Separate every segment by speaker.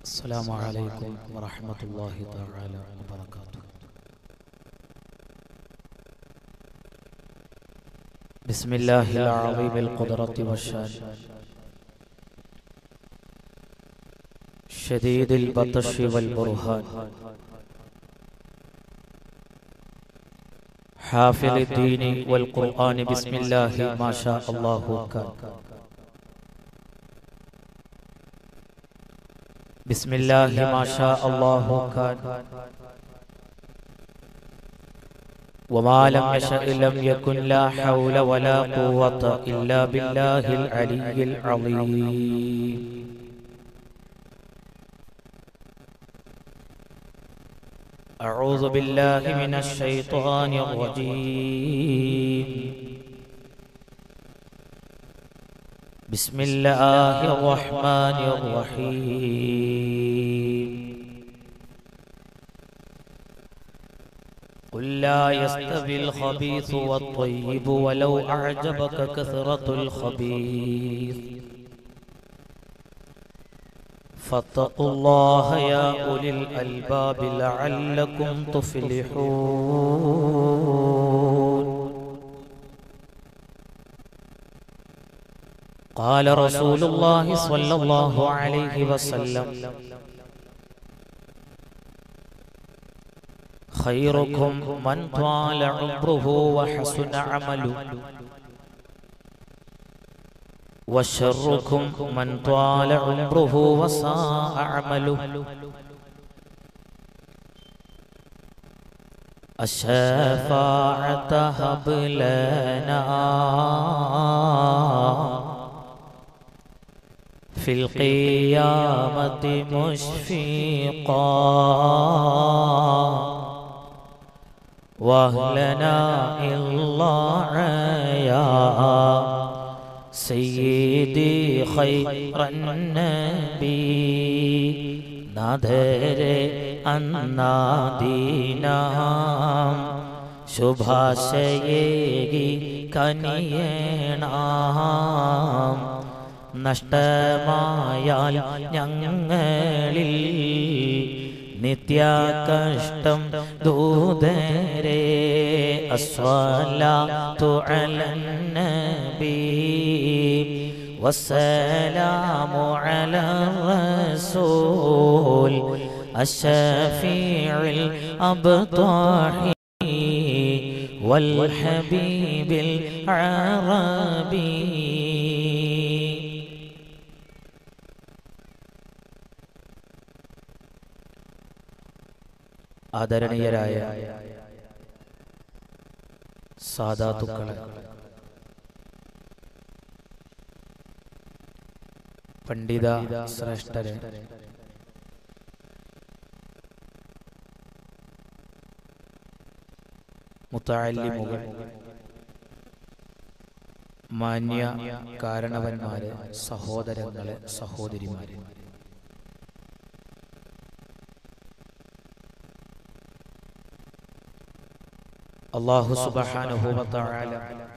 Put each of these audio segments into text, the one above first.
Speaker 1: السلام عليكم ورحمة الله تعالى وبركاته بسم الله العظيم القدرة والشان شديد البطش والبرهان حافظ الدين والقرآن بسم الله ما شاء الله كان بسم الله ما شاء الله كان وما لم يشأ لم يكن لا حول ولا قوة إلا بالله العلي العظيم أعوذ بالله من الشيطان الرجيم بسم الله الرحمن الرحيم قل لا يستوي الخبيث والطيب ولو أعجبك كثرة الخبيث فاتقوا الله يا أولي الألباب لعلكم تفلحون قال رسول الله صلى الله عليه وسلم خيركم من طال عمره وحسن عمله وشركم من طال عمره وساء عمله الشفاعة هب لنا في القيامة مشفقا واهلنا الله يا سيدي خير النبي നാഥരെ അന്നാദീനാം ശുഭാശയേകി കനിയണാം നഷ്ടമായാൽ ഞങ്ങളിൽ നിത്യ കഷ്ടം ദൂതരെ അസ്വലാത്തു അലന്നബി والسلام على الرسول الشفيع الأبطح والحبيب العربي ആദരണീയരായ സാധാതുക്കളെ പണ്ഡിത ശ്രേഷ്ഠരെ മുത്താലിമുകൾ മാന്യ കാരണവന്മാരെ സഹോദരങ്ങളെ സഹോദരിമാരെ അള്ളാഹു സുബാനുഭവത്തായ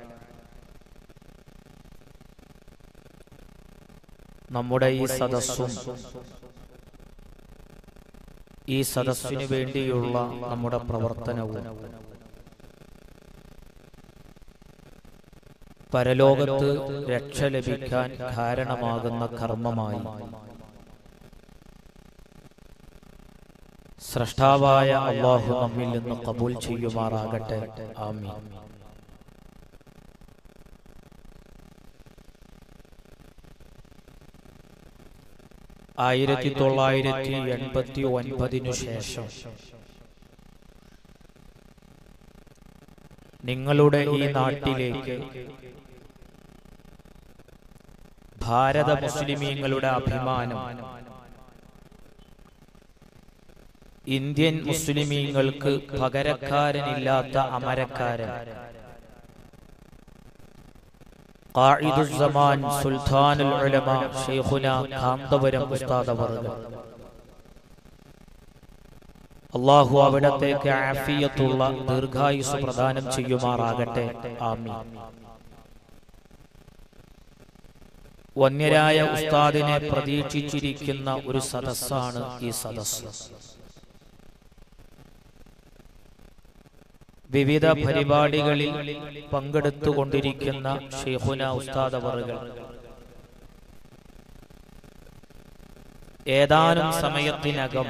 Speaker 1: നമ്മുടെ ഈ സദസ്സും ഈ സദസ്സിനു വേണ്ടിയുള്ള നമ്മുടെ പ്രവർത്തനവും പരലോകത്ത് രക്ഷ ലഭിക്കാൻ കാരണമാകുന്ന കർമ്മമായി സൃഷ്ടാവായ അള്ളാഹു നമ്മിൽ നിന്ന് കബൂൽ ചെയ്യുമാറാകട്ടെ ആമീൻ ആയിരത്തി തൊള്ളായിരത്തി എൺപത്തി ഒൻപതിനു ശേഷം നിങ്ങളുടെ ഈ നാട്ടിലേക്ക് ഭാരത മുസ്ലിമീങ്ങളുടെ അഭിമാനം ഇന്ത്യൻ മുസ്ലിമീങ്ങൾക്ക് പകരക്കാരനില്ലാത്ത അമരക്കാരൻ ഖായിദുസ്സമാൻ സുൽത്താനുൽ ഉലമ ഷെയ്ഖുന കാന്തപുരം ഉസ്താദ് അവർകൾ അള്ളാഹു അവിടത്തേക്ക് ആഫിയത്തുള്ള ദീർഘായുസ് പ്രദാനം ചെയ്യുമാറാകട്ടെ ആമീൻ വന്യരായ ഉസ്താദിനെ പ്രതീക്ഷിച്ചിരിക്കുന്ന ഒരു സദസ്സാണ് ഈ സദസ്സ് വിവിധ പരിപാടികളിൽ പങ്കെടുത്തുകൊണ്ടിരിക്കുന്ന ഷെയ്ഖുന ഉസ്താദ് അവറുകൾ ഏതാനും സമയത്തിനകം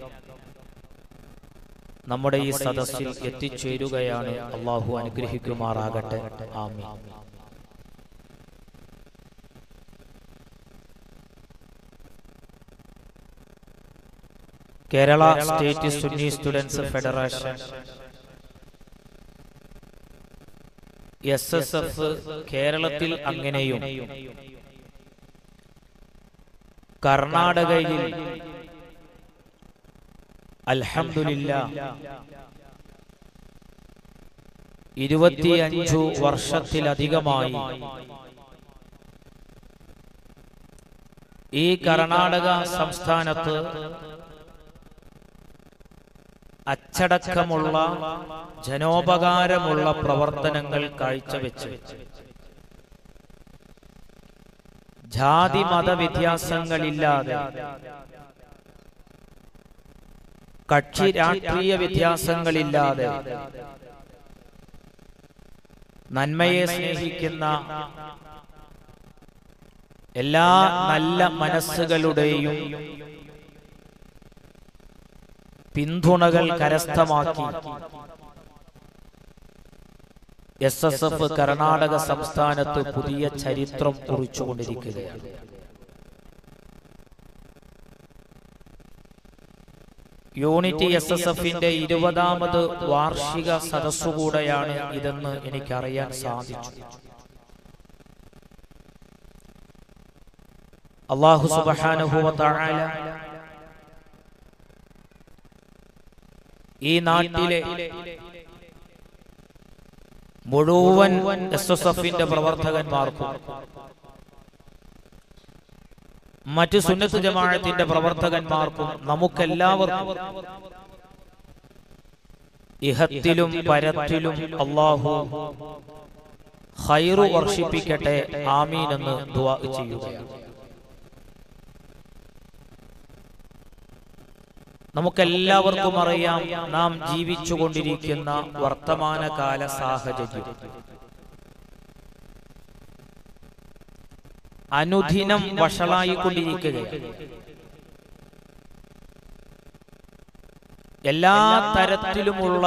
Speaker 1: നമ്മുടെ ഈ സദസ്സിൽ എത്തിച്ചേരുകയാണ് അള്ളാഹു അനുഗ്രഹിക്കുമാറാകട്ടെ ആമീൻ Kerala state Sunni students federation S S F കേരളത്തിൽ അങ്ങനെയും കർണാടകയിൽ അൽഹംദുലില്ല ഇരുപത്തിയഞ്ചു വർഷത്തിലധികമായി ഈ കർണാടക സംസ്ഥാനത്ത് അച്ചടക്കമുള്ള ജനോപകാരമുള്ള പ്രവർത്തനങ്ങൾ കാഴ്ചവെച്ച് ജാതി മത വ്യത്യാസങ്ങളില്ലാതെ കക്ഷി രാഷ്ട്രീയ വ്യത്യാസങ്ങളില്ലാതെ നന്മയെ സ്നേഹിക്കുന്ന എല്ലാ നല്ല മനസ്സുകളുടെയും പിന്തുണകൾ കരസ്ഥമാക്കി എസ് എസ് എഫ് കർണാടക സംസ്ഥാനത്ത് പുതിയ ചരിത്രം കുറിച്ചുകൊണ്ടിരിക്കുകയാണ് യൂണിറ്റി എസ് എസ് എഫിന്റെ ഇരുപതാമത് വാർഷിക സദസ്സുകൂടെയാണ് ഇതെന്ന് എനിക്കറിയാൻ സാധിച്ചു അള്ളാഹു സുബാനുഭവത്തായ ഈ നാട്ടിലെ മുഴുവൻ എസ് എസ് എഫിന്റെ പ്രവർത്തകന്മാർക്കും മറ്റ് സുന്നത്ത് ജമാഅത്തിന്റെ പ്രവർത്തകന്മാർക്കും നമുക്കെല്ലാവർക്കും ഇഹത്തിലും പരത്തിലും അള്ളാഹു ഹൈറു വർഷിപ്പിക്കട്ടെ ആമീൻ എന്ന് ദുവാ ചെയ്യുകയാണ് നമുക്കെല്ലാവർക്കും അറിയാം നാം ജീവിച്ചുകൊണ്ടിരിക്കുന്ന വർത്തമാനകാല സാഹചര്യം അനുദിനം വഷളായിക്കൊണ്ടിരിക്കുകയാണ് എല്ലാ തരത്തിലുമുള്ള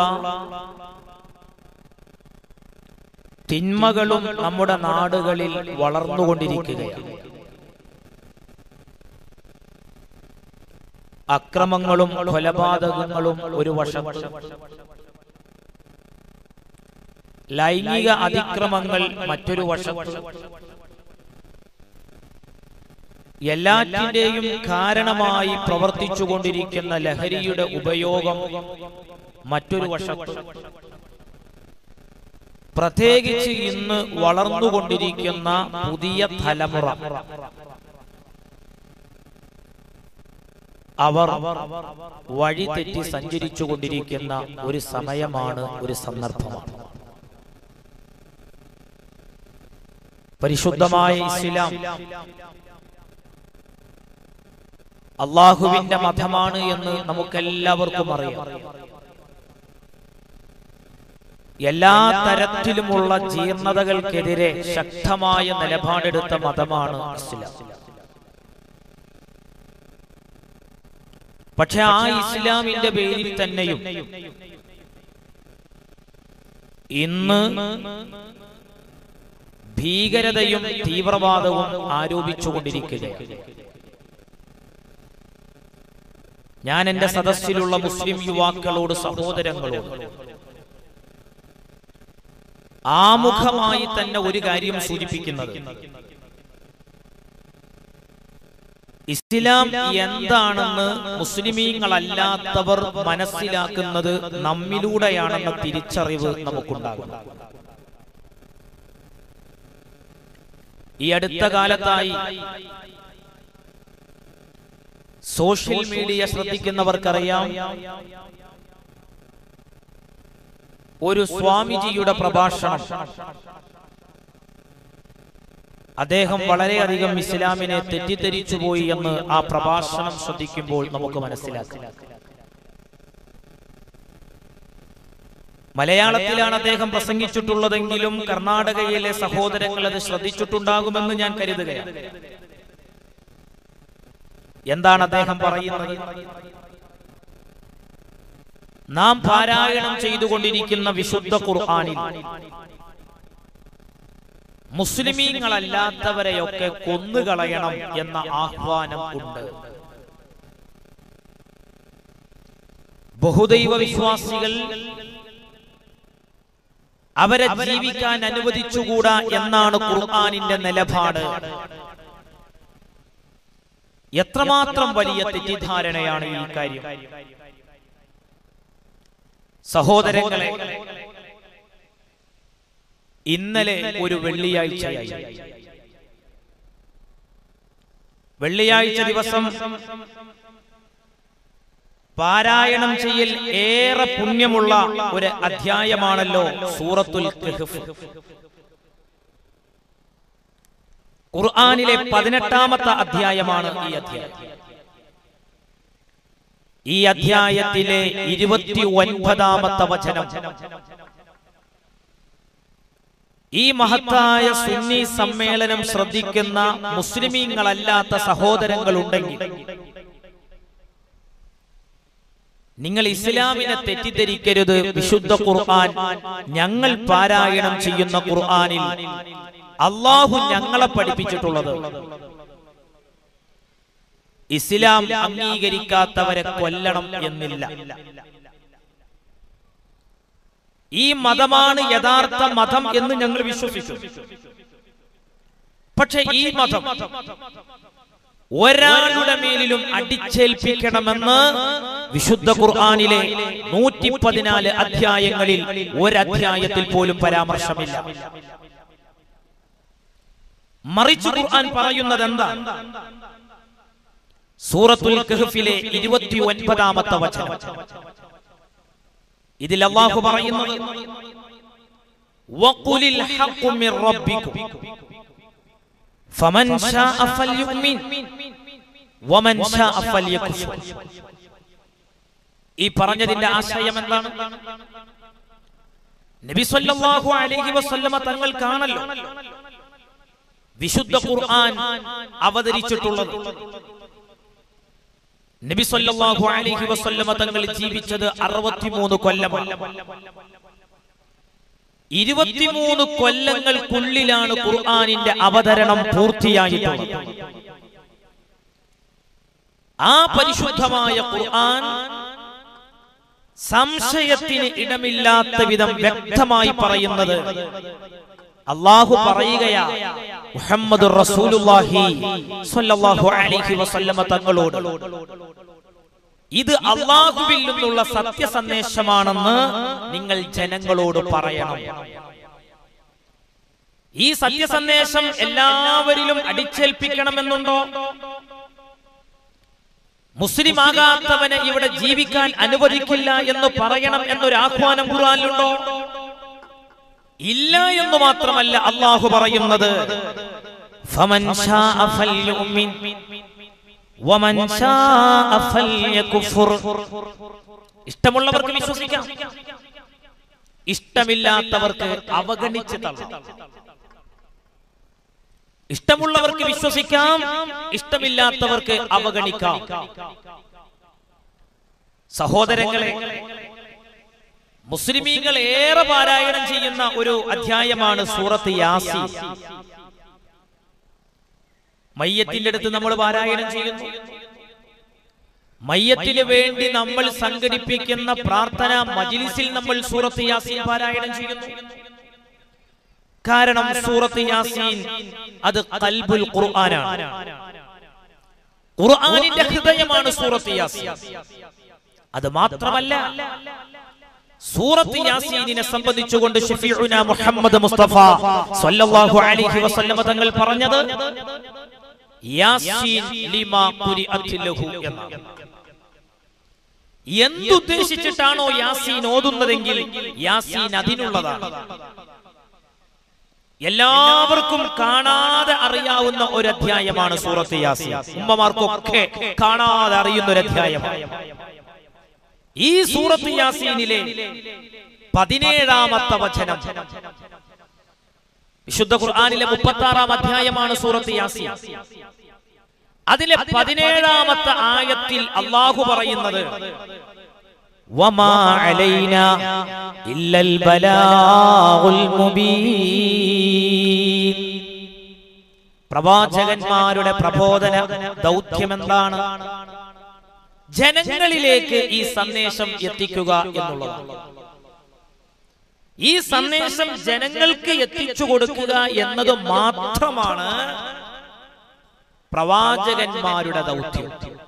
Speaker 1: തിന്മകളും നമ്മുടെ നാടുകളിൽ വളർന്നുകൊണ്ടിരിക്കുകയാണ് അക്രമങ്ങളും കൊലപാതകങ്ങളും ഒരു വശത്ത് ലൈംഗിക അതിക്രമങ്ങൾ മറ്റൊരു വശത്ത് എല്ലാറ്റിന്റെയും കാരണമായി പ്രവർത്തിച്ചുകൊണ്ടിരിക്കുന്ന ലഹരിയുടെ ഉപയോഗം മറ്റൊരു വശത്ത് പ്രത്യേകിച്ച് ഇന്ന് വളർന്നുകൊണ്ടിരിക്കുന്ന പുതിയ തലമുറ അവർ വഴി തെറ്റി സഞ്ചരിച്ചു കൊണ്ടിരിക്കുന്ന ഒരു സമയമാണ് ഒരു സന്ദർഭമാണ് പരിശുദ്ധമായ ഇസ്ലാം അള്ളാഹുവിന്റെ മതമാണ് എന്ന് നമുക്കെല്ലാവർക്കും അറിയാം എല്ലാ തരത്തിലുമുള്ള ജീർണതകൾക്കെതിരെ ശക്തമായ നിലപാടെടുത്ത മതമാണ് ഇസ്ലാം പക്ഷെ ആ ഇസ്ലാമിന്റെ പേരിൽ തന്നെയും ഇന്ന് ഭീകരതയും തീവ്രവാദവും ആരോപിച്ചുകൊണ്ടിരിക്കുകയാണ് ഞാൻ എന്റെ സദസ്സിലുള്ള മുസ്ലിം യുവാക്കളോട് സഹോദരങ്ങളോട് ആമുഖമായി തന്നെ ഒരു കാര്യം സൂചിപ്പിക്കുന്നത് ഇസ്ലാം എന്താണെന്ന് മുസ്ലിമീങ്ങളല്ലാത്തവർ മനസ്സിലാക്കുന്നത് നമ്മിലൂടെയാണെന്ന തിരിച്ചറിവ് നമുക്കുണ്ടാകും ഈ അടുത്ത കാലത്തായി സോഷ്യൽ മീഡിയ ശ്രദ്ധിക്കുന്നവർക്കറിയാം ഒരു സ്വാമിജിയുടെ പ്രഭാഷണം അദ്ദേഹം വളരെയധികം ഇസ്ലാമിനെ തെറ്റിദ്ധരിച്ചു പോയി എന്ന് ആ പ്രഭാഷണം ശ്രദ്ധിക്കുമ്പോൾ നമുക്ക് മനസ്സിലാക്കാം മലയാളത്തിലാണ് അദ്ദേഹം പ്രസംഗിച്ചിട്ടുള്ളതെങ്കിലും കർണാടകയിലെ സഹോദരങ്ങൾ അത് ശ്രദ്ധിച്ചിട്ടുണ്ടാകുമെന്ന് ഞാൻ കരുതുകയാണ് എന്താണ് അദ്ദേഹം പറയുന്നത് നാം പാരായണം ചെയ്തുകൊണ്ടിരിക്കുന്ന വിശുദ്ധ ഖുർആാനിൽ മുസ്ലിമീങ്ങളല്ലാത്തവരെയൊക്കെ കൊന്നുകളയണം എന്ന ആഹ്വാനം ഉണ്ട് ബഹുദൈവ വിശ്വാസികൾ അവരെ ജീവിക്കാൻ അനുവദിച്ചുകൂടാ എന്നാണ് ഖുർആാനിന്റെ നിലപാട് എത്രമാത്രം വലിയ തെറ്റിദ്ധാരണയാണ് ഈ കാര്യം സഹോദരങ്ങളെ ഇന്നലെ ഒരു വെള്ളിയാഴ്ചയായി വെള്ളിയാഴ്ച ദിവസം പാരായണം ചെയ്യൽ ഏറെ പുണ്യമുള്ള ഒരു അധ്യായമാണല്ലോ സൂറത്തുൽ കഹ്ഫ് ഖുർആനിലെ പതിനെട്ടാമത്തെ അധ്യായമാണ് ഈ അധ്യായം ഈ അധ്യായത്തിലെ ഇരുപത്തി ഒൻപതാമത്തെ വചനം ഈ മഹത്തായ സുന്നി സമ്മേളനം ശ്രദ്ധിക്കുന്ന മുസ്ലിമീങ്ങളല്ലാത്ത സഹോദരങ്ങളുണ്ടെങ്കിൽ നിങ്ങൾ ഇസ്ലാമിനെ തെറ്റിദ്ധരിക്കരുത് വിശുദ്ധ ഖുർആൻ ഞങ്ങൾ പാരായണം ചെയ്യുന്ന ഖുർആനിൽ അള്ളാഹു ഞങ്ങളെ പഠിപ്പിച്ചിട്ടുള്ളത് ഇസ്ലാം അംഗീകരിക്കാത്തവരെ കൊല്ലണം എന്നില്ല ഈ മതമാണ് യഥാർത്ഥ മതം എന്ന് ഞങ്ങൾ വിശ്വസിക്കുന്നു പക്ഷെ ഈ മതം ഒരാളുടെ മേലിലും അടിച്ചേൽപ്പിക്കണമെന്ന് വിശുദ്ധ ഖുർആാനിലെ നൂറ്റി പതിനാല് അധ്യായങ്ങളിൽ ഒരധ്യായത്തിൽ പോലും പരാമർശമില്ല മറിച്ച് ഖുർആൻ പറയുന്നത് എന്താ സൂറത്തുൽ കഹ്ഫിലെ ഇരുപത്തി ഒൻപതാമത്തെ വചനം ഇതിൽ അള്ളാഹു പറയുന്നത് വഖുലിൽ ഹഖ്ഖു മിർ റബ്ബിക്കും ഫമൻ ശാഅ ഫൽയുമിൻ വമൻ ശാഅ ഫൽയക്ഫുർ ഈ പറഞ്ഞതിന്റെ ആശയം എന്താണ് നബി സല്ലല്ലാഹു അലൈഹി വസല്ലമ തങ്ങൾ കാണല്ലോ വിശുദ്ധ ഖുർആൻ അവതരിച്ചിട്ടുള്ളത് നബി സല്ലല്ലാഹു അലൈഹി വസല്ലമ തങ്ങൾ ജീവിച്ചത് 63 കൊല്ലമാണ് ഇരുപത്തിമൂന്ന് കൊല്ലങ്ങൾക്കുള്ളിലാണ് ഖുർആനിന്റെ അവതരണം പൂർത്തിയായിട്ടുള്ളത് ആ പരിശുദ്ധമായ ഖുർആൻ സംശയത്തിന് ഇടമില്ലാത്ത വിധം വ്യക്തമായി പറയുന്നത് അള്ളാഹു പറയുകയാ മുഹമ്മദ് റസൂലുള്ളാഹി സ്വല്ലല്ലാഹു അലൈഹി വസല്ലമ തങ്ങളോട് ഇത് അള്ളാഹുവിൽ നിന്നുള്ള സത്യസന്ദേശമാണെന്ന് നിങ്ങൾ ജനങ്ങളോട് പറയണം ഈ സത്യസന്ദേശം എല്ലാവരിലും അടിച്ചേൽപ്പിക്കണമെന്നുണ്ടോ മുസ്ലിം ആകാത്തവനെ ഇവിടെ ജീവിക്കാൻ അനുവദിക്കില്ല എന്ന് പറയണം എന്നൊരു ആഹ്വാനം ഖുർആനിലുണ്ടോ ഇല്ല എന്ന് മാത്രമല്ല അള്ളാഹു പറയുന്നത് ഫമൻ ശാഅ ഫൽയുമിൻ വമൻ ശാഅ ഫൽയക്ഫുർ ഇഷ്ടമുള്ളവർക്ക് വിശ്വസിക്കാം ഇഷ്ടമില്ലാത്തവർക്ക് അവഗണിച്ച് തള്ളാം ഇഷ്ടമുള്ളവർക്ക് വിശ്വസിക്കാം ഇഷ്ടമില്ലാത്തവർക്ക് അവഗണിക്കാം സഹോദരങ്ങളെ മുസ്ലിമീങ്ങൾ ഏറെ പാരായണം ചെയ്യുന്ന ഒരു അധ്യായമാണ് സൂറത്ത് യാസീൻ മയ്യത്തിന്റെ അടുത്ത് നമ്മൾ പാരായണം ചെയ്യുന്നു മയ്യത്തിന് വേണ്ടി നമ്മൾ സംഘടിപ്പിക്കുന്ന പ്രാർത്ഥന മജിലിസിൽ നമ്മൾ സൂറത്ത് യാസീൻ പാരായണം ചെയ്യുന്നു കാരണം സൂറത്ത് യാസീൻ അത് കൽബുൽ ഖുർആനാണ് ഖുർആനിന്റെ ഹൃദയമാണ് സൂറത്ത് യാസീൻ അത് മാത്രമല്ല സൂറത്ത് യാസീനിനെ സംബന്ധിച്ചുകൊണ്ട് ഷഫീഉന മുഹമ്മദ് മുസ്തഫ സല്ലല്ലാഹു അലൈഹി വസല്ലമ തങ്ങൾ പറഞ്ഞത് യാസീൻ ലിമാ ഖുരിഅത് ലഹു എന്നാണ് എന്തുദ്ദേശിച്ചിട്ടാണോ യാസീൻ ഓതുന്നതെങ്കിൽ യാസീൻ അതിനുള്ളതാണ് എല്ലാവർക്കും കാണാതെ അറിയാവുന്ന ഒരു അധ്യായമാണ് സൂറത്ത് യാസീൻ ഉമ്മമാർക്കൊക്കെ കാണാതെ അറിയുന്ന ഒരു അധ്യായമാണ് ഈ സൂറത്ത് യാസീനിലെ പതിനേഴാമത്തെ വചനം വിശുദ്ധ ഖുർആനിലെ മുപ്പത്തി ആറാം അധ്യായമാണ് സൂറത്ത് യാസീൻ അതിലെ പതിനേഴാമത്തെ ആയത്തിൽ അള്ളാഹു പറയുന്നത് വമാ അലൈന ഇല്ലൽ ബലാഗുൽ മുബീൻ പ്രവാചകന്മാരുടെ പ്രബോധന ദൗത്യം എന്താണ് ജനങ്ങളിലേക്ക് ഈ സന്ദേശം എത്തിക്കുക എന്നുള്ളതാണ് ഈ സന്ദേശം ജനങ്ങൾക്ക് എത്തിച്ചു കൊടുക്കുക എന്നത് മാത്രമാണ് പ്രവാചകന്മാരുടെ ദൗത്യം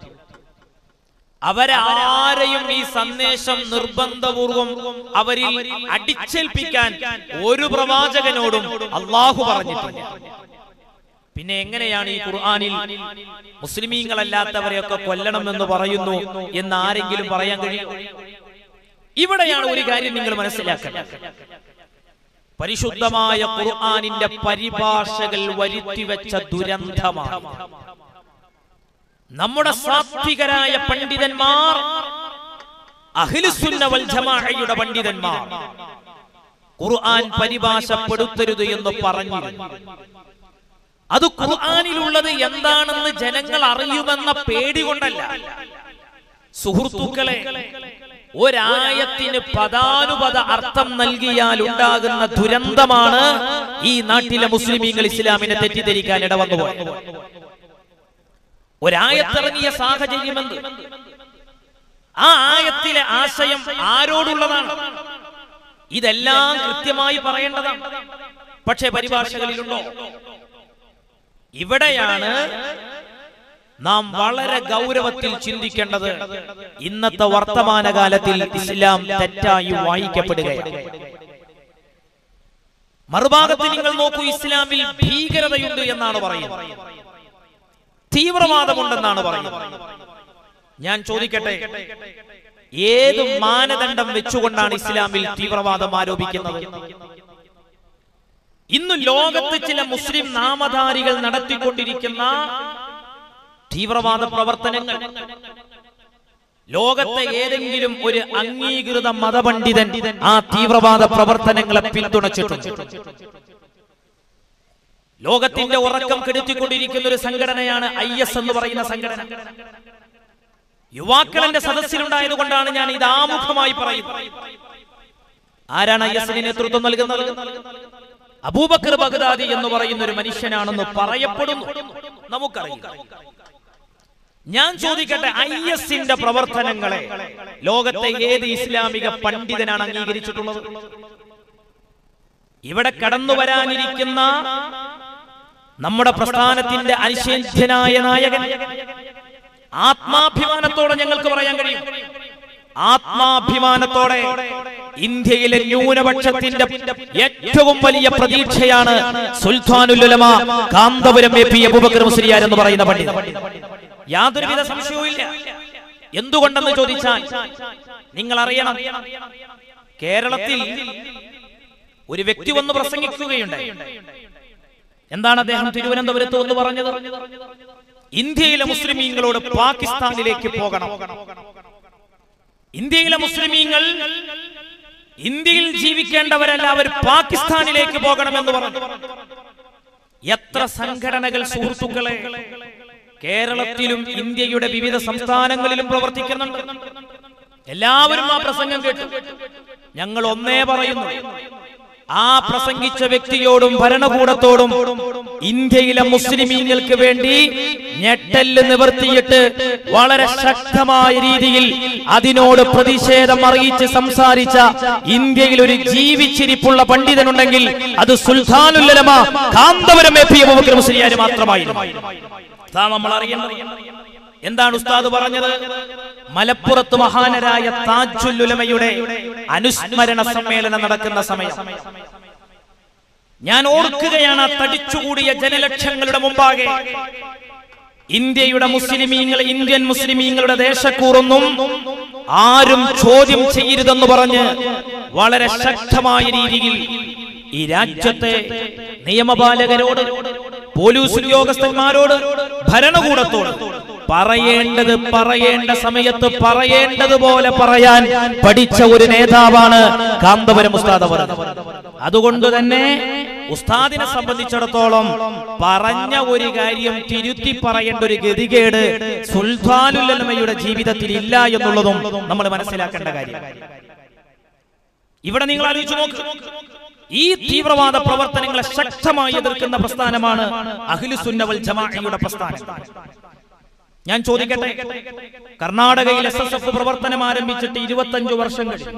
Speaker 1: അവരാരെയും ഈ സന്ദേശം നിർബന്ധപൂർവം അവരിൽ അടിച്ചേൽപ്പിക്കാൻ ഒരു പ്രവാചകനോടും അള്ളാഹു പറഞ്ഞിട്ടില്ല പിന്നെ എങ്ങനെയാണ് ഈ ഖുർആനിൽ മുസ്ലിമീങ്ങളല്ലാത്തവരെയൊക്കെ കൊല്ലണം എന്ന് പറയുന്നു എന്ന് ആരെങ്കിലും പറയാൻ കഴിയും ഇവിടെയാണ് ഒരു കാര്യം നിങ്ങൾ മനസ്സിലാക്കേണ്ടത് പരിശുദ്ധമായ ഖുർആനിന്റെ പരിഭാഷകൾ വരുത്തിവെച്ച ദുരന്തമാണ് നമ്മുടെ സാത്വികരായ പണ്ഡിതന്മാർ അഖിലുസുന്ന വൽ ജമാഅയുടെ പണ്ഡിതന്മാർ ഖുർആൻ പരിഭാഷപ്പെടുത്തരുത് എന്ന് പറഞ്ഞിരുന്നു അത് ഖുർആനിലുള്ളത് എന്താണെന്ന് ജനങ്ങൾ അറിയുമെന്ന പേടി കൊണ്ടല്ല സുഹൃത്തുക്കളെ ഒരായത്തിന് പദാനുപത അർത്ഥം നൽകിയാൽ ഉണ്ടാകുന്ന ദുരന്തമാണ് ഈ നാട്ടിലെ മുസ്ലിമീങ്ങൾ ഇസ്ലാമിനെ തെറ്റിദ്ധരിക്കാൻ ഇടവന്നു പോയത് ഒരായത്തിറങ്ങിയ സാഹചര്യമെന്ത് ആ ആയത്തിലെ ആശയം ആരോടുള്ളതാണ് ഇതെല്ലാം കൃത്യമായി പറയേണ്ടതാണ് പക്ഷേ പരിഭാഷകളിലുണ്ടോ ഇവിടെയാണ് നാം വളരെ ഗൗരവത്തിൽ ചിന്തിക്കേണ്ടത് ഇന്നത്തെ വർത്തമാനകാലത്തിൽ ഇസ്ലാം തെറ്റായി വായിക്കപ്പെടുകയാണ് മറുഭാഗത്ത് നിങ്ങൾ നോക്കൂ ഇസ്ലാമിൽ ഭീകരതയുണ്ട് എന്നാണ് പറയുന്നത് തീവ്രവാദമുണ്ടെന്നാണ് പറയുന്നത് ഞാൻ ചോദിക്കട്ടെ ഏത് മാനദണ്ഡം വെച്ചുകൊണ്ടാണ് ഇസ്ലാമിൽ തീവ്രവാദം ആരോപിക്കുന്നത് ഇന്ന് ലോകത്ത് ചില മുസ്ലിം നാമധാരികൾ നടത്തിക്കൊണ്ടിരിക്കുന്ന തീവ്രവാദ പ്രവർത്തനങ്ങൾ ലോകത്തെ ഏതെങ്കിലും ഒരു അംഗീകൃത മതപണ്ഡിതൻ ആ തീവ്രവാദ പ്രവർത്തനങ്ങളെ പിന്തുണച്ചിട്ടുണ്ട് ലോകത്തിന്റെ ഉറക്കം കെടുത്തിക്കൊണ്ടിരിക്കുന്ന ഒരു സംഘടനയാണ് ഐ എസ് എന്ന് പറയുന്ന സംഘടന യുവാക്കളെന്റെ സദസ്സിലുണ്ടായത് കൊണ്ടാണ് ഞാൻ ഇത് ആമുഖമായി പറയുന്നത് ആരാണ് ഐ എസിന് നേതൃത്വം നൽകുന്നത് അബൂബക്കർ ബഗ്ദാദി എന്ന് പറയുന്ന ഒരു മനുഷ്യനാണെന്ന് പറയപ്പെടുന്നു നമുക്കറിയാം ഞാൻ ചോദിക്കട്ടെ ഐ എസിന്റെ പ്രവർത്തനങ്ങളെ ലോകത്തെ ഏത് ഇസ്ലാമിക പണ്ഡിതനാണ് അംഗീകരിച്ചിട്ടുള്ളത് ഇവിടെ കടന്നു വരാനിരിക്കുന്ന നമ്മുടെ പ്രസ്ഥാനത്തിന്റെ അനിഷേധ്യനായ നായകൻ ആത്മാഭിമാനത്തോടെ ഞങ്ങൾക്ക് പറയാൻ കഴിയും ആത്മാഭിമാനത്തോടെ ഇന്ത്യയിലെ ന്യൂനപക്ഷത്തിന്റെ ഏറ്റവും വലിയ പ്രതീക്ഷയാണ് സുൽത്താനുലുലമ കാന്തപുരം എ പി അബൂബക്കർ മുസ്ലിയാർ എന്ന് പറയുന്ന പണ്ഡിതൻ യാതൊരുവിധ സംശയവും ഇല്ല എന്തുകൊണ്ടെന്ന് ചോദിച്ചാൽ നിങ്ങൾ അറിയണം കേരളത്തിൽ ഒരു വ്യക്തി വന്ന് പ്രസംഗിക്കുകയുണ്ടായി എന്താണ് അദ്ദേഹം തിരുവനന്തപുരത്ത് വന്ന് പറഞ്ഞത് ഇന്ത്യയിലെ മുസ്ലിമീങ്ങളോട് പാകിസ്ഥാനിലേക്ക് പോകണം ഇന്ത്യയിലെ മുസ്ലിമീങ്ങൾ ഇന്ത്യയിൽ ജീവിക്കേണ്ടവരല്ല അവർ പാകിസ്ഥാനിലേക്ക് പോകണമെന്ന് പറഞ്ഞു എത്ര സംഘടനകൾ സുഹൃത്തുക്കളെ കേരളത്തിലും ഇന്ത്യയുടെ വിവിധ സംസ്ഥാനങ്ങളിലും പ്രവർത്തിക്കുന്നുണ്ട് എല്ലാവരും ആ പ്രസംഗം കേട്ടു ഞങ്ങൾ ഒന്നേ പറയുന്നു ആ പ്രസംഗിച്ച വ്യക്തിയോടും ഭരണകൂടത്തോടും ഇന്ത്യയിലെ മുസ്ലിമീങ്ങൾക്ക് വേണ്ടി ഞെട്ടല് നിവർത്തിയിട്ട് വളരെ ശക്തമായ രീതിയിൽ അതിനോട് പ്രതിഷേധം അറിയിച്ച് സംസാരിച്ച ഇന്ത്യയിൽ ഒരു ജീവിച്ചിരിപ്പുള്ള പണ്ഡിതനുണ്ടെങ്കിൽ അത് സുൽത്താനുല്ലമ കാന്തപുരം എ പി അബൂബക്കർ മുസ്ലിയാർ മാത്രമായിരുന്നു അതാ നമ്മൾ അറിയേണ്ടത് എന്താണ് ഉസ്താദ് പറഞ്ഞത് മലപ്പുറത്ത് മഹാനരായ താജുല്ലുലമയുടെ അനുസ്മരണ സമ്മേളനം നടക്കുന്ന സമയം ഞാൻ ഓർക്കുകയാണ് ആ തടിച്ചുകൂടിയ ജനലക്ഷങ്ങളുടെ മുമ്പാകെ ഇന്ത്യയുടെ മുസ്ലിമീങ്ങൾ ഇന്ത്യൻ മുസ്ലിമീങ്ങളുടെ ദേശക്കൂറൊന്നും ആരും ചോദ്യം ചെയ്യരുതെന്ന് പറഞ്ഞ് വളരെ ശക്തമായ രീതിയിൽ ഈ രാജ്യത്തെ നിയമപാലകരോട് പോലീസ് ഉദ്യോഗസ്ഥന്മാരോട് ഭരണകൂടത്തോട് പറയേണ്ടത് പറയേണ്ട സമയത്ത് പറയേണ്ടതുപോലെ പറയാൻ പഠിച്ച ഒരു നേതാവാണ് കാന്തപുരം ഉസ്താദ് അവർ അതുകൊണ്ട് തന്നെ ഉസ്താദിനെ സംബന്ധിച്ചിടത്തോളം പറഞ്ഞ ഒരു കാര്യം തിരുത്തി പറയേണ്ട ഒരു ഗതികേട് സുൽത്താനുല്ലമയുടെ ജീവിതത്തിൽ ഇല്ല എന്നുള്ളതും നമ്മൾ മനസ്സിലാക്കേണ്ട കാര്യം ഇവിടെ നിങ്ങൾ ആലോചിച്ചു നോക്ക് ഈ തീവ്രവാദ പ്രവർത്തനങ്ങളെ ശക്തമായി എതിർക്കുന്ന പ്രസ്ഥാനമാണ് അഖിലുസുന്നവൽ ജമാഅയുടെ പ്രസ്ഥാനം ഞാൻ ചോദിക്കട്ടെ കർണാടകയിൽ എസ് എസ് എഫ് പ്രവർത്തനം ആരംഭിച്ചിട്ട് ഇരുപത്തഞ്ചു വർഷം കഴിഞ്ഞു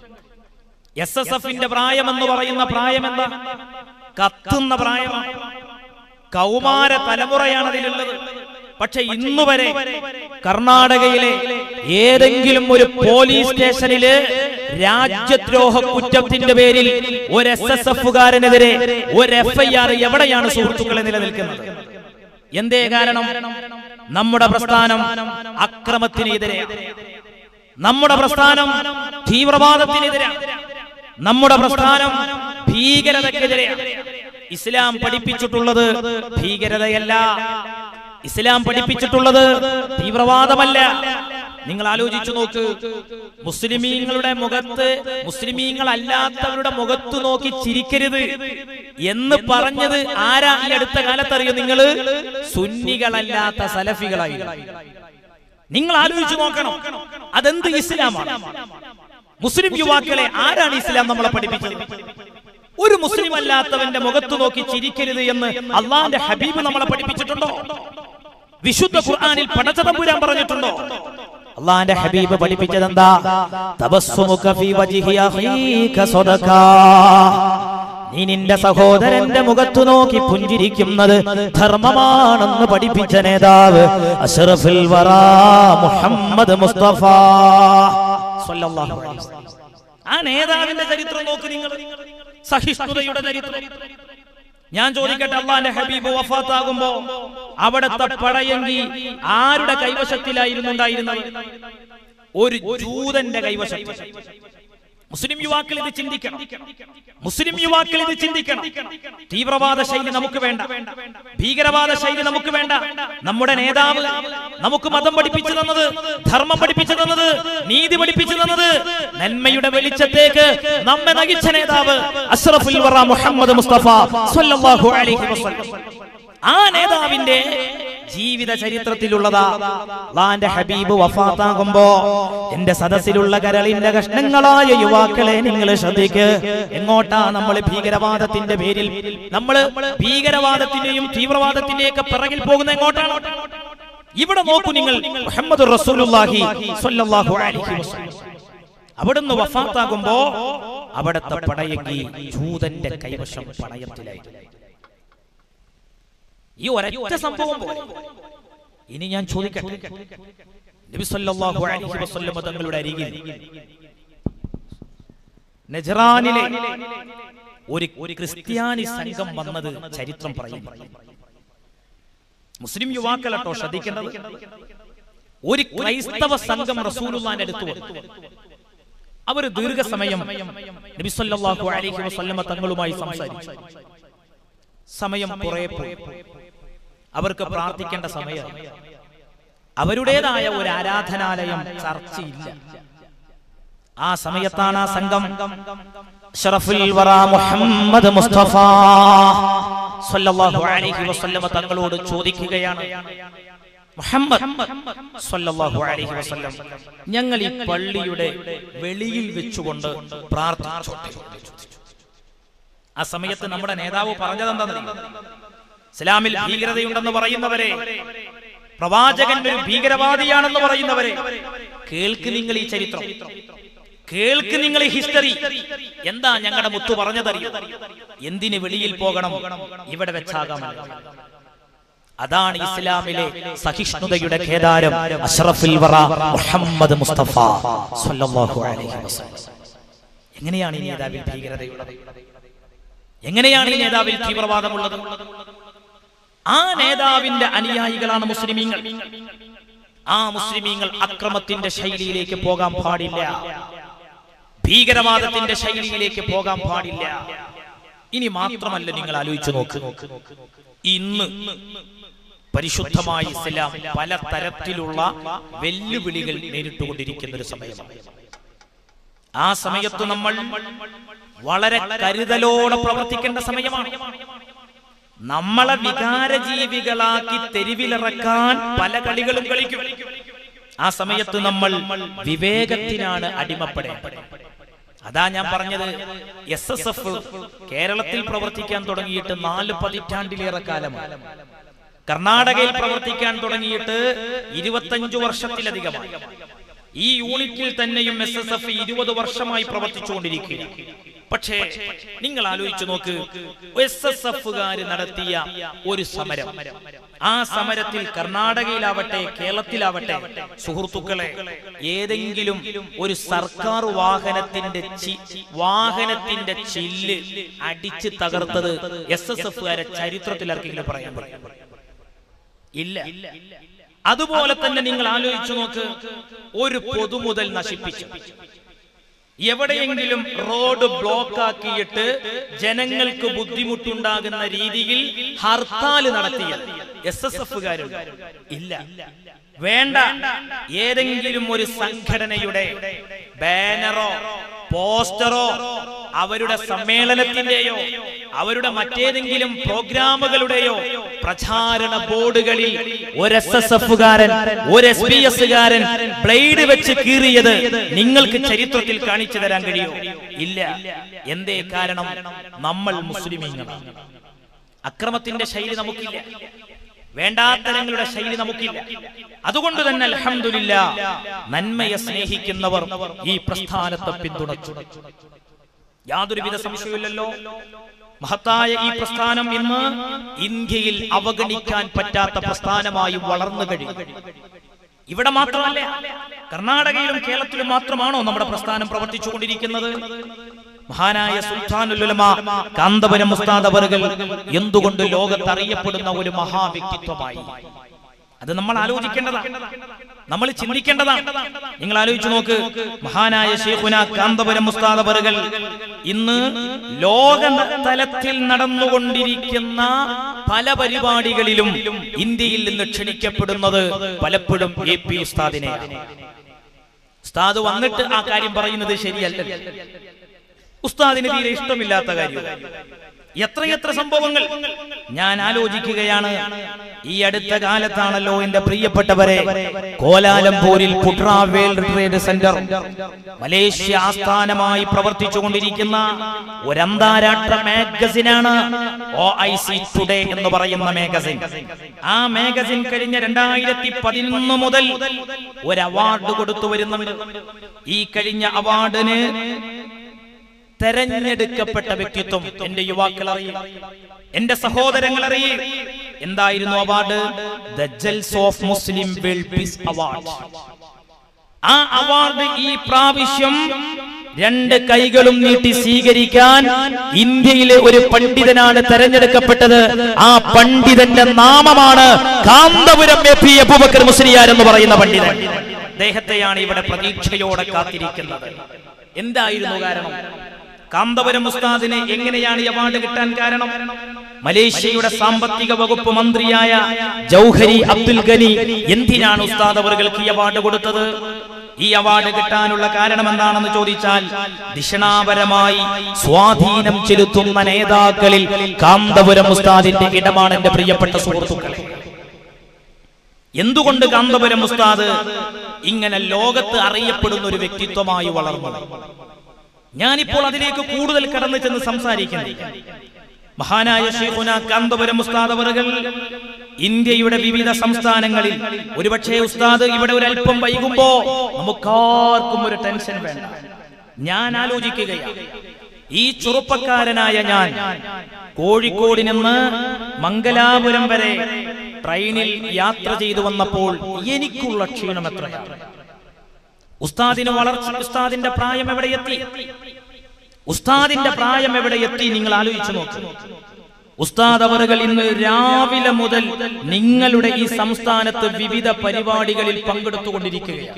Speaker 1: എസ് എസ് എഫിന്റെ പ്രായം എന്ന് പറയുന്ന പ്രായം എന്താ കത്തുന്ന പ്രായമാണ് കൗമാര തലമുറയാണ് അതിലുള്ളത് പക്ഷെ ഇന്നുവരെ കർണാടകയിലെ ഏതെങ്കിലും ഒരു പോലീസ് സ്റ്റേഷനില് രാജ്യദ്രോഹ കുറ്റത്തിന്റെ പേരിൽ ഒരു എസ് എസ് എഫുകാരനെതിരെ ഒരു എഫ് ഐ ആർ എവിടെയാണ് സുഹൃത്തുക്കളെ നിലനിൽക്കുന്നത് എന്തേ കാരണം നമ്മുടെ പ്രസ്ഥാനം അക്രമത്തിനെതിരെ നമ്മുടെ പ്രസ്ഥാനം തീവ്രവാദത്തിനെതിരാണ് നമ്മുടെ പ്രസ്ഥാനം ഭീകരതക്കെതിരെയാണ് ഇസ്ലാം പഠിപ്പിച്ചിട്ടുള്ളത് ഭീകരതയല്ല ഇസ്ലാം പഠിപ്പിച്ചിട്ടുള്ളത് തീവ്രവാദമല്ല നിങ്ങൾ ആലോചിച്ചു നോക്ക് മുസ്ലിമീങ്ങളുടെ മുഖത്ത് മുസ്ലിമീങ്ങൾ അല്ലാത്തവരുടെ മുഖത്ത് നോക്കി ചിരിക്കരുത് എന്ന് പറഞ്ഞത് ആരാ ഈ അടുത്ത കാലത്തറിയോ നിങ്ങള് സുന്നികളല്ലാത്ത സലഫികളായി നിങ്ങൾ ആലോചിച്ചു നോക്കണം അതെന്ത് ഇസ്ലാമാണ് മുസ്ലിം യുവാക്കളെ ആരാണ് ഇസ്ലാം നമ്മളെ പഠിപ്പിച്ചത് ഒരു മുസ്ലിം അല്ലാത്തവന്റെ മുഖത്ത് നോക്കി ചിരിക്കരുത് എന്ന് അള്ളാന്റെ ഹബീബ് നമ്മളെ പഠിപ്പിച്ചിട്ടുണ്ടോ വിശുദ്ധ ഖുർആനിൽ പടച്ചതമ്പുരാൻ പറഞ്ഞിട്ടുണ്ടോ അള്ളാന്റെ ഹബീബ് പഠിപ്പിച്ചത് എന്താ തബസ്സുമുക ഫീ വജ്ഹി അഖീക സദഖാ നീ നിന്റെ സഹോദരന്റെ മുഖത്തു നോക്കി പുഞ്ചിരിക്കുന്നത് ധർമ്മമാണെന്ന് പഠിപ്പിച്ച നേതാവ് അഷ്റഫുൽ വറാ മുഹമ്മദ് മുസ്തഫ സ്വല്ലല്ലാഹു അലൈഹി വസല്ലം. ആ നേതാവിന്റെ ചരിത്രം നോക്ക് നിങ്ങൾ സഹിഷ്ണുതയുടെ ചരിത്രം ഞാൻ ചോദിക്കട്ടെ അള്ളാന്റെ ഹബീബ് വഫാത്താകുമ്പോ അവിടുത്തെ പടയെങ്കി ആരുടെ കൈവശത്തിലായിരുന്നു ഉണ്ടായിരുന്നത് ഒരു ജൂതന്റെ കൈവശത്തിൽ മുസ്ലിം യുവാക്കൾ ഇത് ചിന്തിക്കണം മുസ്ലിം യുവാക്കൾ ഇത് ചിന്തിക്കണം തീവ്രവാദ ശൈലി നമുക്ക് വേണ്ട ഭീകരവാദ ശൈലി നമുക്ക് വേണ്ട നമ്മുടെ നേതാവ് നമുക്ക് മതം പഠിപ്പിച്ചു തന്നത് ധർമ്മം പഠിപ്പിച്ചു തന്നത് നീതി പഠിപ്പിച്ചു തന്നത് നന്മയുടെ വെളിച്ചത്തേക്ക് നമ്മെ നയിച്ച നേതാവ് അഷ്റഫുൽ വറ മുഹമ്മദ് മുസ്തഫ സ്വല്ലല്ലാഹു അലൈഹി വസല്ലം ആ നേതാവിന്റെ ജീവിത ചരിത്രത്തിലുള്ളതാ അള്ളാന്റെ ഹബീബ് വഫാത്താകുമ്പോ എന്റെ സദസ്സിലുള്ള കരളിന്റെ കഷ്ണങ്ങളായ യുവാക്കളെ നിങ്ങൾ ശ്രദ്ധിക്ക് എങ്ങോട്ടാ നമ്മൾ ഭീകരവാദത്തിന്റെ പേരിൽ നമ്മൾ ഭീകരവാദത്തിന്റെയും തീവ്രവാദത്തിന്റെയൊക്കെ പിറകിൽ പോകുന്ന എങ്ങോട്ടാണ് ഇവിടെ നോക്കൂ നിങ്ങൾ മുഹമ്മദ് റസൂലുള്ളാഹി സ്വല്ലല്ലാഹു അലൈഹി വസല്ലം അവിടുന്ന് വഫാത്താകുമ്പോ അവിടുത്തെ പടയെങ്കിൽ ജൂതന്റെ കൈവശം പണയത്തിലായി ഈ ഒരൊറ്റ സംഭവം പോലെ ഇനി ഞാൻ ചോദിക്കട്ടെ നബി സല്ലല്ലാഹു അലൈഹി വസല്ലം തങ്ങളുടെ അരികിൽ നജറാനിലെ ഒരു ഒരു ക്രിസ്ത്യാനി സംഘം വന്നത് ചരിത്രം പറയുന്നു മുസ്ലിം യുവാക്കളട്ടോ ശ്രദ്ധിക്കേണ്ടത് ഒരു ക്രൈസ്തവ സംഘം റസൂലുള്ളാന്റെ അടുത്ത് വന്നു അവർ ദീർഘസമയം നബി സല്ലല്ലാഹു അലൈഹി വസല്ലമ തങ്ങളുമായി സംസാരിച്ചു സമയം കുറെ പോയി അവർക്ക് പ്രാർത്ഥിക്കേണ്ട സമയം അവരുടേതായ ഒരു ആരാധനാലയം ചർച്ചയില്ല ആ സമയത്താണ് ആ സംഘം ഷറഫുൽ വറ മുഹമ്മദ് മുസ്തഫ സല്ലല്ലാഹു അലൈഹി വസല്ലമ തങ്ങളോട് ചോദിക്കുകയാണ് മുഹമ്മദ് സല്ലല്ലാഹു അലൈഹി വസല്ലം ഞങ്ങൾ ഈ പള്ളിയുടെ വെളിയിൽ വെച്ചുകൊണ്ട് പ്രാർത്ഥിച്ചോട്ടെ ആ സമയത്ത് നമ്മുടെ നേതാവ് പറഞ്ഞത് എന്താണെന്ന് ഇസ്ലാമിൽ ഭീകരതയുണ്ടെന്ന് പറയുന്നവരെ പ്രവാചകൻ ഒരു ഭീകരവാദിയാണെന്ന് പറയുന്നവരെ കേൾക്ക് നിങ്ങൾ ഈ ചരിത്രം കേൾക്ക് നിങ്ങൾ ഈ ഹിസ്റ്ററി എന്താ ഞങ്ങളുടെ മുത്തു പറഞ്ഞതറിയോ എന്തിന് വെളിയിൽ പോകണം ഇവിടെ വെച്ചാകാമല്ലോ അതാണ് ഇസ്ലാമിലെ സഹിഷ്ണുതയുടെ കേദാരം അഷ്റഫുൽ വറ മുഹമ്മദ് മുസ്തഫ സ്വല്ലല്ലാഹു അലൈഹി വസല്ലം എങ്ങനെയാണ് ഈ നേതാവിൽ ഭീകരതയുള്ളത് എങ്ങനെയാണ് ഈ നേതാവിൽ തീവ്രവാദമുള്ളത് ആ നേതാവിന്റെ അനുയായികളാണ് മുസ്ലിമീങ്ങൾ ആ മുസ്ലിമീങ്ങൾ അക്രമത്തിന്റെ ശൈലിയിലേക്ക് പോകാൻ പാടില്ല ഭീകരവാദത്തിന്റെ ശൈലിയിലേക്ക് പോകാൻ പാടില്ല ഇനി മാത്രമല്ല നിങ്ങൾ ആലോചിച്ചു നോക്ക് ഇന്ന് പരിശുദ്ധമായ ഇസ്ലാം പല തരത്തിലുള്ള വെല്ലുവിളികൾ നേരിട്ടുകൊണ്ടിരിക്കുന്ന ഒരു സമയമാണ് ആ സമയത്ത് നമ്മൾ വളരെ കരുതലോടെ പ്രവർത്തിക്കേണ്ട സമയമാണ് നമ്മളെ വികാരജീവികളാക്കി തെരുവിലിറക്കാൻ പല കളികളും കളിക്കും ആ സമയത്ത് നമ്മൾ വിവേകത്തിനാണ് അടിമപ്പെടേണ്ടത് അതാ ഞാൻ പറഞ്ഞത് എസ് എസ് എഫ് കേരളത്തിൽ പ്രവർത്തിക്കാൻ തുടങ്ങിയിട്ട് നാല് പതിറ്റാണ്ടിലേറെ കാലമാണ് കർണാടകയിൽ പ്രവർത്തിക്കാൻ തുടങ്ങിയിട്ട് ഇരുപത്തഞ്ചു വർഷത്തിലധികമായി ഈ യൂണിറ്റിൽ തന്നെയും എസ് എസ് എഫ് ഇരുപത് വർഷമായി പ്രവർത്തിച്ചുകൊണ്ടിരിക്കുക പക്ഷേ നിങ്ങൾ ആലോചിച്ചു നോക്ക് എസ് എസ് എഫുകാര് നടത്തിയ ഒരു സമരം ആ സമരത്തിൽ കർണാടകയിലാവട്ടെ കേരളത്തിലാവട്ടെ സുഹൃത്തുക്കളെ ഏതെങ്കിലും ഒരു സർക്കാർ വാഹനത്തിന്റെ ചി- വാഹനത്തിന്റെ ചില്ല് അടിച്ച് തകർത്തത് എസ് എസ് എഫുകാരെ ചരിത്രത്തിൽ ആർക്കെങ്കിലും പറയാൻ പറ്റും ഇല്ല അതുപോലെ തന്നെ നിങ്ങൾ ആലോചിച്ചു നോക്ക് ഒരു പൊതുമുതൽ നശിപ്പിച്ചു എവിടെയെങ്കിലും റോഡ് ബ്ലോക്ക് ആക്കിയിട്ട് ജനങ്ങൾക്ക് ബുദ്ധിമുട്ടുണ്ടാകുന്ന രീതിയിൽ ഹർത്താൽ നടത്തിയത് എസ് എസ് എഫുകാരുണ്ട് ഇല്ല വേണ്ട ഏതെങ്കിലും ഒരു സംഘടനയുടെ ബാനറോ പോസ്റ്ററോ അവരുടെ സമ്മേളനത്തിന്റെയോ അവരുടെ മറ്റേതെങ്കിലും പ്രോഗ്രാമുകളുടെയോ പ്രചാരണ ബോർഡുകളിൽ ഒരു എസ് എസ് എഫുകാരൻ ഒരു എസ് ബി എസുകാരൻ ബ്ലേഡ് വെച്ച് കീറിയത് നിങ്ങൾക്ക് ചരിത്രത്തിൽ കാണിച്ചു തരാൻ കഴിയോ ഇല്ല എന്തേ കാരണം നമ്മൾ മുസ്ലിമീങ്ങളാണ് അക്രമത്തിന്റെ ശൈലി നമുക്കില്ല വേണ്ടാത്തരങ്ങളുടെ ശൈലി നമുക്കില്ല അതുകൊണ്ട് തന്നെ അൽഹംദുലില്ല നന്മയെ സ്നേഹിക്കുന്നവർ ഈ പ്രസ്ഥാനത്തെ പിന്തുണച്ചു യാതൊരുവിധ സംശയമില്ലല്ലോ മഹത്തായ ഈ പ്രസ്ഥാനം ഇന്ന് ഇന്ത്യയിൽ അവഗണിക്കാൻ പറ്റാത്ത പ്രസ്ഥാനമായി വളർന്നു കഴിഞ്ഞു ഇവിടെ മാത്രമല്ല കർണാടകയിലും കേരളത്തിലും മാത്രമാണോ നമ്മുടെ പ്രസ്ഥാനം പ്രവർത്തിച്ചുകൊണ്ടിരിക്കുന്നത് മഹാനായ സുൽത്താനുലുലമ കാന്തപുരം മുസ്താദ് അവറുകൾ എന്തുകൊണ്ട് ലോകത്ത് അറിയപ്പെടുന്ന ഒരു മഹാവ്യക്തിത്വമായി അത് നമ്മൾ ആലോചിക്കേണ്ടതാണ് നമ്മൾ ചിന്തിക്കേണ്ടതാണ് നിങ്ങൾ ആലോചിച്ചു നോക്ക് മഹാനായ ഷെയ്ഖുന കാന്തപുരം മുസ്താദ് അവറുകൾ ഇന്ന് ലോക തലത്തിൽ നടന്നുകൊണ്ടിരിക്കുന്ന പല പരിപാടികളിലും ഇന്ത്യയിൽ നിന്ന് ക്ഷണിക്കപ്പെടുന്നത് പലപ്പോഴും എ പി ഉസ്താദിനെയാണ് ഉസ്താദ് വന്നിട്ട് ആ കാര്യം പറയുന്നത് ശരിയല്ല ഉസ്താദിന് തീരെ ഇഷ്ടമില്ലാത്ത കാര്യം എത്രയെത്ര സംഭവങ്ങൾ ഞാൻ ആലോചിക്കുകയാണ് ഈ അടുത്ത കാലത്താണല്ലോ എന്റെ പ്രിയപ്പെട്ടവരെ കോലാലംപൂരിൽ Putra world trade centre Malaysia ആസ്ഥാനമായി പ്രവർത്തിച്ചുകൊണ്ടിരിക്കുന്ന ഒരു അന്താരാഷ്ട്ര മാഗസിനാണ് ഒ ഐ സി ടുഡേ എന്ന് പറയുന്ന മാഗസിൻ ആ മാഗസിൻ കഴിഞ്ഞ രണ്ടായിരത്തി പതിനൊന്ന് മുതൽ ഒരു അവാർഡ് കൊടുത്തു വരുന്നുണ്ട് ഈ കഴിഞ്ഞ അവാർഡിന് തെരഞ്ഞെടുക്കപ്പെട്ട വ്യക്തിത്വം എന്റെ യുവാക്കൾ അറിയും എന്റെ സഹോദരങ്ങൾ അറിയും എന്തായിരുന്നു award the jewels of Muslim world peace award ആ അവാർഡ് ഈ പ്രാവശ്യം രണ്ട് കൈകളും നീട്ടി സ്വീകരിക്കാൻ ഇന്ത്യയിലെ ഒരു പണ്ഡിതനാണ് തെരഞ്ഞെടുക്കപ്പെട്ടത് ആ പണ്ഡിതന്റെ നാമമാണ് കാന്തപുരം എ പി അബൂബക്കർ മുസ്ലിയാർ എന്ന് പറയുന്ന പണ്ഡിതൻ അദ്ദേഹത്തെയാണ് ഇവിടെ പ്രതീക്ഷയോടെ കാത്തിരിക്കുന്നത് എന്തായിരുന്നു കാരണം കാന്തപുരം ഉസ്താദിന് എങ്ങനെയാണ് ഈ അവാർഡ് കിട്ടാൻ കാരണം മലേഷ്യയുടെ സാമ്പത്തിക വകുപ്പ് മന്ത്രിയായ ജൗഹരി അബ്ദുൽ ഗനി എന്തിനാണ് ഉസ്താദ് അവർക്ക് ഈ അവാർഡ് കൊടുത്തത് ഈ അവാർഡ് കിട്ടാനുള്ള കാരണം എന്താണെന്ന് ചോദിച്ചാൽ ദിഷണാപരമായി സ്വാധീനം ചെലുത്തുന്ന നേതാക്കളിൽ കാന്തപുരം ഉസ്താദിന്റെ ഇടമാണ് എന്റെ പ്രിയപ്പെട്ട സുഹൃത്തുക്കളെ എന്തുകൊണ്ട് കാന്തപുരം ഉസ്താദ് ഇങ്ങനെ ലോകത്ത് അറിയപ്പെടുന്ന ഒരു വ്യക്തിത്വമായി വളർന്നു ഞാനിപ്പോൾ അതിലേക്ക് കൂടുതൽ കടന്നു ചെന്ന് സംസാരിക്കുന്നില്ല മഹാനായ ഷെയ്ഖുന കാന്തപുരം ഉസ്താദ് അവറുകൾ ഇന്ത്യയുടെ വിവിധ സംസ്ഥാനങ്ങളിൽ ഒരുപക്ഷെ ഉസ്താദ് ഇവിടെ ഒരു അല്പം വൈകുമ്പോ നമുക്കാർക്കും ഒരു ടെൻഷൻ വേണ്ട ഞാൻ ആലോചിക്കുകയാണ് ഈ ചെറുപ്പക്കാരനായ ഞാൻ കോഴിക്കോട് നിന്ന് മംഗലാപുരം വരെ ട്രെയിനിൽ യാത്ര ചെയ്തു വന്നപ്പോൾ എനിക്കുള്ള ക്ഷീണം എത്രയാണ് ഉസ്താദിന് വളർച്ച ഉസ്താദിന്റെ പ്രായം എവിടെ എത്തി ഉസ്താദിന്റെ പ്രായം എവിടെ എത്തി നിങ്ങൾ ആലോചിച്ചു നോക്ക് ഉസ്താദ് അവറുകൾ ഇന്ന് രാവിലെ മുതൽ നിങ്ങളുടെ ഈ സംസ്ഥാനത്ത് വിവിധ പരിപാടികളിൽ പങ്കെടുത്തുകൊണ്ടിരിക്കുകയാണ്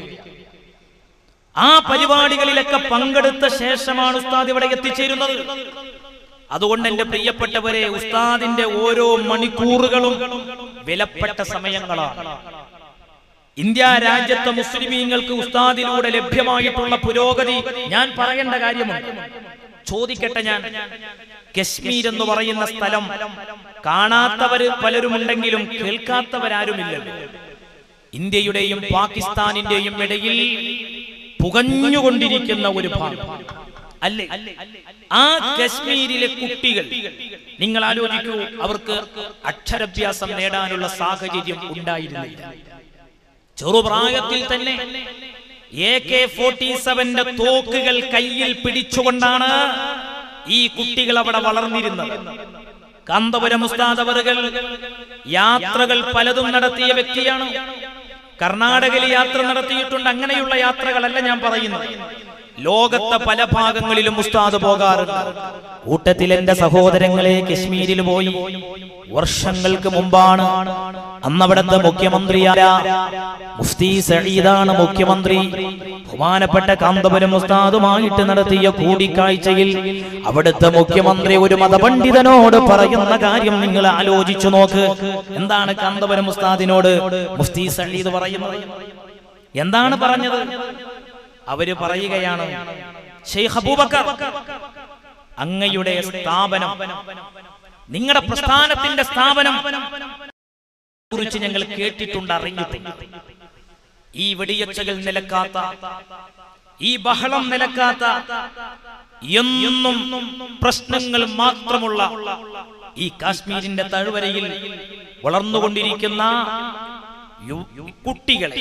Speaker 1: ആ പരിപാടികളിലൊക്കെ പങ്കെടുത്ത ശേഷമാണ് ഉസ്താദ് ഇവിടെ എത്തിച്ചേരുന്നത് അതുകൊണ്ട് എന്റെ പ്രിയപ്പെട്ടവരെ ഉസ്താദിന്റെ ഓരോ മണിക്കൂറുകളും വിലപ്പെട്ട സമയങ്ങളാണ് ഇന്ത്യ രാജ്യത്തെ മുസ്ലിമീങ്ങൾക്ക് ഉസ്താദിലൂടെ ലഭ്യമായിട്ടുള്ള പുരോഗതി ഞാൻ പറയേണ്ട കാര്യമുണ്ട് ചോദിക്കട്ടെ ഞാൻ കശ്മീർ എന്ന് പറയുന്ന സ്ഥലം കാണാത്തവര് പലരുമുണ്ടെങ്കിലും കേൾക്കാത്തവരാരുമില്ലല്ലോ ഇന്ത്യയുടെയും പാകിസ്ഥാനിന്റെയും ഇടയിൽ പുകഞ്ഞുകൊണ്ടിരിക്കുന്ന ഒരു ഭാഗം അല്ലേ ആ കശ്മീരിലെ കുട്ടികൾ നിങ്ങൾ ആലോചിക്കൂ അവർക്ക് അക്ഷരാഭ്യാസം നേടാനുള്ള സാഹചര്യം ഉണ്ടായിരുന്നില്ല ചെറുപ്രായത്തിൽ തന്നെ എ കെ ഫോർട്ടി സെവന്റെ തോക്കുകൾ കയ്യിൽ പിടിച്ചുകൊണ്ടാണ് ഈ കുട്ടികൾ അവിടെ വളർന്നിരുന്നത് കാന്തപുരം ഉസ്താദ് അവറുകൾ യാത്രകൾ പലതും നടത്തിയ വ്യക്തിയാണ് കർണാടകയിൽ യാത്ര നടത്തിയിട്ടുണ്ട് അങ്ങനെയുള്ള യാത്രകളല്ല ഞാൻ പറയുന്നത് ലോകത്തെ പല ഭാഗങ്ങളിലും ഉസ്താദ് പോകാറുണ്ട് കൂട്ടത്തിൽ എന്റെ സഹോദരങ്ങളെ കശ്മീരിൽ പോയി വർഷങ്ങൾക്ക് മുമ്പാണ് അന്നവിടുത്തെ മുഖ്യമന്ത്രി ആരാ മുഫ്തി സഈദാണ് മുഖ്യമന്ത്രി ബഹുമാനപ്പെട്ട കാന്തപുരം ഉസ്താദുമായിട്ട് നടത്തിയ കൂടിക്കാഴ്ചയിൽ അവിടുത്തെ മുഖ്യമന്ത്രി ഒരു മതപണ്ഡിതനോട് പറയുന്ന കാര്യം നിങ്ങൾ ആലോചിച്ചു നോക്ക് എന്താണ് കാന്തപുരം ഉസ്താദിനോട് മുഫ്തി സഈദ് പറയുന്നത് എന്താണ് പറഞ്ഞത് അവര് പറയുകയാണ് ഷെയ്ഖ് അബൂബക്കർ അങ്ങയുടെ സ്ഥാപനം നിങ്ങളുടെ പ്രസ്ഥാനത്തിന്റെ സ്ഥാപനം കുറിച്ച് ഞങ്ങൾ കേട്ടിട്ടുണ്ട് അറിഞ്ഞിട്ടുണ്ട് ഈ വെടിയൊച്ചകൾ നിലക്കാത്ത ഈ ബഹളം നിലക്കാത്ത എന്നും പ്രശ്നങ്ങൾ മാത്രമുള്ള ഈ കാശ്മീരിന്റെ തഴുവരയിൽ വളർന്നുകൊണ്ടിരിക്കുന്ന യു- കുട്ടികളെ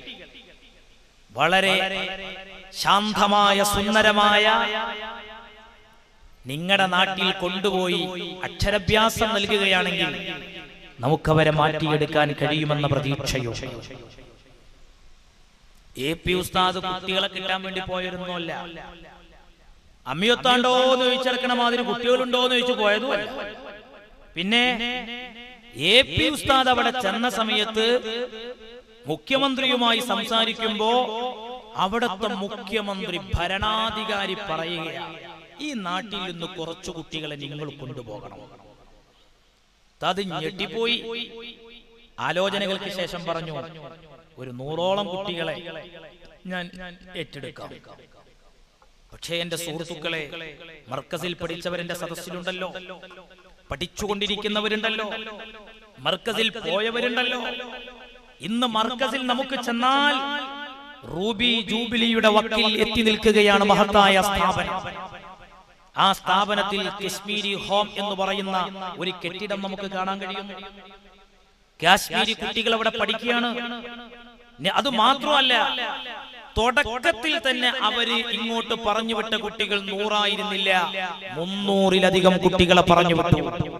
Speaker 1: വളരെ ശാന്തമായ സുന്ദരമായ നിങ്ങളുടെ നാട്ടിൽ കൊണ്ടുപോയി അക്ഷരാഭ്യാസം നൽകുകയാണെങ്കിൽ നമുക്കവരെ മാറ്റിയെടുക്കാൻ കഴിയുമെന്ന പ്രതീക്ഷയോ എ പി ഉസ്താദ് കുട്ടികളെ കിട്ടാൻ വേണ്ടി പോയിരുന്നല്ല അമ്മിയൊത്താണ്ടോ എന്ന് ചോദിച്ചെടുക്കണ മാതിരി കുട്ടികളുണ്ടോ എന്ന് ചോദിച്ചു പോയതുമല്ല പിന്നെ എ പി ഉസ്താദ് അവിടെ ചെന്ന സമയത്ത് മുഖ്യമന്ത്രിയുമായി സംസാരിക്കുമ്പോ അവിടുത്തെ മുഖ്യമന്ത്രി ഭരണാധികാരി പറയുകയാണ് ഈ നാട്ടിൽ നിന്ന് കുറച്ചു കുട്ടികളെ നിങ്ങൾ കൊണ്ടുപോകണം അത് ഞെട്ടിപ്പോയി ആലോചനകൾക്ക് ശേഷം പറഞ്ഞു ഒരു നൂറോളം കുട്ടികളെ ഞാൻ ഏറ്റെടുക്കാം പക്ഷേ എന്റെ സുഹൃത്തുക്കളെ മർക്കസിൽ പഠിച്ചവരെന്റെ സദസ്സിലുണ്ടല്ലോ പഠിച്ചുകൊണ്ടിരിക്കുന്നവരുണ്ടല്ലോ മർക്കസിൽ പോയവരുണ്ടല്ലോ ഇന്ന് മർക്കസിൽ നമുക്ക് ചെന്നാൽ റൂബി ജൂബിലിയുടെ വക്കിൽ എത്തി നിൽക്കുകയാണ് മഹത്തായ സ്ഥാപനം ആ സ്ഥാപനത്തിൽ കശ്മീരി ഹോം എന്ന് പറയുന്ന ഒരു കെട്ടിടം നമുക്ക് കാണാൻ കഴിയുന്നു കാശ്മീരി കുട്ടികൾ അവിടെ പഠിക്കുകയാണ് നി- അത് മാത്രമല്ല തുടക്കത്തിൽ തന്നെ അവര് ഇങ്ങോട്ട് പറഞ്ഞു വിട്ട കുട്ടികൾ നൂറായിരുന്നില്ല മുന്നൂറിലധികം കുട്ടികളെ പറഞ്ഞു വിട്ടു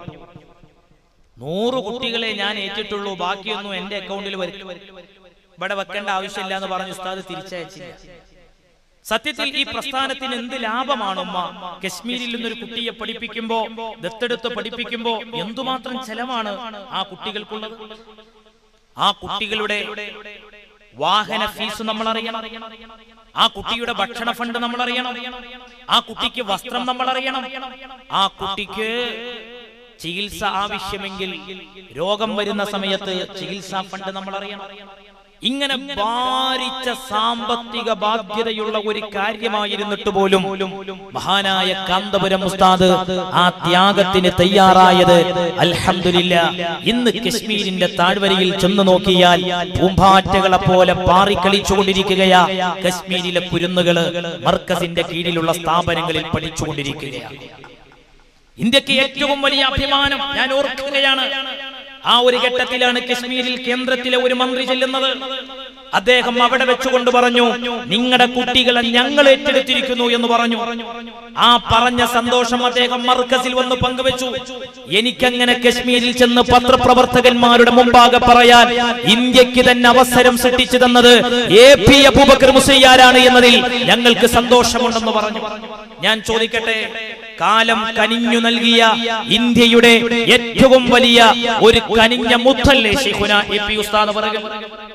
Speaker 1: നൂറ് കുട്ടികളെ ഞാൻ ഏറ്റിട്ടുള്ളൂ ബാക്കിയൊന്നും എന്റെ അക്കൗണ്ടിൽ വരും ഇവിടെ വെക്കേണ്ട ആവശ്യമില്ല എന്ന് പറഞ്ഞ് ഉസ്താദ് തിരിച്ചയച്ചില്ല സത്യത്തിൽ ഈ പ്രസ്ഥാനത്തിന് എന്ത് ലാഭമാണ് ഉമ്മ കശ്മീരിൽ നിന്നൊരു കുട്ടിയെ പഠിപ്പിക്കുമ്പോ ദത്തെടുത്ത് പഠിപ്പിക്കുമ്പോ എന്തുമാത്രം ചെലവാണ് ആ കുട്ടികൾക്കുള്ളത് ആ കുട്ടികളുടെ വാഹന ഫീസ് നമ്മൾ അറിയണം ആ കുട്ടിയുടെ ഭക്ഷണ ഫണ്ട് നമ്മൾ അറിയണം ആ കുട്ടിക്ക് വസ്ത്രം നമ്മൾ അറിയണം ആ കുട്ടിക്ക് ചികിത്സ ആവശ്യമെങ്കിൽ രോഗം വരുന്ന സമയത്ത് ചികിത്സാ ഫണ്ട് നമ്മൾ അറിയണം ഇങ്ങനെ ഭാരിച്ച സാമ്പത്തിക ബാധ്യതയുള്ള ഒരു കാര്യമായിരുന്നിട്ട് പോലും മഹാനായ കാന്തപുരം ഉസ്താദ് ആ ത്യാഗത്തിന് തയ്യാറായത് അൽഹംദുലില്ല ഇന്ന് കശ്മീരിന്റെ താഴ്വരയിൽ ചെന്ന് നോക്കിയാൽ പൂമ്പാറ്റകളെ പോലെ പാറിക്കളിച്ചുകൊണ്ടിരിക്കുകയാ കശ്മീരിലെ കുരുന്നുകള് മർക്കസിന്റെ കീഴിലുള്ള സ്ഥാപനങ്ങളിൽ പഠിച്ചുകൊണ്ടിരിക്കുകയാണ് ഇന്ത്യക്ക് ഏറ്റവും വലിയ അഭിമാനം ഞാൻ ഓർക്കുകയാണ് ആ ഒരു ഘട്ടത്തിലാണ് കശ്മീരിൽ കേന്ദ്രത്തിലെ ഒരു മന്ത്രി ചെല്ലുന്നത് അദ്ദേഹം അവിടെ വെച്ചുകൊണ്ട് പറഞ്ഞു നിങ്ങളുടെ കുട്ടികളെ ഞങ്ങൾ ഏറ്റെടുത്തിരിക്കുന്നു എന്ന് പറഞ്ഞു ആ പറഞ്ഞ സന്തോഷം അദ്ദേഹം മർക്കസിൽ വന്ന് പങ്കുവെച്ചു എനിക്കങ്ങനെ കശ്മീരിൽ ചെന്ന് പത്രപ്രവർത്തകന്മാരുടെ മുമ്പാകെ പറയാൻ ഇന്ത്യക്ക് തന്നെ അവസരം സൃഷ്ടിച്ചു തന്നത് എ പി അബൂബക്കർ മുസയ്യാരാണ് എന്നതിൽ ഞങ്ങൾക്ക് സന്തോഷമുണ്ടെന്ന് പറഞ്ഞു ഞാൻ ചോദിക്കട്ടെ കാലം കനിഞ്ഞു നൽകിയ ഇന്ത്യയുടെ ഏറ്റവും വലിയ ഒരു കനിഞ്ഞ മുത്തല്ലേ ഷെയ്ഖുന എ പി ഉസ്താദ് പറയുക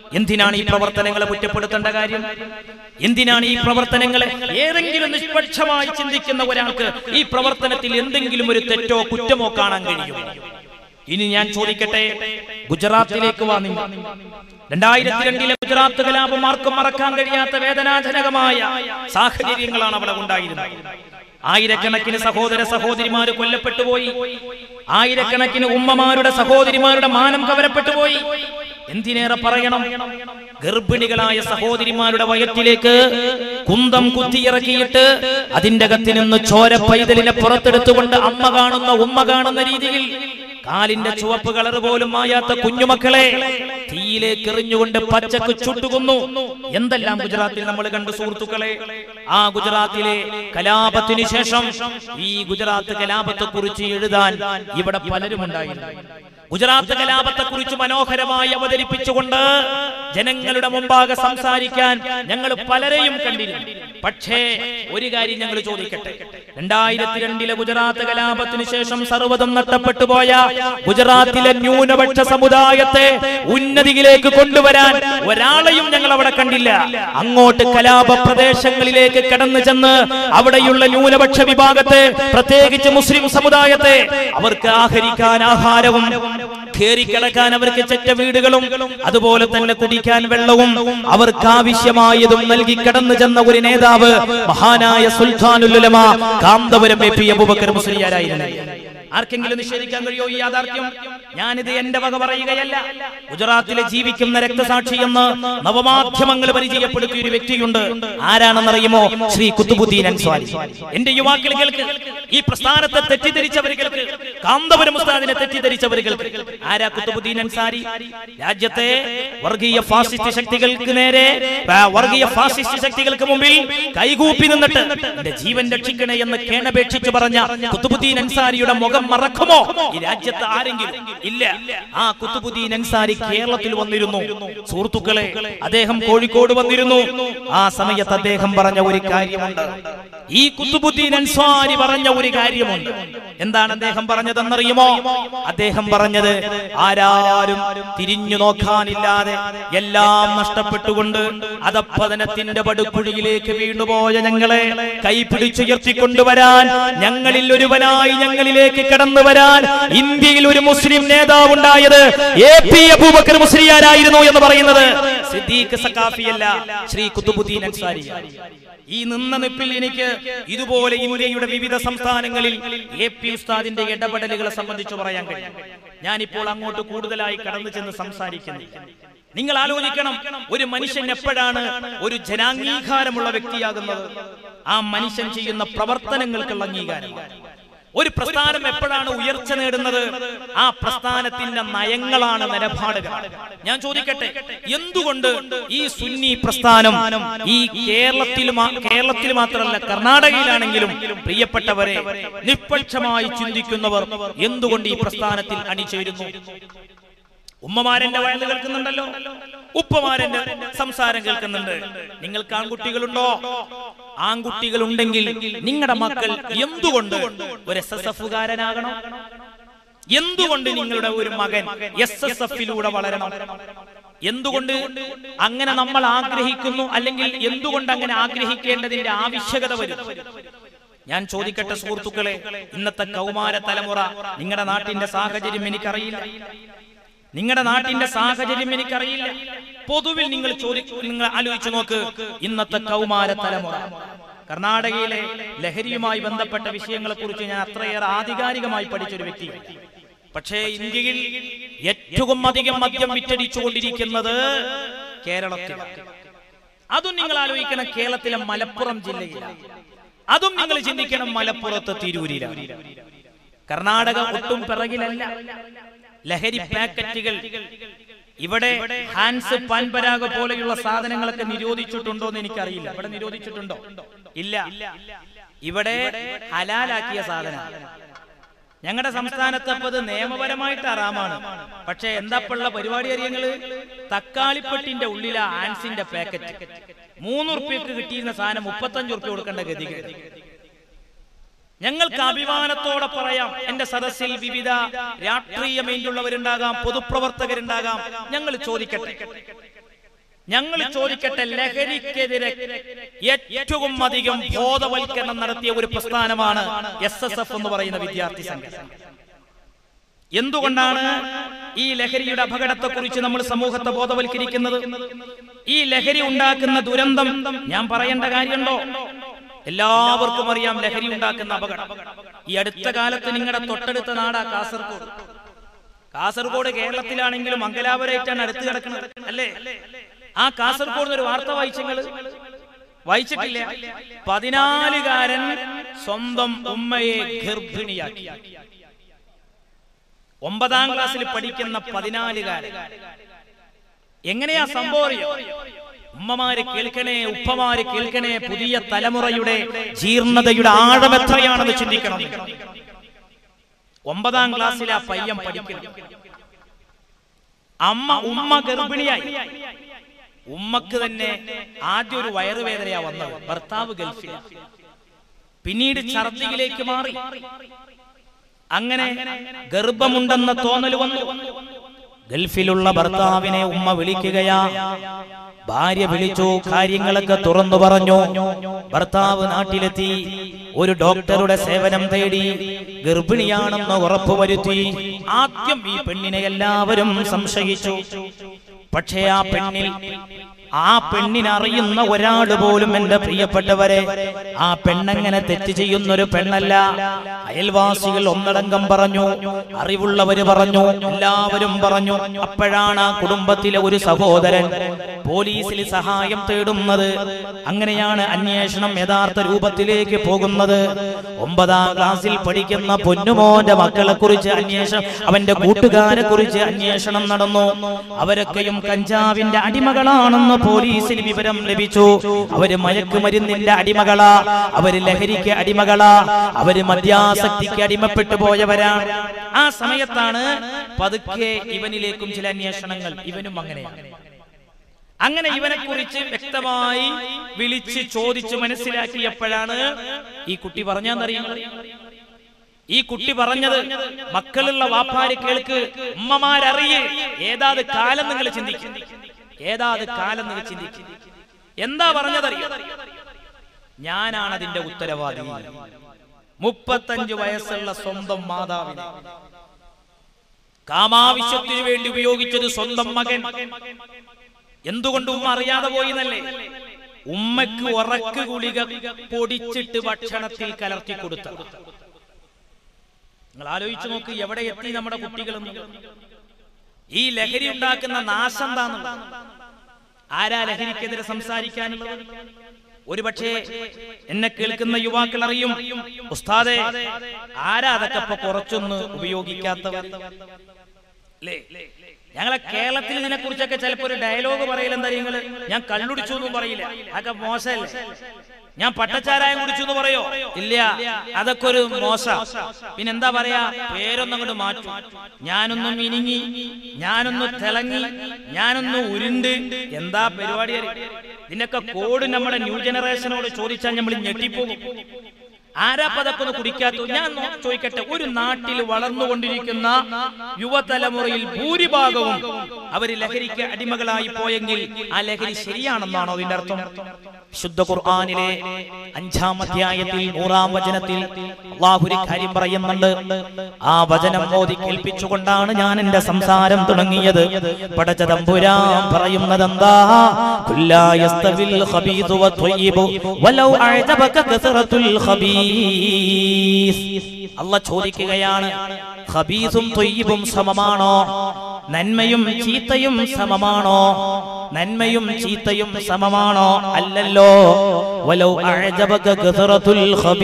Speaker 1: എന്തിനാണ് ഈ പ്രവർത്തനങ്ങളെ കുറ്റപ്പെടുത്തേണ്ട കാര്യം എന്തിനാണ് ഈ പ്രവർത്തനങ്ങളെ ഏതെങ്കിലും നിഷ്പക്ഷമായി ചിന്തിക്കുന്ന ഒരാൾക്ക് ഈ പ്രവർത്തനത്തിൽ എന്തെങ്കിലും ഒരു തെറ്റോ കുറ്റമോ കാണാൻ കഴിയും ഇനി ഞാൻ ചോദിക്കട്ടെ ഗുജറാത്തിലേക്ക് വാ നിങ്ങൾ രണ്ടായിരത്തി രണ്ടിലെ ഗുജറാത്ത് കലാപം ആർക്കും മറക്കാൻ കഴിയാത്ത വേദനാജനകമായ സാഹചര്യങ്ങളാണ് അവിടെ ഉണ്ടായിരുന്നത് ആയിരക്കണക്കിന് സഹോദര സഹോദരിമാര് കൊല്ലപ്പെട്ടുപോയി ആയിരക്കണക്കിന് ഉമ്മമാരുടെ സഹോദരിമാരുടെ മാനം കവരപ്പെട്ടുപോയി എന്തിനേറെ പറയണം ഗർഭിണികളായ സഹോദരിമാരുടെ വയറ്റിലേക്ക് കുന്തം കുത്തിയിറക്കിയിട്ട് അതിന്റെ അകത്ത് നിന്ന് ചോര പൈതലിനെ പുറത്തെടുത്തുകൊണ്ട് അമ്മ കാണുന്ന ഉമ്മ കാണുന്ന രീതിയിൽ കാലിന്റെ ചുവപ്പ് കളർ പോലും മായാത്ത കുഞ്ഞുമക്കളെ തീയിലേക്ക് എറിഞ്ഞുകൊണ്ട് പച്ചക്ക് ചുട്ടുകൊന്നു എന്തെല്ലാം ഗുജറാത്തിൽ നമ്മൾ കണ്ടു സുഹൃത്തുക്കളെ ആ ഗുജറാത്തിലെ കലാപത്തിനു ശേഷം ഈ ഗുജറാത്ത് കലാപത്തെ കുറിച്ച് എഴുതാൻ ഇവിടെ പലരും ഉണ്ടായിരുന്നു ഗുജറാത്ത് കലാപത്തെ കുറിച്ച് മനോഹരമായി അവതരിപ്പിച്ചുകൊണ്ട് ജനങ്ങളുടെ മുമ്പാകെ സംസാരിക്കാൻ ഞങ്ങൾ പലരെയും കണ്ടിരുന്നു പക്ഷേ ഒരു കാര്യം ഞങ്ങൾ ചോദിക്കട്ടെ രണ്ടായിരത്തി രണ്ടിലെ ഗുജറാത്ത് കലാപത്തിന് ശേഷം സർവ്വതം നഷ്ടപ്പെട്ടു പോയ ഗുജറാത്തിലെ ന്യൂനപക്ഷ സമുദായത്തെ ഉന്നതിയിലേക്ക് കൊണ്ടുവരാൻ ഒരാളെയും ഞങ്ങൾ അവിടെ കണ്ടില്ല അങ്ങോട്ട് കലാപ പ്രദേശങ്ങളിലേക്ക് കടന്നു ചെന്ന് അവിടെയുള്ള ന്യൂനപക്ഷ വിഭാഗത്തെ പ്രത്യേകിച്ച് മുസ്ലിം സമുദായത്തെ അവർക്ക് ആഹരിക്കാൻ ആഹാരവും കയറിക്കിടക്കാൻ അവർക്ക് ചെറ്റ വീടുകളും അതുപോലെ തന്നെ കുടിക്കാൻ വെള്ളവും അവർക്ക് ആവശ്യമായതും നൽകി കടന്നു ചെന്ന ഒരു നേതാവ് മഹാനായ സുൽത്താനുലുലമ കാന്തപുരം എ പി അബൂബക്കർ മുസ്ലിയാരായിരുന്നു ആർക്കെങ്കിലും നിഷേധിക്കാൻ കഴിയോ ഈ യാഥാർത്ഥ്യം ഞാനിത് എന്റെ വക പറയുകയല്ല ഗുജറാത്തിലെ ജീവിക്കുന്ന രക്തസാക്ഷി എന്ന് നവമാധ്യമങ്ങൾ പരിചയപ്പെടുത്തിയ ഒരു വ്യക്തിയുണ്ട് ആരാണെന്നറിയുമോ ശ്രീ കുത്തുബുദ്ദീൻ അൻസ്വാരി എന്റെ യുവാക്കൾ കേൾക്ക് ഈ പ്രസ്ഥാനത്തെ തെറ്റിദ്ധരിച്ചവർ കേൾക്ക് കാന്തപുരം ഉസ്താദിനെ തെറ്റിദ്ധരിച്ചവർ കേൾക്ക് ആരാ കുത്തുബുദ്ദീൻ അൻസാരി രാജ്യത്തെ വർഗീയ ഫാസിസ്റ്റ് ശക്തികൾക്ക് നേരെ ആ, വർഗീയ ഫാസിസ്റ്റ് ശക്തികൾക്ക് മുമ്പിൽ കൈകൂപ്പി നിന്നിട്ട് എന്റെ ജീവൻ രക്ഷിക്കണേ എന്ന് കേണപേക്ഷിച്ചു പറഞ്ഞ കുത്തുബുദ്ദീൻ അൻസാരിയുടെ മുഖം മറക്കുമോ ഈ രാജ്യത്ത് ആരെങ്കിലും ഇല്ല ആ കുത്തുബുദ്ദീൻ അൻസാരി കേരളത്തിൽ വന്നിരുന്നു സുഹൃത്തുക്കളെ അദ്ദേഹം കോഴിക്കോട് വന്നിരുന്നു ആ സമയത്ത് അദ്ദേഹം പറഞ്ഞ ഒരു കാര്യമുണ്ട് ഈ കുത്തുബുദ്ദീൻ അൻസാരി പറഞ്ഞ ഒരു കാര്യമുണ്ട് എന്താണ് അദ്ദേഹം പറഞ്ഞതെന്നറിയുമോ അദ്ദേഹം പറഞ്ഞത് ആരാരും തിരിഞ്ഞു നോക്കാനില്ലാതെ എല്ലാം നഷ്ടപ്പെട്ടുകൊണ്ട് അധപ്പതനത്തിന്റെ പടുക്കുഴിയിലേക്ക് വീണുപോയ ഞങ്ങളെ കൈപിടിച്ചുയർത്തിക്കൊണ്ടുവരാൻ ഞങ്ങളിൽ ഒരുവനായി ഞങ്ങളിലേക്ക് കടന്നു വരാൻ ഇന്ത്യയിൽ ഒരു മുസ്ലിം നേതാവ് ഉണ്ടായത് എ പി അബൂബക്കർ മുസ്ലിയാരായിരുന്നു എന്ന് പറയുന്നത് സിദ്ദീഖ് സക്കാഫിയല്ല ശ്രീ കുത്തുബുദ്ദീൻ അൻസാരി ഈ നിന്ന നിപ്പിൽ എനിക്ക് ഇതുപോലെ ഇന്ത്യയുടെ വിവിധ സംസ്ഥാനങ്ങളിൽ എ പി ഉസ്താദിന്റെ ഇടപെടലുകളെ സംബന്ധിച്ച് പറയാൻ കഴിയും ഞാനിപ്പോൾ അങ്ങോട്ട് കൂടുതലായി കടന്നു ചെന്ന് സംസാരിക്കുന്നില്ല നിങ്ങൾ ആലോചിക്കണം ഒരു മനുഷ്യൻ എപ്പോഴാണ് ഒരു ജനാംഗീകാരമുള്ള വ്യക്തിയാകുന്നത് ആ മനുഷ്യൻ ചെയ്യുന്ന പ്രവർത്തനങ്ങൾക്കുള്ള അംഗീകാരം ഒരു പ്രസ്ഥാനം എപ്പോഴാണ് ഉയർച്ച നേടുന്നത് ആ പ്രസ്ഥാനത്തിന്റെ നയങ്ങളാണ് നിലപാടുകളാണ് ഞാൻ ചോദിക്കട്ടെ എന്തുകൊണ്ട് ഈ സുന്നി പ്രസ്ഥാനം ഈ കേരളത്തിൽ മാ- കേരളത്തിൽ മാത്രമല്ല കർണാടകയിലാണെങ്കിലും പ്രിയപ്പെട്ടവരെ നിഷ്പക്ഷമായി ചിന്തിക്കുന്നവർ എന്തുകൊണ്ട് ഈ പ്രസ്ഥാനത്തിൽ അണിചേരുന്നു ഉമ്മമാരന്റെ വയല് കേൾക്കുന്നുണ്ടല്ലോ ഉപ്പമാരന്റെ സംസാരം കേൾക്കുന്നുണ്ട് നിങ്ങൾക്ക് ആൺകുട്ടികളുണ്ടോ ആൺകുട്ടികൾ ഉണ്ടെങ്കിൽ നിങ്ങളുടെ മക്കൾ എന്തുകൊണ്ട് ഒരു എസ് എസ് എഫുകാരനാകണം എന്തുകൊണ്ട് നിങ്ങളുടെ ഒരു മകൻ എസ് എസ് എഫിലൂടെ വളരണം എന്തുകൊണ്ട് അങ്ങനെ നമ്മൾ ആഗ്രഹിക്കുന്നു അല്ലെങ്കിൽ എന്തുകൊണ്ട് അങ്ങനെ ആഗ്രഹിക്കേണ്ടതിന്റെ ആവശ്യകത വരും ഞാൻ ചോദിക്കട്ടെ സുഹൃത്തുക്കളെ ഇന്നത്തെ കൗമാര തലമുറ നിങ്ങളുടെ നാട്ടിന്റെ സാഹചര്യം എനിക്കറിയില്ല നിങ്ങളുടെ നാട്ടിന്റെ സാഹചര്യം എനിക്കറിയില്ല പൊതുവിൽ നിങ്ങൾ ചോദി നിങ്ങൾ ആലോചിച്ചു നോക്ക് ഇന്നത്തെ കൗമാര തലമുറ കർണാടകയിലെ ലഹരിയുമായി ബന്ധപ്പെട്ട വിഷയങ്ങളെ കുറിച്ച് ഞാൻ അത്രയേറെ ആധികാരികമായി പഠിച്ചൊരു വ്യക്തിയാണ് പക്ഷേ ഇന്ത്യയിൽ ഏറ്റവും അധികം മദ്യം വിറ്റടിച്ചുകൊണ്ടിരിക്കുന്നത് കേരളത്തിലാണ് അതും നിങ്ങൾ ആലോചിക്കണം കേരളത്തിലെ മലപ്പുറം ജില്ലയിലാണ് അതും നിങ്ങൾ ചിന്തിക്കണം മലപ്പുറത്ത് തിരൂരിലാണ് കർണാടക ഒട്ടും പിറകിലല്ല ലഹരി പാക്കറ്റുകൾ ഇവിടെ ഹാൻസ് പാൻപരാഗ പോലെയുള്ള സാധനങ്ങളൊക്കെ നിരോധിച്ചിട്ടുണ്ടോ എന്ന് എനിക്കറിയില്ല ഇവിടെ നിരോധിച്ചിട്ടുണ്ടോ ഇല്ല ഇവിടെ ഹലാലാക്കിയ സാധനം ഞങ്ങളുടെ സംസ്ഥാനത്ത് അപ്പൊ അത് നിയമപരമായിട്ട് അറാമാണ് പക്ഷെ എന്താപ്പുള്ള പരിപാടി അറിയങ്ങള് തക്കാളിപ്പെട്ടിന്റെ ഉള്ളിലെ ആൻസിന്റെ പാക്കറ്റ് മൂന്ന് ഉറുപ്പ്യക്ക് കിട്ടിയിരുന്ന സാധനം മുപ്പത്തഞ്ച് ഉറുപ്പ്യ കൊടുക്കേണ്ട ഗതികേട് ഞങ്ങൾക്ക് അഭിമാനത്തോടെ പറയാം എന്റെ സദസ്സിൽ വിവിധ രാഷ്ട്രീയ മൈൻഡുള്ളവരുണ്ടാകാം പൊതുപ്രവർത്തകരുണ്ടാകാം ഞങ്ങൾ ചോദിക്കട്ടെ ഞങ്ങൾ ചോദിക്കട്ടെ ലഹരിക്കെതിരെ ഏറ്റവും അധികം ബോധവൽക്കരണം നടത്തിയ ഒരു പ്രസ്ഥാനമാണ് എസ് എസ് എഫ് എന്ന് പറയുന്ന വിദ്യാർത്ഥി സംഘടന എന്തുകൊണ്ടാണ് ഈ ലഹരിയുടെ അപകടത്തെക്കുറിച്ച് നമ്മൾ സമൂഹത്തെ ബോധവൽക്കരിക്കുന്നത് ഈ ലഹരി ഉണ്ടാക്കുന്ന ദുരന്തം ഞാൻ പറയേണ്ട കാര്യമുണ്ടോ എല്ലാവർക്കും അറിയാം ലഹരി ഉണ്ടാക്കുന്ന അപകടം ഈ അടുത്ത കാലത്ത് നിങ്ങളുടെ തൊട്ടടുത്ത നാടാ കാസർഗോഡ് കാസർഗോഡ് കേരളത്തിലാണെങ്കിലും മംഗലാപുരമായിട്ടാണ് അടുത്ത് കിടക്കുന്നത് അല്ലേ ആ കാസർഗോഡ് ഒരു വാർത്ത വായിച്ചങ്ങൾ വായിച്ചിട്ടില്ല പതിനാലുകാരൻ സ്വന്തം ഉമ്മയെ ഗർഭിണിയാക്കി ഒമ്പതാം ക്ലാസ്സിൽ പഠിക്കുന്ന പതിനാലുകാരൻ എങ്ങനെയാ സംഭവം അറിയോ? ഉമ്മമാര് കേൾക്കണേ ഉപ്പമാര് കേൾക്കണേ പുതിയ തലമുറയുടെ ജീർണതയുടെ ആഴം എത്രയാണെന്ന് ചിന്തിക്കണം ഒമ്പതാം ക്ലാസ്സിൽ ആ പയ്യൻ പഠിക്കുന്നു അമ്മ ഉമ്മ ഗർഭിണിയായി ഉമ്മക്ക് തന്നെ ആദ്യം ഒരു വയറുവേദനയാ വന്നത് ഭർത്താവ് ഗൾഫിൽ പിന്നീട് ഛർദിയിലേക്ക് മാറി അങ്ങനെ ഗർഭമുണ്ടെന്ന തോന്നൽ വന്നു ഗൾഫിലുള്ള ഭർത്താവിനെ ഉമ്മ വിളിക്കുകയാ ഭാര്യ വിളിച്ചു കാര്യങ്ങളൊക്കെ തുറന്നു പറഞ്ഞു ഭർത്താവ് നാട്ടിലെത്തി ഒരു ഡോക്ടറുടെ സേവനം തേടി ഗർഭിണിയാണെന്ന് ഉറപ്പുവരുത്തി ആദ്യം ഈ പെണ്ണിനെ എല്ലാവരും സംശയിച്ചു പക്ഷേ ആ പെണ്ണിൽ ആ പെണ്ണിനറിയുന്ന ഒരാൾ പോലും എന്റെ പ്രിയപ്പെട്ടവരെ ആ പെണ്ണങ്ങനെ തെറ്റ് ചെയ്യുന്നൊരു പെണ്ണല്ല അയൽവാസികൾ ഒന്നടങ്കം പറഞ്ഞു അറിവുള്ളവര് പറഞ്ഞു എല്ലാവരും പറഞ്ഞു അപ്പോഴാണ് ആ കുടുംബത്തിലെ ഒരു സഹോദരൻ പോലീസിൽ സഹായം തേടുന്നത് അങ്ങനെയാണ് അന്വേഷണം യഥാർത്ഥ രൂപത്തിലേക്ക് പോകുന്നത് ഒമ്പതാം ക്ലാസ്സിൽ പഠിക്കുന്ന പൊന്നുമോന്റെ മക്കളെ കുറിച്ച് അന്വേഷണം അവന്റെ കൂട്ടുകാരെ കുറിച്ച് അന്വേഷണം നടന്നു അവരൊക്കെയും കഞ്ചാവിന്റെ അടിമകളാണെന്ന് പോലീസിന് വിവരം ലഭിച്ചു അവര് മയക്കുമരുന്നിന്റെ അടിമകളാ അവര് ലഹരിക്ക് അടിമകളാ അവര് മദ്യാസക്തിക്ക് അടിമപ്പെട്ടു പോയവരാണ് ആ സമയത്താണ് പതുക്കെ ഇവനിലേക്കും ചില അന്വേഷണങ്ങൾ ഇവനും അങ്ങനെയാണ് അങ്ങനെ ഇവനെ കുറിച്ച് വ്യക്തമായി വിളിച്ച് ചോദിച്ച് മനസ്സിലാക്കിയപ്പോഴാണ് ഈ കുട്ടി പറഞ്ഞാന്നറിയുന്നത് ഈ കുട്ടി പറഞ്ഞത് മക്കളുള്ള വാപ്പാര് കേൾക്ക് ഉമ്മമാരറിയേ ഏതാത് കാലം നിങ്ങൾ ചിന്തിക്കും ഏതാത് കാലം നിങ്ങൾ ചിന്തിക്കും എന്താ പറഞ്ഞതറിയോ ഞാനാണ് അതിന്റെ ഉത്തരവാദി മുപ്പത്തഞ്ച് വയസ്സുള്ള സ്വന്തം മാതാവിനെ കാമാവശ്യത്തിനു വേണ്ടി ഉപയോഗിച്ചത് സ്വന്തം മകൻ എന്തുകൊണ്ട് ഉമ്മ അറിയാതെ പോയി എന്നല്ലേ ഉമ്മക്ക് ഉറക്ക് ഗുളിക പൊടിച്ചിട്ട് ഭക്ഷണത്തിൽ കലർത്തി കൊടുത്ത നിങ്ങൾ ആലോചിച്ചു നോക്ക് എവിടെ എത്തി നമ്മുടെ കുട്ടികളെന്ന് ഈ ലഹരി ഉണ്ടാക്കുന്ന നാശം എന്താണെന്നുള്ളത് ആരാ ലഹരിക്കെതിരെ സംസാരിക്കാനുള്ളത് ഒരുപക്ഷെ എന്നെ കേൾക്കുന്ന യുവാക്കൾ അറിയും ഉസ്താദെ ആരാ അതൊക്കെ ഇപ്പൊ കുറച്ചൊന്ന് ഉപയോഗിക്കാത്തവർ അല്ലേ ഞങ്ങളെ കേരളത്തിൽ ഇതിനെ കുറിച്ചൊക്കെ ചിലപ്പോ ഒരു ഡയലോഗ് പറയില്ല എന്താ നിങ്ങള് ഞാൻ കള്ളുടിച്ചു എന്നും പറയില്ല അതൊക്കെ മോശമല്ലേ ഞാൻ പട്ടച്ചാരായം കുടിച്ചു എന്ന് പറയോ ഇല്ല അതൊക്കെ ഒരു മോശ പിന്നെന്താ പറയാ പേരൊന്നും അങ്ങോട്ട് മാറ്റും ഞാനൊന്നും മിനിങ്ങി ഞാനൊന്ന് തിളങ്ങി ഞാനൊന്ന് ഉരുണ്ട് എന്താ പരിപാടി അറിയോ? ഇതിനൊക്കെ കോഡ് നമ്മുടെ ന്യൂ ജനറേഷനോട് ചോദിച്ചാൽ നമ്മൾ ഞെട്ടിപ്പോകും ആരാ പതൊക്കെ ഒന്ന് കുടിക്കാത്ത ഞാൻ നോ- ചോദിക്കട്ടെ ഒരു നാട്ടിൽ വളർന്നുകൊണ്ടിരിക്കുന്ന യുവതലമുറയിൽ ഭൂരിഭാഗവും അവർ ലഹരിക്ക് അടിമകളായി പോയെങ്കിൽ ആ ലഹരി ശരിയാണെന്നാണോ അതിന്റെ അർത്ഥം ശുദ്ധ ഖുർആനിലെ അഞ്ചാം അധ്യായത്തിൽ നൂറാം വചനത്തിൽ അള്ളാഹു ഒരു കാര്യം പറയുന്നുണ്ട് ആ വചനം മോദി കേൾപ്പിച്ചുകൊണ്ടാണ് ഞാൻ എന്റെ സംസാരം തുടങ്ങിയത് പടച്ച തമ്പുരാൻ പറയുന്നത് എന്താ കുല്ലായസ്തവിൽ ഖബീദു വത്വയ്യിബു വലൗ അഅജബക കസറത്തുൽ ഖബീസ് അല്ല ചോദിക്കുകയാണ് ഖബീസും ത്വയ്യിബും സമമാണോ നന്മയും ചീത്തയും സമമാണോ നന്മയും ചീത്തയും സമമാണോ അല്ലല്ലോ വലൗ അഅജബക കസറത്തുൽ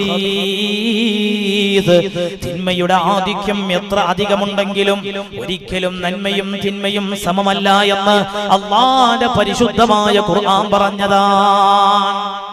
Speaker 1: ഖബീസ് തിന്മയുടെ ആധിക്യം എത്ര അധികമുണ്ടെങ്കിലും ഒരിക്കലും നന്മയും തിന്മയും സമമല്ല എന്ന് അള്ളാന്റെ പരിശുദ്ധമായ ഖുർആൻ പറഞ്ഞതാണ്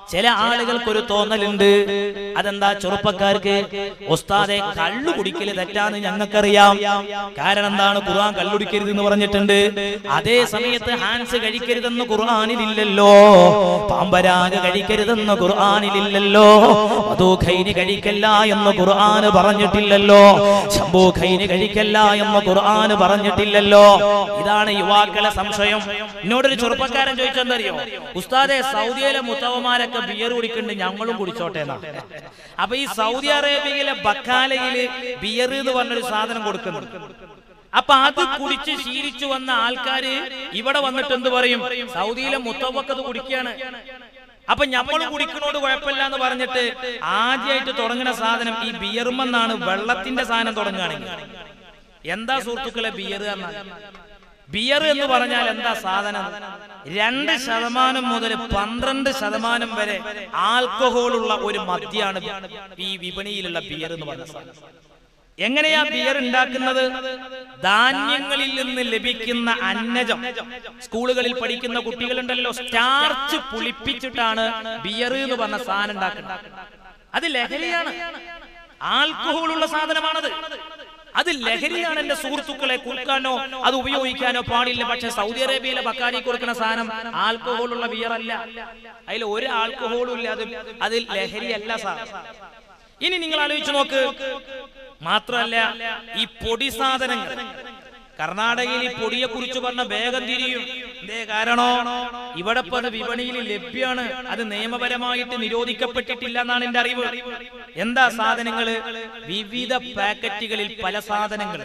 Speaker 1: ചില ആളുകൾക്ക് ഒരു തോന്നലുണ്ട് അതെന്താ ചെറുപ്പക്കാർക്ക് ഉസ്താദെ കള്ളു കുടിക്കല് തെറ്റാന്ന് ഞങ്ങൾക്കറിയാം കാരണം എന്താണ് ഖുർആൻ കള്ളുടിക്കരുത് എന്ന് പറഞ്ഞിട്ടുണ്ട് അതേ സമയത്ത് ഹാൻസ് കഴിക്കരുതെന്ന് ഖുർആനിലില്ലല്ലോ പാമ്പരാഗ കഴിക്കരുതെന്ന് ഖുർആനിലില്ലല്ലോ മധുഖൈന് കഴിക്കല്ല എന്ന് ഖുർആന് പറഞ്ഞിട്ടില്ലല്ലോ ശംഭു ഖൈന് കഴിക്കല്ല എന്ന് ഖുർആന് പറഞ്ഞിട്ടില്ലല്ലോ ഇതാണ് യുവാക്കളെ സംശയം എന്നോടൊരു ചെറുപ്പക്കാരൻ ചോദിച്ചെന്തറിയോ ഉസ്താദെ സൗദിയിലെ മുത്തവമാരൊക്കെ ബിയർ കുടിക്കുന്നുണ്ട് ഞങ്ങളും കുടിച്ചോട്ടെ എന്നാ അപ്പൊ ഈ സൗദി അറേബ്യയിലെ ബക്കാലയില് ബിയർ എന്ന് പറഞ്ഞൊരു സാധനം കൊടുക്കുന്നുണ്ട് അപ്പൊ അത് കുടിച്ച് ശീലിച്ചു വന്ന ആൾക്കാര് ഇവിടെ വന്നിട്ട് എന്ത് പറയും സൗദിയിലെ മുത്തവക്കത് കുടിക്കുകയാണ് അപ്പൊ നമ്മൾ കുടിക്കണോട് കുഴപ്പമില്ല എന്ന് പറഞ്ഞിട്ട് ആദ്യമായിട്ട് തുടങ്ങുന്ന സാധനം ഈ ബിയർമെന്നാണ് വെള്ളത്തിന്റെ സാധനം തുടങ്ങുകയാണെങ്കിൽ എന്താ സുഹൃത്തുക്കളെ ബിയർ എന്നാൽ ബിയർ എന്ന് പറഞ്ഞാൽ എന്താ സാധനം രണ്ട് ശതമാനം മുതൽ പന്ത്രണ്ട് ശതമാനം വരെ ആൽക്കഹോൾ ഉള്ള ഒരു മദ്യാണ് ഈ വിപണിയിലുള്ള ബിയർ എന്ന് പറഞ്ഞ സാധനം എങ്ങനെയാ ബിയർ ഉണ്ടാക്കുന്നത് ധാന്യങ്ങളിൽ നിന്ന് ലഭിക്കുന്ന അന്നജം സ്കൂളുകളിൽ പഠിക്കുന്ന കുട്ടികളുണ്ടല്ലോ സ്റ്റാർച്ച് പുളിപ്പിച്ചിട്ടാണ് ബിയർ എന്ന് പറഞ്ഞ സാധനം ഉണ്ടാക്കുന്നത് അത് ലഹരിയാണ് ആൽക്കഹോൾ ഉള്ള സാധനമാണത് അത് ലഹരിയാണ് എന്റെ സുഹൃത്തുക്കളെ കുറുക്കാനോ അത് ഉപയോഗിക്കാനോ പാടില്ല പക്ഷെ സൗദി അറേബ്യയിലെ ബക്കാരി കൊടുക്കുന്ന സാധനം ആൽക്കഹോൾ ഉള്ള ബിയർ അല്ല അതിൽ ഒരു ആൽക്കഹോളും ഇല്ല അത് അതിൽ ലഹരിയല്ല സാധനം ഇനി നിങ്ങൾ ആലോചിച്ച് നോക്ക് മാത്രമല്ല ഈ പൊടി സാധനങ്ങൾ കർണാടകയിൽ ഈ പൊടിയെ കുറിച്ച് പറഞ്ഞ വേഗം തിരിയും എന്തേ കാരണോ ഇവിടെ ഇപ്പൊ അത് വിപണിയിൽ ലഭ്യമാണ് അത് നിയമപരമായിട്ട് നിരോധിക്കപ്പെട്ടിട്ടില്ല എന്നാണ് എന്റെ അറിവ് എന്താ സാധനങ്ങള് വിവിധ പാക്കറ്റുകളിൽ പല സാധനങ്ങൾ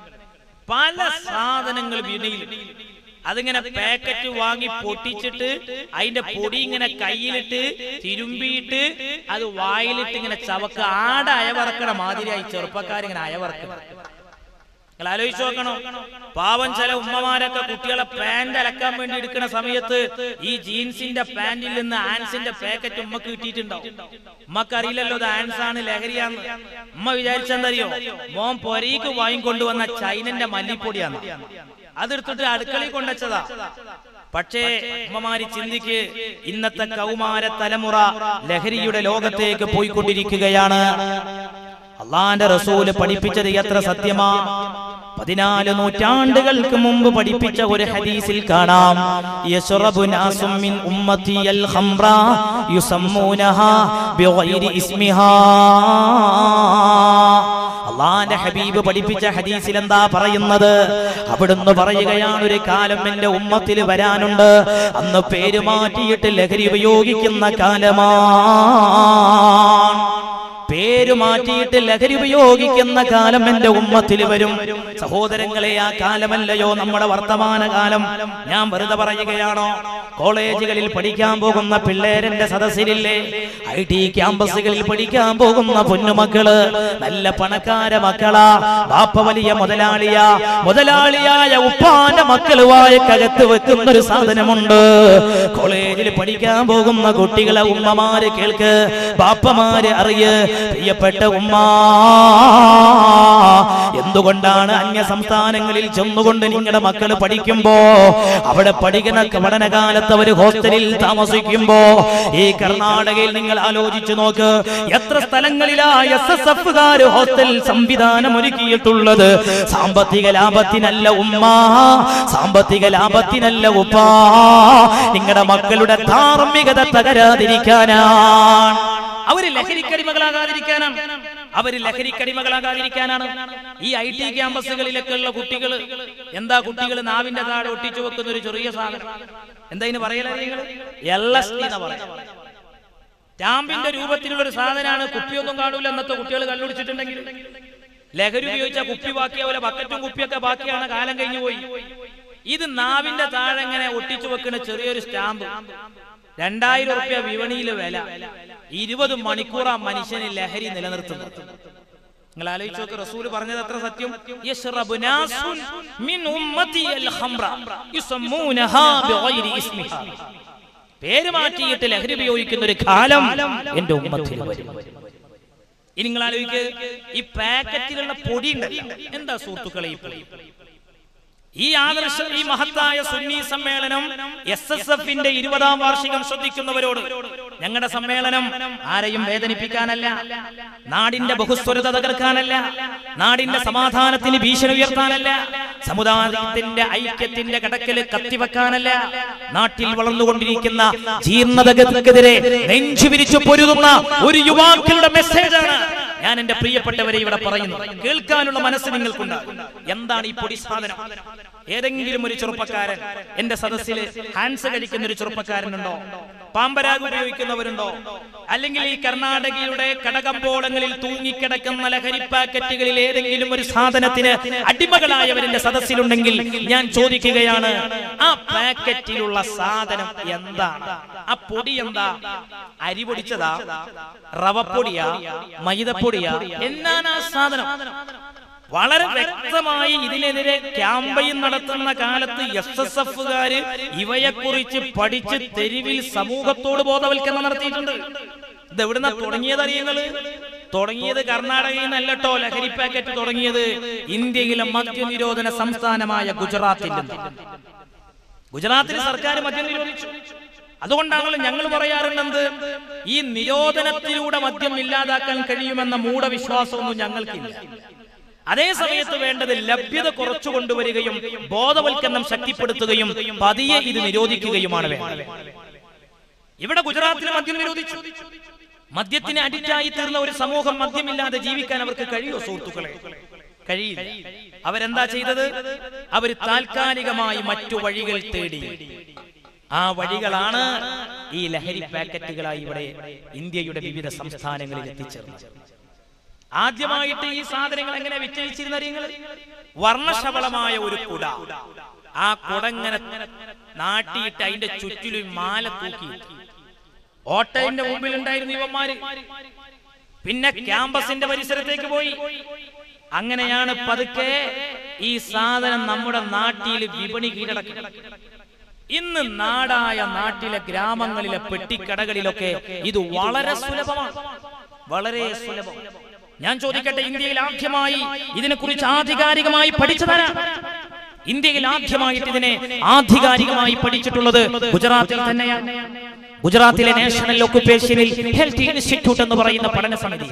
Speaker 1: പല സാധനങ്ങൾ വിപണിയിൽ അതിങ്ങനെ പാക്കറ്റ് വാങ്ങി പൊട്ടിച്ചിട്ട് അതിന്റെ പൊടി ഇങ്ങനെ കയ്യിലിട്ട് തിരുമ്പിയിട്ട് അത് വായിലിട്ട് ഇങ്ങനെ ചവക്ക ആട അയവറക്കണ മാതിരിയായി ചെറുപ്പക്കാരിങ്ങനെ അയവറക്കണം നിങ്ങൾ ആലോചിച്ച് നോക്കണോ പാവം ചില ഉമ്മമാരൊക്കെ കുട്ടികളെ പാന്റ് അലക്കാൻ വേണ്ടി എടുക്കുന്ന സമയത്ത് ഈ ജീൻസിന്റെ പാന്റിൽ നിന്ന് ആൻസിന്റെ പാക്കറ്റ് ഉമ്മക്ക് കിട്ടിയിട്ടുണ്ടാവും ഉമ്മക്ക് അറിയില്ലല്ലോ ഇത് ആൻസ് ആണ് ലഹരിയാന്ന് ഉമ്മ വിചാരിച്ചെന്തറിയോ മോൻ പൊരയ്ക്ക് വാങ്ങിക്കൊണ്ടുവന്ന ചൈനന്റെ മല്ലിപ്പൊടിയാണ് അതെടുത്തിട്ട് അടുക്കളയിൽ കൊണ്ടുവച്ചതാ പക്ഷേ ഉമ്മമാരി ചിന്തിക്ക് ഇന്നത്തെ കൗമാര തലമുറ ലഹരിയുടെ ലോകത്തേക്ക് പോയിക്കൊണ്ടിരിക്കുകയാണ് അള്ളാന്റെ റസൂല് പഠിപ്പിച്ചത് എത്ര സത്യമാ പതിനാല് നൂറ്റാണ്ടുകൾക്ക് മുമ്പ് പഠിപ്പിച്ച ഒരു ഹദീസിൽ കാണാം യശ്റബു നാസും മിൻ ഉമ്മത്തി അൽ ഖംറ യുസമ്മൂനഹാ ബിഗൈരി ഇസ്മിഹാ അള്ളാന്റെ ഹബീബ് പഠിപ്പിച്ച ഹദീസിൽ എന്താ പറയുന്നത് അവിടുന്ന് പറയുകയാണ് ഒരു കാലം എന്റെ ഉമ്മത്തിൽ വരാനുണ്ട് അന്ന് പേര് മാറ്റിയിട്ട് ലഹരി ഉപയോഗിക്കുന്ന കാലമാണ് പേര് മാറ്റിയിട്ട് ലഹരി ഉപയോഗിക്കുന്ന കാലം എന്റെ ഉമ്മത്തിൽ വരും സഹോദരങ്ങളെ ആ കാലമല്ലയോ നമ്മുടെ വർത്തമാന കാലം ഞാൻ വെറുതെ പറയുകയാണോ കോളേജുകളിൽ പഠിക്കാൻ പോകുന്ന പിള്ളേരന്റെ സദസ്സിലില്ലേ ഐ ടി ക്യാമ്പസുകളിൽ പഠിക്കാൻ പോകുന്ന പൊന്നുമക്കള് നല്ല പണക്കാര മക്കളാ ബാപ്പ വലിയ മുതലാളിയാ മുതലാളിയായ ഉപ്പാന്റെ മക്കള് വായക്കകത്ത് വെക്കുന്ന ഒരു സാധനമുണ്ട് കോളേജിൽ പഠിക്കാൻ പോകുന്ന കുട്ടികളെ ഉമ്മമാര് കേൾക്ക് ബാപ്പമാര് അറിയ് പ്രിയപ്പെട്ട ഉമ്മ എന്തുകൊണ്ടാണ് അന്യ സംസ്ഥാനങ്ങളിൽ ചെന്നുകൊണ്ട് നിങ്ങളുടെ മക്കള് പഠിക്കുമ്പോ അവിടെ പഠിക്കുന്ന പഠനകാലത്ത് അവർ ഹോസ്റ്റലിൽ താമസിക്കുമ്പോ ഈ കർണാടകയിൽ നിങ്ങൾ ആലോചിച്ചു നോക്ക് എത്ര സ്ഥലങ്ങളിലാ എസ് എസ് എഫുകാര് ഹോസ്റ്റൽ സംവിധാനം ഒരുക്കിയിട്ടുള്ളത് സാമ്പത്തിക ലാഭത്തിനല്ല ഉമ്മ സാമ്പത്തിക ലാഭത്തിനല്ല ഉപ്പ നിങ്ങളുടെ മക്കളുടെ ധാർമ്മികത തകരാതിരിക്കാനാണ് അവര് ലഹരിക്കടിമകളാകാതിരിക്കാനാണ് അവര് ലഹരിക്കടിമകളാകാതിരിക്കാനാണ് ഈ ഐ ടി ക്യാമ്പസുകളിലൊക്കെ ഉള്ള കുട്ടികൾ എന്താ കുട്ടികൾ നാവിന്റെ താഴെ ഒട്ടിച്ചു വെക്കുന്ന ഒരു ചെറിയ സാധനം എന്താ ഇതിന് പറയല എൽ എസ് ടി പറയാ സ്റ്റാമ്പിന്റെ രൂപത്തിലുള്ള ഒരു സാധനമാണ് കുപ്പിയൊന്നും കാണൂല എന്നത്തെ കുട്ടികൾ കണ്ടുപിടിച്ചിട്ടുണ്ടെങ്കിൽ ലഹരി ഉപയോഗിച്ച കുപ്പി ബാക്കിയാവില്ല ബക്കറ്റും കുപ്പിയൊക്കെ ബാക്കിയാണ് കാലം കഴിഞ്ഞു പോയി ഇത് നാവിന്റെ താഴെ ഇങ്ങനെ ഒട്ടിച്ചു വെക്കുന്ന ചെറിയൊരു സ്റ്റാമ്പ് രണ്ടായിരം റുപ്യ വിപണിയിൽ വില ഇരുപത് മണിക്കൂർ ആ മനുഷ്യന് ലഹരി നിലനിർത്തുന്നു നിങ്ങൾ ആലോചിച്ച് നോക്ക് റസൂൽ പറഞ്ഞത് അത്ര സത്യം യശ്റബു നാസുൻ മിൻ ഉമ്മത്തി അൽ ഖംറ യുസമ്മൂനഹാ ബിഗൈരി ഇസ്മിഹാ പേര് മാറ്റിയിട്ട് ലഹരി ഉപയോഗിക്കുന്ന ഒരു കാലം എന്റെ ഉമ്മത്തിൽ വരും ഇനി നിങ്ങൾ ആലോചിക്ക് ഈ പാക്കറ്റിലുള്ള പൊടി ഉണ്ടല്ലോ എന്താ സുഹൃത്തുക്കളെ ഈ പൊടി ഈ ആദർശം ഈ മഹത്തായ സുന്നി സമ്മേളനം എസ് എസ് എഫിന്റെ ഇരുപതാം വാർഷികം ശ്രദ്ധിക്കുന്നവരോട് ഞങ്ങളുടെ സമ്മേളനം ആരെയും വേദനിപ്പിക്കാനല്ല നാടിന്റെ ബഹുസ്വരത തകർക്കാനല്ല നാടിന്റെ സമാധാനത്തിന് ഭീഷണി ഉയർത്താനല്ല സമുദായത്തിന്റെ ഐക്യത്തിന്റെ കടക്കല് കത്തിവെക്കാനല്ല നാട്ടിൽ വളർന്നുകൊണ്ടിരിക്കുന്ന ജീർണതകൾക്കെതിരെ നെഞ്ചു വിരിച്ചു പൊരുതുന്ന ഒരു യുവാക്കളുടെ മെസ്സേജാണ് ഞാൻ എന്റെ പ്രിയപ്പെട്ടവരെ ഇവിടെ പറയുന്നു കേൾക്കാനുള്ള മനസ്സ് നിങ്ങൾക്കുണ്ട് എന്താണ് ഈ പൊടി സാധനം ഏതെങ്കിലും ഒരു ചെറുപ്പക്കാരൻ എന്റെ സദസ്സിൽ ഹാൻസ് കഴിക്കുന്ന ഒരു ചെറുപ്പക്കാരനുണ്ടോ പാമ്പരാഗ് ഉപയോഗിക്കുന്നവരുണ്ടോ അല്ലെങ്കിൽ ഈ കർണാടകയുടെ കടകമ്പോളങ്ങളിൽ തൂങ്ങിക്കിടക്കുന്ന ലഹരി പാക്കറ്റുകളിൽ ഏതെങ്കിലും ഒരു സാധനത്തിന് അടിമകളായവരിന്റെ സദസ്സിലുണ്ടെങ്കിൽ ഞാൻ ചോദിക്കുകയാണ് ആ പാക്കറ്റിലുള്ള സാധനം എന്താണ് ആ പൊടി എന്താ അരി പൊടിച്ചതാ റവപ്പൊടിയാ മൈദപ്പൊടിയാ എന്നാണ് ആ സാധനം വളരെ വ്യക്തമായി ഇതിനെതിരെ ക്യാമ്പയിൻ നടത്തുന്ന കാലത്ത് എസ് എസ് എഫുകാര് ഇവയെക്കുറിച്ച് പഠിച്ച് തെരുവിൽ സമൂഹത്തോട് ബോധവൽക്കരണം നടത്തിയിട്ടുണ്ട് ഇത് എവിടുന്ന തുടങ്ങിയത് അറിയുന്നത് തുടങ്ങിയത് കർണാടകയിൽ നിന്നല്ലട്ടോ ലഹരി പാക്കറ്റ് തുടങ്ങിയത് ഇന്ത്യയിലെ മദ്യനിരോധന സംസ്ഥാനമായ ഗുജറാത്തിൽ നിന്ന് ഗുജറാത്തിൽ സർക്കാർ മദ്യം നിരോധിച്ചു അതുകൊണ്ടാണല്ലോ ഞങ്ങൾ പറയാറുള്ളത് ഈ നിരോധനത്തിലൂടെ മദ്യം ഇല്ലാതാക്കാൻ കഴിയുമെന്ന മൂഢവിശ്വാസമൊന്നും ഞങ്ങൾക്കില്ല അതേ സമയത്ത് വേണ്ടത് ലഭ്യത കുറച്ചു കൊണ്ടുവരികയും ബോധവൽക്കരണം ശക്തിപ്പെടുത്തുകയും പതിയെ ഇത് നിരോധിക്കുകയുമാണ് വേണ്ടത് ഇവിടെ ഗുജറാത്തിൽ മദ്യം നിരോധിച്ചു മദ്യത്തിന് അഡിക്റ്റായി തീർന്ന ഒരു സമൂഹം മദ്യമില്ലാതെ ജീവിക്കാൻ അവർക്ക് കഴിയോ സുഹൃത്തുക്കളെ കഴിയില്ല അവരെന്താ ചെയ്തത് അവർ താൽക്കാലികമായി മറ്റു വഴികൾ തേടി ആ വഴികളാണ് ഈ ലഹരി പാക്കറ്റുകളായി ഇവിടെ ഇന്ത്യയുടെ വിവിധ സംസ്ഥാനങ്ങളിൽ എത്തിച്ചേർന്നത് ആദ്യമായിട്ട് ഈ സാധനങ്ങൾ എങ്ങനെ വിറ്റഴിച്ചിരുന്ന നിങ്ങൾ വർണ്ണശബളമായ ഒരു കുട ആ കുടങ്ങനെ നാട്ടിയിട്ട് അതിന്റെ ചുറ്റിലും മാല തൂക്കി ഓട്ടോന്റെ മുമ്പിൽ ഉണ്ടായിരുന്നു ഇവന്മാര് പിന്നെ ക്യാമ്പസിന്റെ പരിസരത്തേക്ക് പോയി അങ്ങനെയാണ് പതുക്കെ ഈ സാധനം നമ്മുടെ നാട്ടിൽ വിപണി കീഴടക്കി ഇന്ന് നാടായ നാട്ടിലെ ഗ്രാമങ്ങളിലെ പെട്ടിക്കടകളിലൊക്കെ ഇത് വളരെ സുലഭമാണ് വളരെ സുലഭം ഞാൻ ചോദിക്കട്ടെ ഇന്ത്യയിൽ ആദ്യമായി ഇതിനെക്കുറിച്ച് ആധികാരികമായി പഠിച്ചതാരാ ഇന്ത്യയിൽ ആദ്യമായിട്ട് ഇതിനെ ആധികാരികമായി പഠിച്ചിട്ടുള്ളത് ഗുജറാത്തിൽ തന്നെയാണ് ഗുജറാത്തിലെ നാഷണൽ ഒക്കുപേഷനിൽ ഹെൽത്ത് ഇൻസ്റ്റിറ്റ്യൂട്ട് എന്ന് പറയുന്ന പഠന സമിതി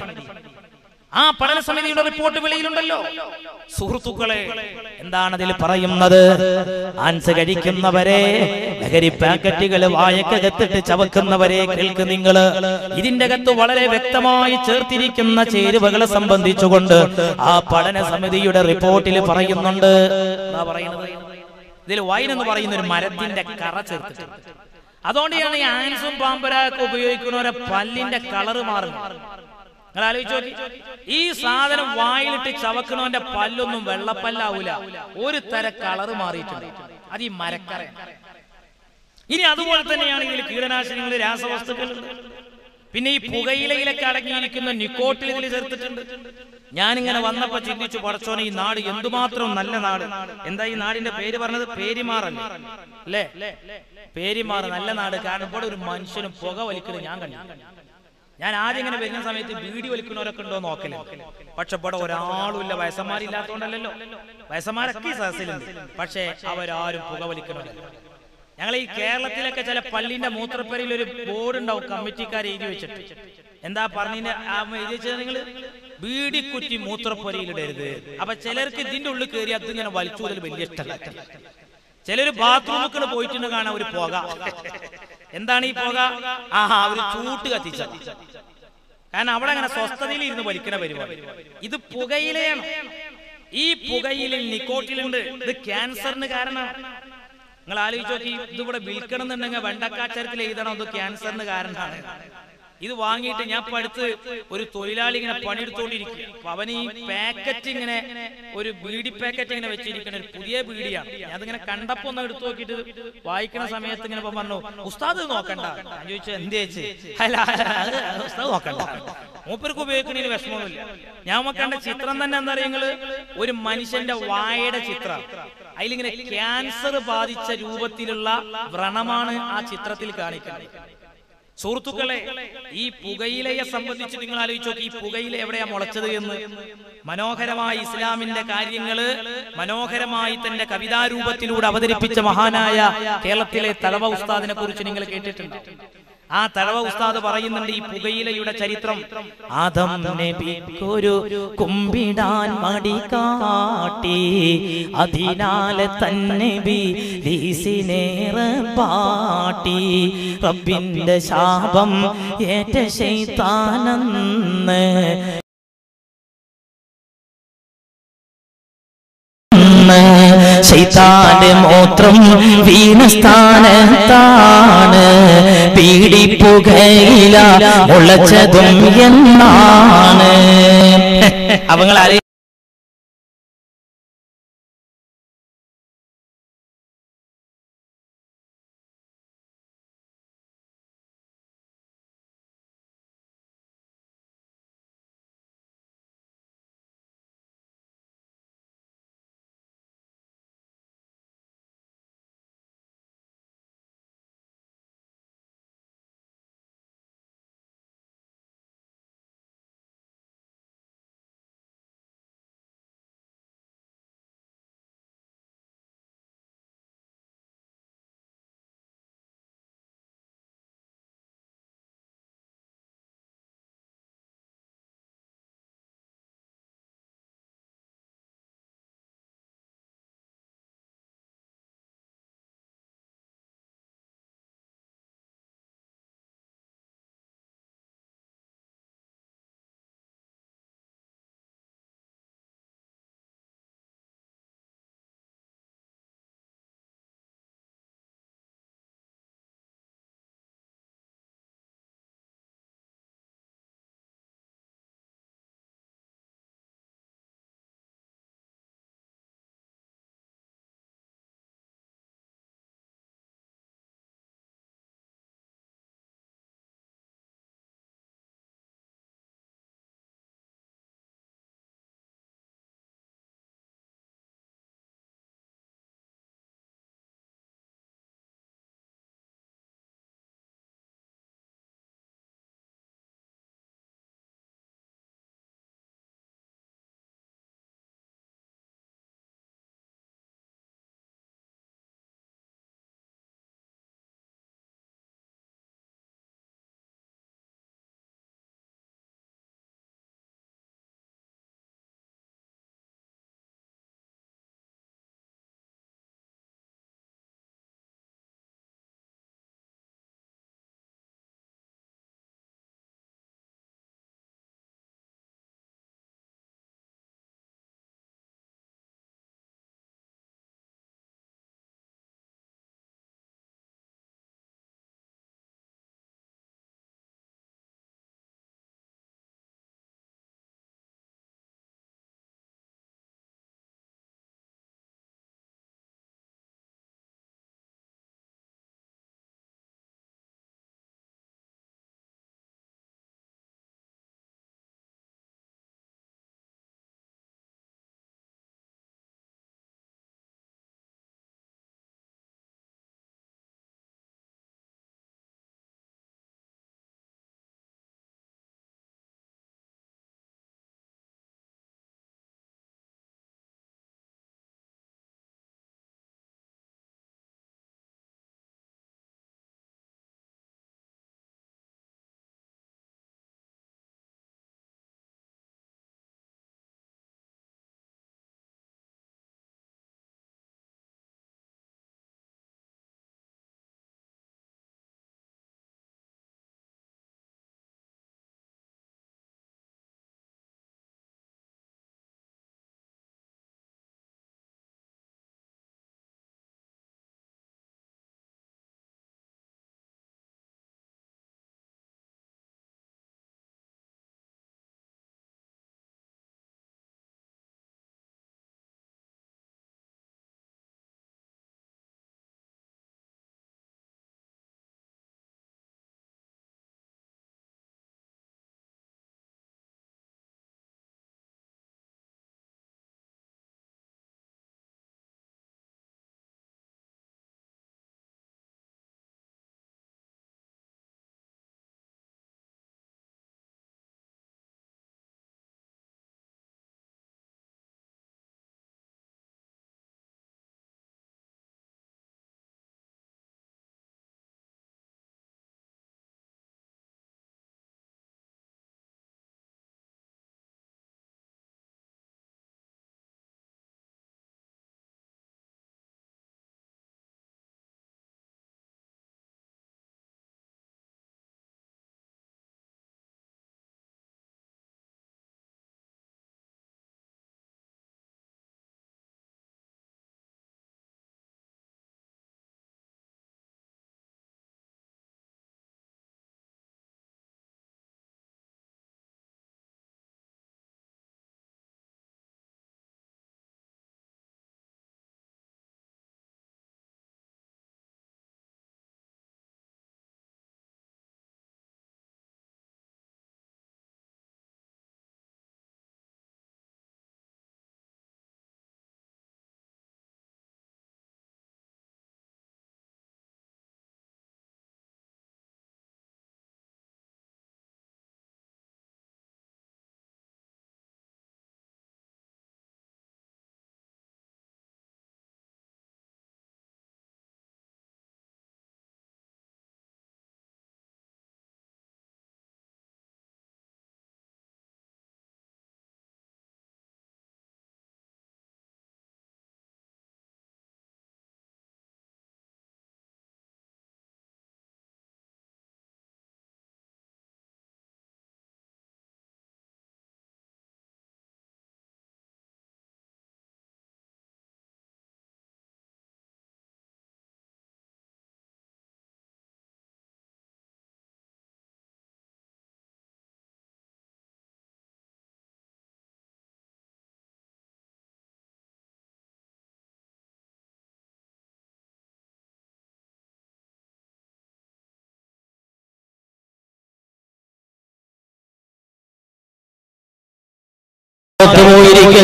Speaker 1: ആ പഠന സമിതിയുടെ റിപ്പോർട്ട് വെളിയിലുണ്ടല്ലോ സുഹൃത്തുക്കളെ എന്താണ് അതിൽ പറയുന്നത് ആൻസ് കഴിക്കുന്നവരെ ലഹരി പാക്കറ്റുകൾ വായക്കകത്തിട്ട് ചവക്കുന്നവരെ കേൾക്ക് നിങ്ങള് ഇതിന്റെ അകത്ത് വളരെ വ്യക്തമായി ചേർത്തിരിക്കുന്ന ചേരുവകളെ സംബന്ധിച്ചുകൊണ്ട് ആ പഠന സമിതിയുടെ റിപ്പോർട്ടിൽ പറയുന്നുണ്ട് എന്താ പറയുന്നത് ഇതിൽ വൈൻ എന്ന് പറയുന്ന ഒരു മരത്തിന്റെ കറ ചേർത്തിട്ടുണ്ട് അതുകൊണ്ടാണ് ഈ ആൻസും പാമ്പരാക്കെ ഉപയോഗിക്കുന്നവരെ പല്ലിന്റെ കളറ് മാറുന്നത് നിങ്ങൾ ആലോചിച്ച് നോക്കി ഈ സാധനം വായിലിട്ട് ചവക്കണവന്റെ പല്ലൊന്നും വെള്ളപ്പല്ലാവൂല ഒരു തര കളറ് മാറിയിട്ടുണ്ട് അത് ഈ മരക്കറ ഇനി അതുപോലെ തന്നെയാണ് ഇതിൽ കീടനാശിനികൾ രാസവസ്തുക്കൾ പിന്നെ ഈ പുകയിലയിലൊക്കെ അടങ്ങിയിരിക്കുന്ന നിക്കോട്ടിൽ ഇതിൽ ചേർത്തിട്ടുണ്ട് ഞാനിങ്ങനെ വന്നപ്പോ ചിന്തിച്ചു പടച്ചോനെ ഈ നാട് എന്തുമാത്രം നല്ല നാട് എന്താ ഈ നാടിന്റെ പേര് പറഞ്ഞത് പേരിമാറല്ലേ അല്ലേ പേരിമാറ് നല്ല നാട് കാരണം ഇവിടെ ഒരു മനുഷ്യനും പുക വലിക്കുന്നത് ഞാൻ കണ്ടു ഞാൻ ആദ്യം ഇങ്ങനെ വരുന്ന സമയത്ത് ബീഡി വലിക്കുന്നവരൊക്കെ ഉണ്ടോ നോക്കല് പക്ഷെ ഇവിടെ ഒരാളും ഇല്ല വയസ്സന്മാരില്ലാത്തോണ്ടല്ലോ വയസ്സന്മാരൊക്കെ ഈ സദസ്സിലുണ്ട് പക്ഷെ അവരാരും പുക വലിക്കുന്നവരല്ല ഞങ്ങൾ ഈ കേരളത്തിലൊക്കെ ചില പള്ളിന്റെ മൂത്രപ്പരയിൽ ഒരു ബോർഡ് ഉണ്ടാവും കമ്മിറ്റിക്കാർ എഴുതി വെച്ചിട്ട് എന്താ പറഞ്ഞ ആ എഴുതി വെച്ചത് നിങ്ങൾ ബീഡി കുറ്റി മൂത്രപ്പുരയിൽ ഇടരുത് അപ്പൊ ചിലർക്ക് ഇതിന്റെ ഉള്ളിൽ കയറി അത് ഇങ്ങനെ വലിച്ചൂതൽ വലിയ ഇഷ്ടമല്ല ചിലര് ബാത്റൂമുകൾ പോയിട്ടുണ്ട് കാണാൻ ഒരു പുക എന്താണ് ഈ പുക ആഹാ ഒരു ചൂട്ട് കത്തിച്ച കാരണം അവിടെ അങ്ങനെ സ്വസ്ഥതയിൽ ഇരുന്ന് വലിക്കണ പരിപാടി ഇത് പുകയിലയാണ് ഈ പുകയിലിൽ നിക്കോട്ടിലുണ്ട് ഇത് ക്യാൻസറിന് കാരണമാണ് നിങ്ങൾ ആലോചിച്ച് നോക്കി ഇതിവിടെ വിൽക്കണം എന്നുണ്ടെങ്കിൽ വെണ്ടക്കാച്ചരത്തിൽ എഴുതണം ഇത് ക്യാൻസറിന് കാരണമാണ് ഇത് വാങ്ങിയിട്ട് ഞാൻ ഇപ്പൊ അടുത്ത് ഒരു തൊഴിലാളി ഇങ്ങനെ പണിയെടുത്തോണ്ടിരിക്കും അപ്പൊ അവൻ ഈ പാക്കറ്റ് ഇങ്ങനെ ഒരു ബീഡി പാക്കറ്റ് ഇങ്ങനെ വെച്ചിരിക്കുന്ന ഒരു പുതിയ ബീഡിയാണ് ഞാൻ അതിങ്ങനെ കണ്ടപ്പോ ഒന്ന് എടുത്തു നോക്കിയിട്ട് വായിക്കുന്ന സമയത്ത് ഇങ്ങനെ ഇപ്പൊ പറഞ്ഞു ഉസ്താദ് ഇത് നോക്കണ്ട ഞാൻ ചോദിച്ചു എന്ത് ചേച്ചി അല്ല അത് ഉസ്താദ് നോക്കണ്ട മൂപ്പർക്ക് ഉപയോഗിക്കുന്നതിന് വിഷമമൊന്നുമില്ല ഞാൻ കണ്ട ചിത്രം തന്നെ എന്താ നിങ്ങള് ഒരു മനുഷ്യന്റെ വായയുടെ ചിത്രം അതിലിങ്ങനെ ക്യാൻസർ ബാധിച്ച രൂപത്തിലുള്ള വ്രണമാണ് ആ ചിത്രത്തിൽ കാണിക്കുന്നത് സുഹൃത്തുക്കളെ ഈ പുകയിലയെ സംബന്ധിച്ച് നിങ്ങൾ ആലോചിച്ച് നോക്കി ഈ പുകയില എവിടെയാ മുളച്ചത് എന്ന് മനോഹരമായ ഇസ്ലാമിന്റെ കാര്യങ്ങള് മനോഹരമായി തന്റെ കവിതാരൂപത്തിലൂടെ അവതരിപ്പിച്ച മഹാനായ കേരളത്തിലെ തലവ ഉസ്താദിനെ കുറിച്ച് നിങ്ങൾ കേട്ടിട്ടുണ്ട് ആ തലവ ഉസ്താദ് പറയുന്നുണ്ട് ഈ പുകയിലയുടെ ചരിത്രം ആദം നബിക്കൊരു കുമ്പിടാൻ മടി കാട്ടി അതിനാലെ തന്നെ ബിലീസിനേറെ പാട്ടി റബ്ബിന്റെ ശാപം ഏറ്റ ശൈത്താനെന്ന് ശൈത്താന്റെ മൂത്രം വീണസ്ഥാനത്താണ് പീഡിപ്പുകയില മുളച്ചതും എന്നാണ് അവങ്ങൾ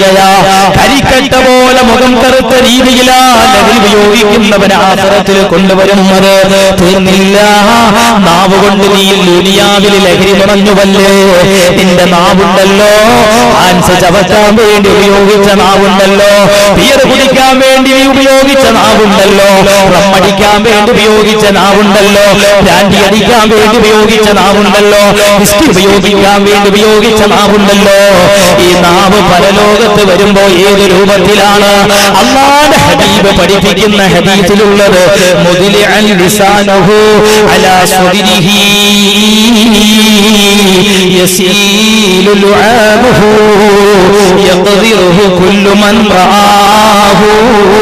Speaker 2: കരുതുകയാ കരിക്കട്ട പോലെ മുഖം കറുത്ത രീതിയിലാ ലഹരി ഉപയോഗിക്കുന്നവൻ ആസരത്തിൽ കൊണ്ടുവരുന്നത് തീർന്നില്ല നാവ് കൊണ്ട് നീ ദുനിയാവിൽ ലഹരി നിറഞ്ഞുവല്ലേ നിന്റെ നാവുണ്ടല്ലോ ആൻസ ചവച്ചാൻ വേണ്ടി ഉപയോഗിച്ച നാവുണ്ടല്ലോ ബിയർ കുടിക്കാൻ വേണ്ടി നീ ഉപയോഗിച്ച നാവുണ്ടല്ലോ റമ്മടിക്കാൻ വേണ്ടി ഉപയോഗിച്ച നാവുണ്ടല്ലോ ബ്രാൻഡി അടിക്കാൻ വേണ്ടി ഉപയോഗിച്ച നാവുണ്ടല്ലോ വിസ്കി ഉപയോഗിക്കാൻ വേണ്ടി ഉപയോഗിച്ച നാവുണ്ടല്ലോ ഈ നാവ് പരലോകത്ത് വരുമ്പോ ഏത് രൂപത്തിലാണ് അള്ളാന്റെ ഹബീബ് പഠിപ്പിക്കുന്ന ഹദീസിലുള്ളത് മുതിലെ ലിസാനഹു അലാ സ്വദിരിഹി യസീലു ലുആബഹു യഖദിറുഹു കുല്ലു മൻ റആഹു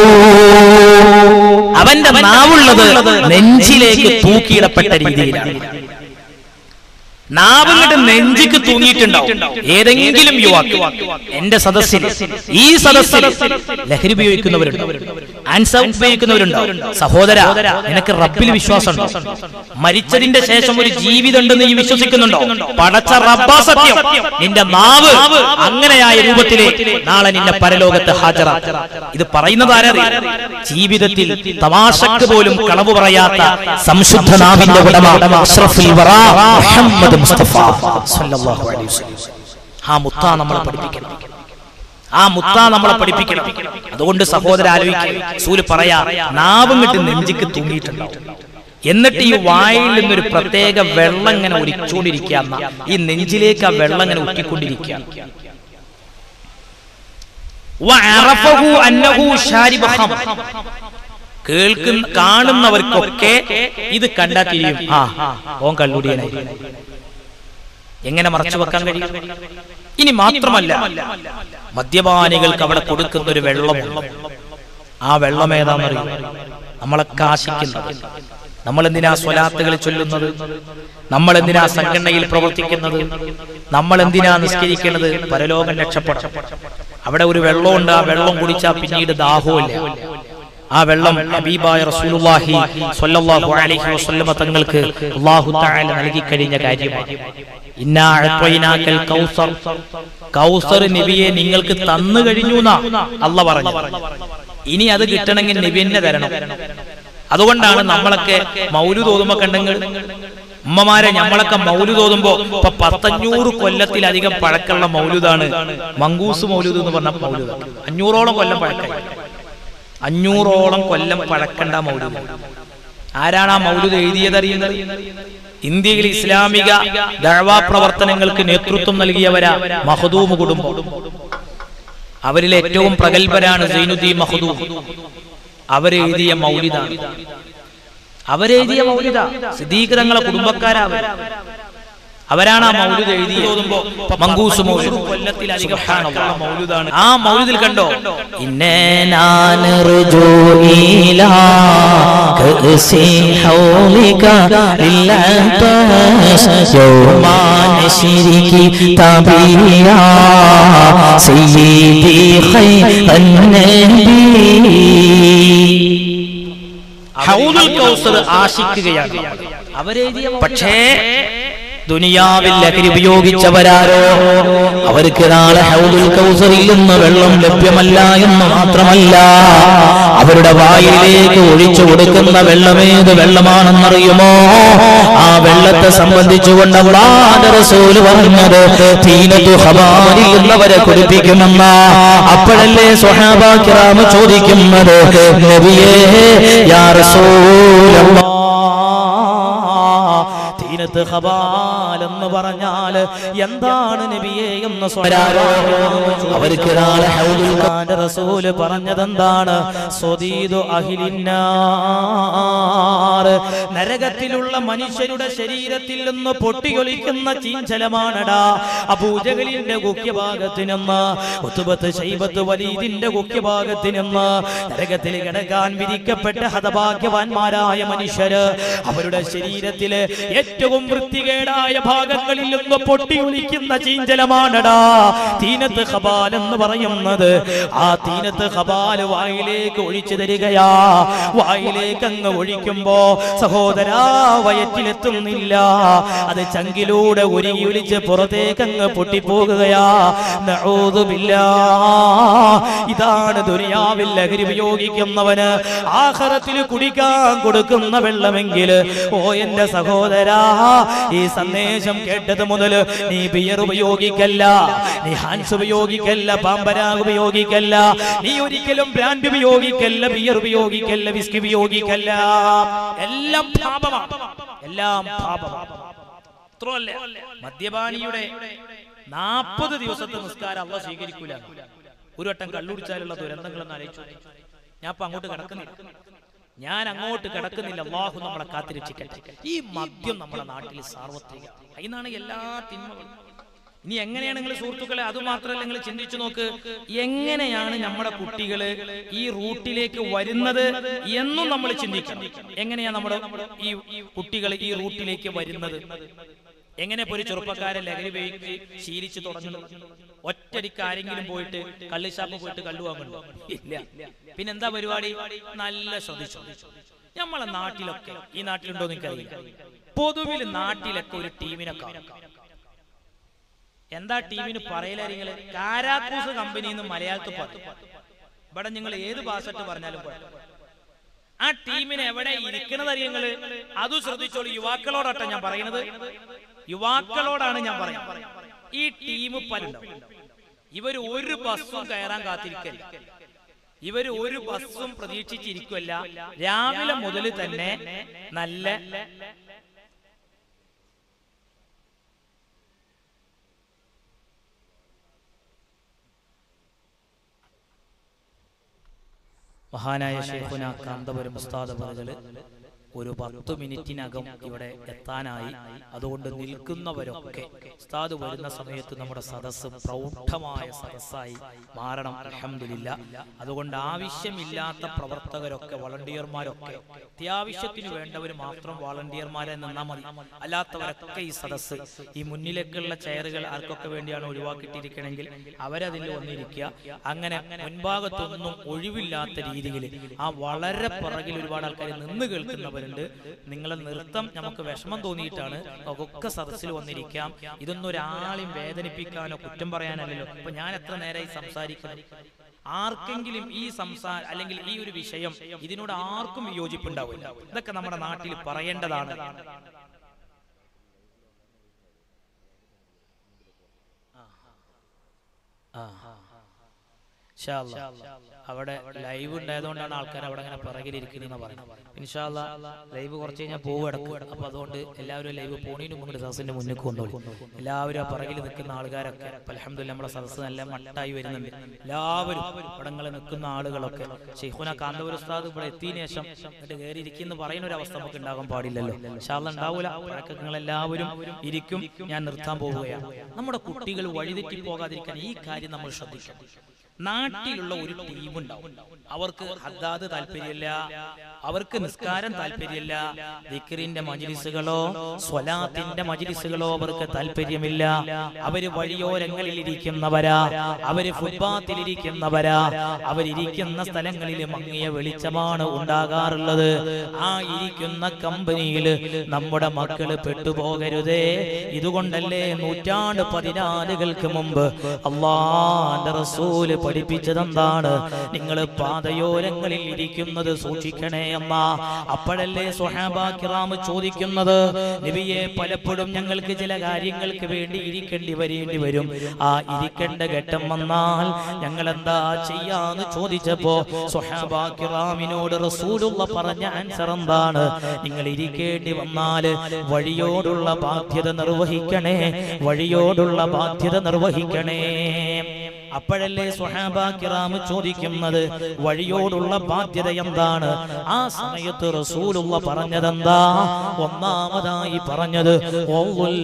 Speaker 2: അവന്റെ നാവുള്ളത് നെഞ്ചിലേക്ക് തൂക്കിയിടപ്പെട്ട രീതിയിലാണ് നാവുകളുടെ നെഞ്ചിക്ക് തൂങ്ങിയിട്ടുണ്ടാവും ഏതെങ്കിലും യുവാക്കൾ എന്റെ സദസ്സിൽ ഈ സദസ്സിൽ ലഹരി ഉപയോഗിക്കുന്നവരുണ്ട് ആൻസ ഉപയോഗിക്കുന്നവരുണ്ടോ സഹോദര നിനക്ക് റബ്ബിൽ വിശ്വാസമുണ്ടോ മരിച്ചതിന്റെ ശേഷം ഒരു ജീവിതം ഉണ്ടെന്ന് നീ വിശ്വസിക്കുന്നുണ്ടോ പടച്ച റബ്ബാ സത്യം നിന്റെ നാവ് അങ്ങനെയായ രൂപത്തിലെ നാളെ നിന്നെ പരലോകത്ത് ഹാജറ ഇത് പറയുന്നത് ആരറിയാം ജീവിതത്തിൽ തമാശക്ക് പോലും കളവ് പറയാത്ത സംശുദ്ധ നാവിന്റെ ഉടമ അഷ്റഫുൽ വറാ മുഹമ്മദ് മുസ്തഫ സല്ലല്ലാഹു അലൈഹി വസല്ലം ആ മുത്ത നമ്മളെ പഠിപ്പിക്കണം ആ മുത്ത നമ്മളെ പഠിപ്പിക്കണം അതുകൊണ്ട് സഹോദര ആലോചിക്കുക സൂര് പറയാ നാവും കിട്ടി നെഞ്ചിക്ക് തൂങ്ങിയിട്ടുണ്ടാവും എന്നിട്ട് ഈ വായിൽ നിന്നൊരു പ്രത്യേക വെള്ളം ഇങ്ങനെ ഒലിച്ചുകൊണ്ടിരിക്കുക ഈ നെഞ്ചിലേക്ക് ആ വെള്ളം ഇങ്ങനെ ഉറ്റിക്കൊണ്ടിരിക്കുക വഅറഫഹു അന്നഹു ശാരിബ ഖമർ. കേൾക്കുന്ന കാണുന്നവർക്കൊക്കെ ഇത് കണ്ടാ തിരിയും ആ ഓൻ കള്ളുടിയനായി എങ്ങനെ മറച്ചു വെക്കാൻ കഴിയും ഇനി മാത്രമല്ല മദ്യപാനികൾക്ക് അവിടെ കൊടുക്കുന്ന ഒരു വെള്ളമുണ്ട് ആ വെള്ളം ഏതാണെന്നറിയും നമ്മളെ കാശിക്കുന്നത് നമ്മൾ എന്തിനാ സ്വലാത്തുകൾ ചൊല്ലുന്നത് നമ്മൾ എന്തിനാ സംഘടനയിൽ പ്രവർത്തിക്കുന്നത് നമ്മൾ എന്തിനാ നിസ്കരിക്കുന്നത് പരലോകം രക്ഷപ്പെടണം അവിടെ ഒരു വെള്ളമുണ്ട് ആ വെള്ളം കുടിച്ചാൽ പിന്നീട് ദാഹവുമില്ല ആ വെള്ളം ഹബീബായ റസൂലുള്ളാഹി സ്വല്ലല്ലാഹു അലൈഹി വസല്ലമ തങ്ങൾക്ക് അല്ലാഹു തആല നൽകി കഴിഞ്ഞ കാര്യമാണ് ഇന്നാ അഅ്തൈനാക്കൽ കൗസർ കൗസർ നബിയെ നിങ്ങൾക്ക് തന്നു കഴിഞ്ഞു എന്നാ അല്ല പറഞ്ഞു ഇനി അത് കിട്ടണമെങ്കിൽ നബി തന്നെ തരണം അതുകൊണ്ടാണ് നമ്മളൊക്കെ മൗലു തോന്നുമ്പോ കണ്ടെങ്കിൽ ഉമ്മമാരെ നമ്മളൊക്കെ മൗലു തോന്നുമ്പോ ഇപ്പൊ പത്തഞ്ഞൂറ് കൊല്ലത്തിലധികം പഴക്കമുള്ള മൗലുദാണ് മങ്കൂസ് മൗലുദ് എന്ന് പറഞ്ഞ മൗലുദ് അഞ്ഞൂറോളം കൊല്ലം പഴക്കായി അഞ്ഞൂറോളം കൊല്ലം പഴക്കണ്ട മൗലുദ് ആരാണ് ആ മൗലുദ് എഴുതിയത് അറിയുന്നത് ഇന്ത്യയിൽ ഇസ്ലാമിക ദഴവാ പ്രവർത്തനങ്ങൾക്ക് നേതൃത്വം നൽകിയവരാ മഹദൂം കുടുംബം അവരിൽ ഏറ്റവും പ്രഗത്ഭരാണ് സൈനുദ്ദീൻ മഹദൂം അവരെഴുതിയ മൗലിദാണ് അവരെഴുതിയ മൗലിദ സിദ്ധീകരങ്ങളെ കുടുംബക്കാരാ അവർ. അവരാണ് ആ മൗലിദ് എഴുതി മങ്കൂസ് മൗലിദ് കൊല്ലത്തിലധികം മൗലിദാണ് ആ മൗലിദിൽ കണ്ടോ
Speaker 3: إننا نرجو إلى كأس حولك للعطاش يوم نشر كتابيا سيدي خير النبي
Speaker 2: ഹൗദുൽ കൗസർ ആശിക്കുകയാണ് അവരെഴുതിയ പക്ഷേ ദുനിയാവിൽ ലഹരി ഉപയോഗിച്ചവരാരോ അവർക്ക് നാളെ ഹൗദുൽ കൗസറിൽ നിന്ന് വെള്ളം ലഭ്യമല്ല എന്ന് മാത്രമല്ല അവരുടെ വായിലേക്ക് ഒഴിച്ചു കൊടുക്കുന്ന വെള്ളമേത് വെള്ളമാണെന്നറിയുമോ ആ വെള്ളത്തെ സംബന്ധിച്ചുകൊണ്ട് അള്ളാന്റെ റസൂല് പറഞ്ഞത് തീനത്തു ഹബാരിൽ നിന്നവരെ കുടിപ്പിക്കുമെന്ന അപ്പോഴല്ലേ സ്വഹാബാക്കിറാമ് ചോദിക്കുന്നത് നബിയേ യാ റസൂലല്ലാഹ് തീനത്ത് ഹബാൽ എന്ന് പറഞ്ഞാൽ എന്താണ് നബിയെ എന്ന് സ്വരാരോ അവർക്ക് നാളെ ഹൗദുൽ ഖാന്റെ റസൂല് പറഞ്ഞത് എന്താണ് സ്വദീദു അഹിലിന്നാർ നരകത്തിലുള്ള മനുഷ്യരുടെ ശരീരത്തിൽ നിന്ന് പൊട്ടിയൊലിക്കുന്ന ചീഞ്ചലമാണടാ അബൂജഹലിന്റെ ഗുഹ്യഭാഗത്ത് നിന്ന് ഉത്തുബത്ത് ശൈബത്ത് വലീദിന്റെ ഗുഹ്യഭാഗത്ത് നിന്ന് നരകത്തിൽ കിടക്കാൻ വിധിക്കപ്പെട്ട ഹതഭാഗ്യവാന്മാരായ മനുഷ്യര് അവരുടെ ശരീരത്തില് ഏറ്റവും
Speaker 1: വൃത്തികേടായ ഭാഗങ്ങളിൽ നിന്ന് പൊട്ടിയൊലിക്കുന്ന ചീഞ്ചലമാണടാ തീനത്ത് ഖബാൽ എന്ന് പറയുന്നത് ആ തീനത്ത് ഖബാൽ വായിലേക്ക് ഒഴിച്ചു തരികയാ വായിലേക്ക് അങ്ങ് ഒഴിക്കുമ്പോ സഹോദരാ വയറ്റിലെത്തുന്നില്ല അത് ചങ്കിലൂടെ ഉരുകി ഒലിച്ച് പുറത്തേക്ക് അങ്ങ് പൊട്ടിപ്പോകുകയാ നഊദുബില്ലാ. ഇതാണ് ദുനിയാവിൽ ലഹരി ഉപയോഗിക്കുന്നവന് ആഹാരത്തിൽ കുടിക്കാൻ കൊടുക്കുന്ന വെള്ളമെങ്കിൽ ഓ എന്റെ സഹോദരാ ഈ സന്ദേശം കേട്ടത് മുതൽ നീ ബിയർ ഉപയോഗിക്കല്ല നീ ഹാൻസ് ഉപയോഗിക്കല്ല പാമ്പരാഗ് ഉപയോഗിക്കല്ല നീ ഒരിക്കലും ബ്രാൻഡ് ഉപയോഗിക്കല്ല ബിയർ ഉപയോഗിക്കല്ല വിസ്കി ഉപയോഗിക്കല്ല എല്ലാം പാപമാണ് എല്ലാം പാപമാണ് മാത്രമല്ല മദ്യപാനിയുടെ നാൽപ്പത് ദിവസത്തെ നിസ്കാരം അള്ള സ്വീകരിക്കൂല ഒരു വട്ടം കള്ളുടിച്ചാലുള്ള ദുരന്തങ്ങളൊന്നും ആലോചിച്ചു ഞാൻ ഇപ്പൊ അങ്ങോട്ട് കിടക്കുന്നില്ല ഞാൻ അങ്ങോട്ട് കിടക്കുന്നില്ല അള്ളാഹു നമ്മളെ കാത്തിരക്ഷിക്കട്ടെ ഈ മദ്യം നമ്മുടെ നാട്ടിൽ സാർവത്രിക അതിനാണ് എല്ലാ തിന്മകളും ഇനി എങ്ങനെയാണ് നിങ്ങൾ സുഹൃത്തുക്കളെ അത് മാത്രമല്ല നിങ്ങൾ ചിന്തിച്ചു നോക്ക് എങ്ങനെയാണ് നമ്മുടെ കുട്ടികള് ഈ റൂട്ടിലേക്ക് വരുന്നത് എന്നും നമ്മൾ ചിന്തിക്കണം എങ്ങനെയാണ് നമ്മുടെ ഈ കുട്ടികൾ ഈ റൂട്ടിലേക്ക് വരുന്നത് എങ്ങനെ ഇപ്പൊ ഒരു ചെറുപ്പക്കാരൻ ലഹരി ഉപയോഗിച്ച് ശീലിച്ചു തുടങ്ങുന്നത് ഒറ്റടിക്ക് ആരെങ്കിലും പോയിട്ട് കള്ളിഷാപ്പ് പോയിട്ട് കള്ളു വാങ്ങുന്നുണ്ടോ ഇല്ല പിന്നെന്താ പരിപാടി നല്ല ശ്രദ്ധിച്ചു നമ്മളെ നാട്ടിലൊക്കെ ഈ നാട്ടിലുണ്ടോ എനിക്കറിയില്ല പൊതുവിൽ നാട്ടിലൊക്കെ ഒരു ടീമിനെ കാണും എന്താ ടീമിന് പറയലറിയങ്ങള് കാരാക്കൂസ് കമ്പനി എന്ന് മലയാളത്തിൽ പറയും ഇവിടെ നിങ്ങൾ ഏത് ഭാഷട്ട് പറഞ്ഞാലും കുഴപ്പമില്ല. ആ ടീമിന് എവിടെ ഇരിക്കണത് അറിയങ്ങള് അതും ശ്രദ്ധിച്ചോളൂ യുവാക്കളോടട്ടെ ഞാൻ പറയുന്നത് യുവാക്കളോടാണ് ഞാൻ പറയുന്നത് ഈ ടീം പലുണ്ടാവും ഇവര് ഒരു ബസ്സും കയറാൻ കാത്തിരിക്കല്ല ഇവര് ഒരു ബസ്സും പ്രതീക്ഷിച്ചിരിക്കുമല്ല രാവിലെ മുതൽ തന്നെ നല്ല മഹാനായ ഷേഖുന കാന്തപുരം ഉസ്താദ് അവറുകള് ഒരു പത്ത് മിനിറ്റിനകം ഇവിടെ എത്താനായി അതുകൊണ്ട് നിൽക്കുന്നവരൊക്കെ ഉസ്താദ് വരുന്ന സമയത്ത് നമ്മുടെ സദസ്സ് പ്രൗഢമായ സദസ്സായി മാറണം അലഹമില്ല അതുകൊണ്ട് ആവശ്യമില്ലാത്ത പ്രവർത്തകരൊക്കെ വളണ്ടിയർമാരൊക്കെ അത്യാവശ്യത്തിന് വേണ്ടവർ മാത്രം വളണ്ടിയർമാരെ നിന്നാൽ മതി അല്ലാത്തവരൊക്കെ ഈ സദസ്സ് ഈ മുന്നിലേക്കുള്ള ചെയറുകൾ ആർക്കൊക്കെ വേണ്ടിയാണ് ഒഴിവാക്കിയിട്ടിരിക്കണമെങ്കിൽ അവരതിൽ വന്നിരിക്കുക അങ്ങനെ മുൻഭാഗത്തൊന്നും ഒഴിവില്ലാത്ത രീതിയിൽ ആ വളരെ പിറകിൽ ഒരുപാട് ആൾക്കാർ നിന്ന് കേൾക്കുന്നവരുണ്ട് നിങ്ങളെ നൃത്തം നമുക്ക് വിഷമം തോന്നിയിട്ടാണ് ഒക്കെ സദസ്സിൽ വന്നിരിക്കാം ഇതൊന്നും ഒരാളെയും വേദനിപ്പിക്കാനോ കുറ്റം പറയാനല്ലല്ലോ ഇപ്പൊ ഞാൻ എത്ര നേരമായി സംസാരിക്കുന്നു ആർക്കെങ്കിലും ഈ സംസാര അല്ലെങ്കിൽ ഈ ഒരു വിഷയം ഇതിനോട് ആർക്കും വിയോജിപ്പുണ്ടാവില്ല ഇതൊക്കെ നമ്മുടെ നാട്ടിൽ പറയേണ്ടതാണ് ആ ഇൻഷാ അല്ലാ. അവിടെ ലൈവ് ഉണ്ടായതുകൊണ്ടാണ് ആൾക്കാർ അവിടെ അങ്ങനെ പിറകിലിരിക്കണെന്ന് പറയുന്നത് ഇൻഷാല്ല ലൈവ് കുറച്ച് കഴിഞ്ഞാൽ പോകും ഇടക്ക് അപ്പൊ അതുകൊണ്ട് എല്ലാവരും ലൈവ് പോണീന് മുമ്പ് സദസ്സിന്റെ മുന്നിൽ കൊണ്ടുപോകും എല്ലാവരും ആ പിറകിൽ നിൽക്കുന്ന ആൾക്കാരൊക്കെ അലഹമില്ല നമ്മുടെ സദസ്സ് നല്ല മട്ടായി വരുന്നുണ്ട് എല്ലാവരും ഇവിടങ്ങളിൽ നിൽക്കുന്ന ആളുകളൊക്കെ ഷെയ്ഖുന കാന്തപുര ഉസ്താദ് ഇവിടെ എത്തിയതിനു ശേഷം എന്നിട്ട് കയറി ഇരിക്കുന്ന പറയുന്ന ഒരു അവസ്ഥ നമുക്ക് ഉണ്ടാകാൻ പാടില്ലല്ലോ ഇൻഷാല്ല ഉണ്ടാവൂല നിങ്ങൾ എല്ലാവരും ഇരിക്കും ഞാൻ നിർത്താൻ പോവുകയാണ് നമ്മുടെ കുട്ടികൾ വഴിതെറ്റി പോകാതിരിക്കാൻ ഈ കാര്യം നമ്മൾ ശ്രദ്ധിക്കണം നാട്ടിലുള്ള ഒരു ടീം ഉണ്ടാവും അവർക്ക് ഹദ്ദാദ് താല്പര്യമില്ല അവർക്ക് നിസ്കാരം താല്പര്യമില്ല ദിക്റിന്റെ മജിലിസുകളോ സ്വലാത്തിന്റെ മജിലിസുകളോ അവർക്ക് താല്പര്യമില്ല അവര് വഴിയോരങ്ങളിൽ ഇരിക്കുന്നവരാ അവര് ഫുട്പാത്തിൽ ഇരിക്കുന്നവരാ അവരിയ്ക്കുന്ന സ്ഥലങ്ങളിൽ മങ്ങിയ വെളിച്ചമാണ് ഉണ്ടാകാറുള്ളത് ആ ഇരിക്കുന്ന കമ്പനിയിൽ നമ്മുടെ മക്കള് പെട്ടുപോകരുതേ ഇതുകൊണ്ടല്ലേ നൂറ്റാണ്ട് പതിനാലുകൾക്ക് മുമ്പ് അള്ളാന്റെ റസൂല് പഠിപ്പിച്ചതെന്താണ് നിങ്ങൾ പാതയോരങ്ങളിൽ ഇരിക്കുന്നത് സൂക്ഷിക്കണേ അമ്മ അപ്പോഴല്ലേ സുഹാബ കിറാം ചോദിക്കുന്നത് നബിയെ പലപ്പോഴും ഞങ്ങൾക്ക് ചില കാര്യങ്ങൾക്ക് വേണ്ടി ഇരിക്കേണ്ടി വരേണ്ടി വരും ആ ഇരിക്കേണ്ട ഘട്ടം വന്നാൽ ഞങ്ങൾ എന്താ ചെയ്യാന്ന് ചോദിച്ചപ്പോ സുഹാബ കിറാമിനോട് റസൂലുള്ള പറഞ്ഞ ആൻസർ എന്താണ് നിങ്ങൾ ഇരിക്കേണ്ടി വന്നാല് വഴിയോടുള്ള ബാധ്യത നിർവഹിക്കണേ വഴിയോടുള്ള ബാധ്യത നിർവഹിക്കണേ അപ്പോഴല്ലേ സ്വഹാബ കിറാം ചോദിക്കുന്നത് വഴിയോടുള്ള ബാധ്യത എന്താണ് ആ സമയത്ത് റസൂലുള്ള പറഞ്ഞതെന്താ ഒന്നാമതായി പറഞ്ഞത് ഓവുൽ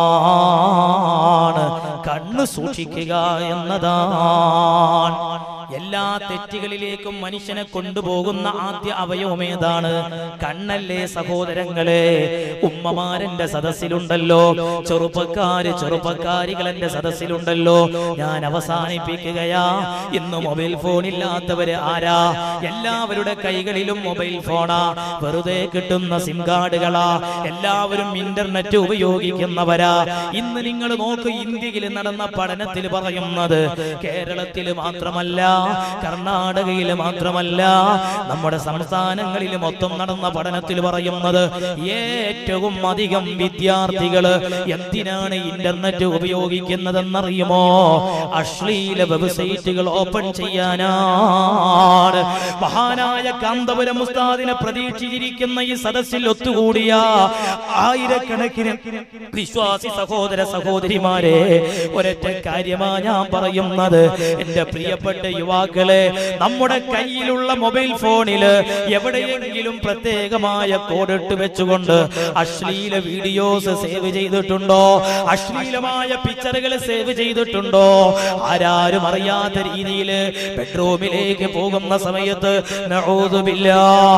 Speaker 1: ബസ്വറാണ് കണ്ണ് സൂക്ഷിക്കുക എന്നതാണ്
Speaker 2: എല്ലാ തെറ്റുകളിലേക്കും മനുഷ്യനെ കൊണ്ടുപോകുന്ന ആദ്യ അവയവം ഏതാണ് കണ്ണല്ലേ സഹോദരങ്ങളെ ഉമ്മമാരെന്റെ സദസ്സിലുണ്ടല്ലോ ചെറുപ്പക്കാര് ചെറുപ്പക്കാരികൾ എന്റെ സദസ്സിലുണ്ടല്ലോ ഞാൻ അവസാനിപ്പിക്കുകയാ ഇന്ന് മൊബൈൽ ഫോൺ ഇല്ലാത്തവര് ആരാ എല്ലാവരുടെ കൈകളിലും മൊബൈൽ ഫോണാ വെറുതെ കിട്ടുന്ന സിം കാർഡുകളാ എല്ലാവരും ഇന്റർനെറ്റ് ഉപയോഗിക്കുന്നവരാ ഇന്ന് നിങ്ങൾ നോക്ക് ഇന്ത്യയിൽ നടന്ന പഠനത്തിൽ പറയുന്നത് കേരളത്തിൽ മാത്രമല്ല കർണാടകയിൽ മാത്രമല്ല നമ്മുടെ സംസ്ഥാനങ്ങളിൽ മൊത്തം നടന്ന പഠനത്തിൽ പറയുന്നത് ഏറ്റവും അധികം വിദ്യാർത്ഥികൾ എന്തിനാണ് ഇന്റർനെറ്റ് ഉപയോഗിക്കുന്നതെന്നറിയുമോ അശ്ലീല വെബ്സൈറ്റുകൾ ഓപ്പൺ ചെയ്യാനാണ് മഹാനായ കാന്തപുരം ഉസ്താദിനെ പ്രതീക്ഷിച്ചിരിക്കുന്ന ഈ സദസ്സിൽ ഒത്തുകൂടിയ ആയിരക്കണക്കിന് വിശ്വാസി സഹോദര സഹോദരിമാരെ ഒരൊറ്റ കാര്യമാ ഞാൻ പറയുന്നത് എന്റെ പ്രിയപ്പെട്ട യുവാക്കളെ നമ്മുടെ കയ്യിലുള്ള മൊബൈൽ ഫോണില് എവിടെയെങ്കിലും പ്രത്യേകമായ കോഡിട്ട് വെച്ചുകൊണ്ട് അശ്ലീല വീഡിയോസ് സേവ് ചെയ്തിട്ടുണ്ടോ അശ്ലീലമായ പിക്ചറുകൾ സേവ് ചെയ്തിട്ടുണ്ടോ ആരാരും അറിയാത്ത രീതിയിൽ ബെഡ്റൂമിലേക്ക് പോകുന്ന സമയത്ത് നഊദുബില്ലാ.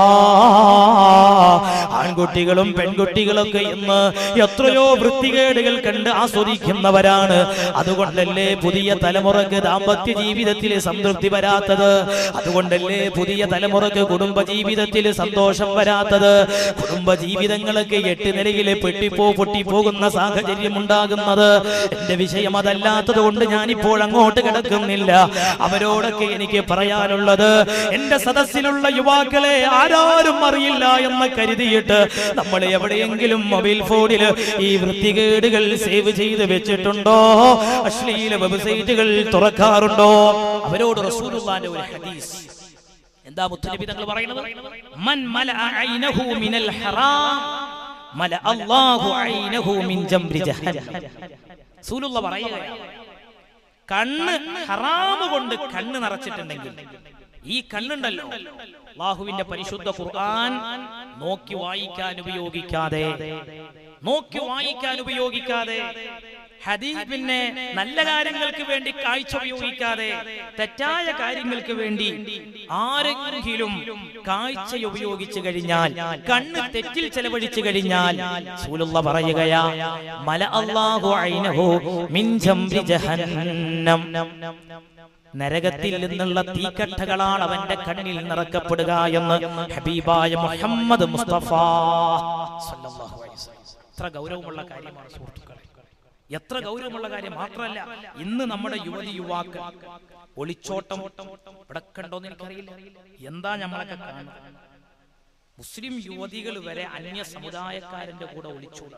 Speaker 2: ആൺകുട്ടികളും പെൺകുട്ടികളൊക്കെ ഇന്ന് എത്രയോ വൃത്തികേടുകൾ കണ്ട് ആസ്വദിക്കുന്നവരാണ് അതുകൊണ്ടല്ലേ പുതിയ തലമുറക്ക് ദാമ്പത്യ ജീവിതത്തിൽ സംതൃപ്തി വരാത്തത് അതുകൊണ്ടല്ലേ പുതിയ തലമുറക്ക് കുടുംബ ജീവിതത്തിൽ സന്തോഷം വരാത്തത് കുടുംബ ജീവിതങ്ങളൊക്കെ എട്ട് നിലയിൽ പെട്ടിപ്പോ പൊട്ടിപ്പോകുന്ന സാഹചര്യം ഉണ്ടാകുന്നത് എന്റെ വിഷയം അതല്ലാത്തത് കൊണ്ട് ഞാനിപ്പോൾ അങ്ങോട്ട് കിടക്കുന്നില്ല അവരോടൊക്കെ എനിക്ക് പറയാനുള്ളത് എന്റെ സദസ്സിലുള്ള യുവാക്കളെ ആരാരും അറിയില്ല എന്ന് കരുതിയിട്ട് നമ്മൾ എവിടെയെങ്കിലും മൊബൈൽ ഫോണിൽ ഈ വൃത്തികേടുകൾ സേവ് ചെയ്ത് വെച്ചിട്ടുണ്ടോ അശ്ലീല വെബ്സൈറ്റുകൾ തുറക്കാറുണ്ടോ അവരോട് റസൂലുള്ളാന്റെ ഒരു ഹദീസ് എന്താ മുത്തനബി തങ്ങൾ പറയുന്നത് മൻ മലഅ ഐനഹു മിനൽ ഹറാം മല അല്ലാഹു ഐനഹു മിൻ ജംരി ജഹന്നം റസൂലുള്ള പറയുകയാണ് കണ്ണ് ഹറാമ് കൊണ്ട് കണ്ണ് നിറച്ചിട്ടുണ്ടെങ്കിൽ ഈ കണ്ണുണ്ടല്ലോ അള്ളാഹുവിന്റെ പരിശുദ്ധ ഖുർആൻ നോക്കി വായിക്കാൻ ഉപയോഗിക്കാതെ നോക്കി വായിക്കാൻ ഉപയോഗിക്കാതെ ഹദീസ് പിന്നെ നല്ല കാര്യങ്ങൾക്ക് വേണ്ടി കാഴ്ച ഉപയോഗിക്കാതെ തെറ്റായ കാര്യങ്ങൾക്ക് വേണ്ടി ആരെങ്കിലും കാഴ്ച ഉപയോഗിച്ചു കഴിഞ്ഞാൽ കണ്ണ് തെറ്റിൽ ചെലവഴിച്ചു കഴിഞ്ഞാൽ സൂലുള്ള പറയുകയാ മല അല്ലാഹു ഐനഹു മിൻ ജംരി ജഹന്നം നരകത്തിൽ നിന്നുള്ള തീക്കട്ടകളാണ് അവന്റെ കണ്ണിൽ നിറക്കപ്പെടുക എന്ന് ഹബീബായ മുഹമ്മദ് മുസ്തഫ സല്ലല്ലാഹു അലൈഹി വസല്ലം. എത്ര ഗൗരവമുള്ള കാര്യമാണ് സുഹൃത്തുക്കളെ എത്ര ഗൗരവമുള്ള കാര്യം മാത്രമല്ല ഇന്ന് നമ്മുടെ യുവതി യുവാക്കൾ ഒളിച്ചോട്ടം ഇവിടെ കണ്ടോന്ന് എനിക്കറിയില്ല എന്താ നമ്മളൊക്കെ കാണുന്നത് മുസ്ലിം യുവതികൾ വരെ അന്യ സമുദായക്കാരന്റെ കൂടെ ഒളിച്ചോടും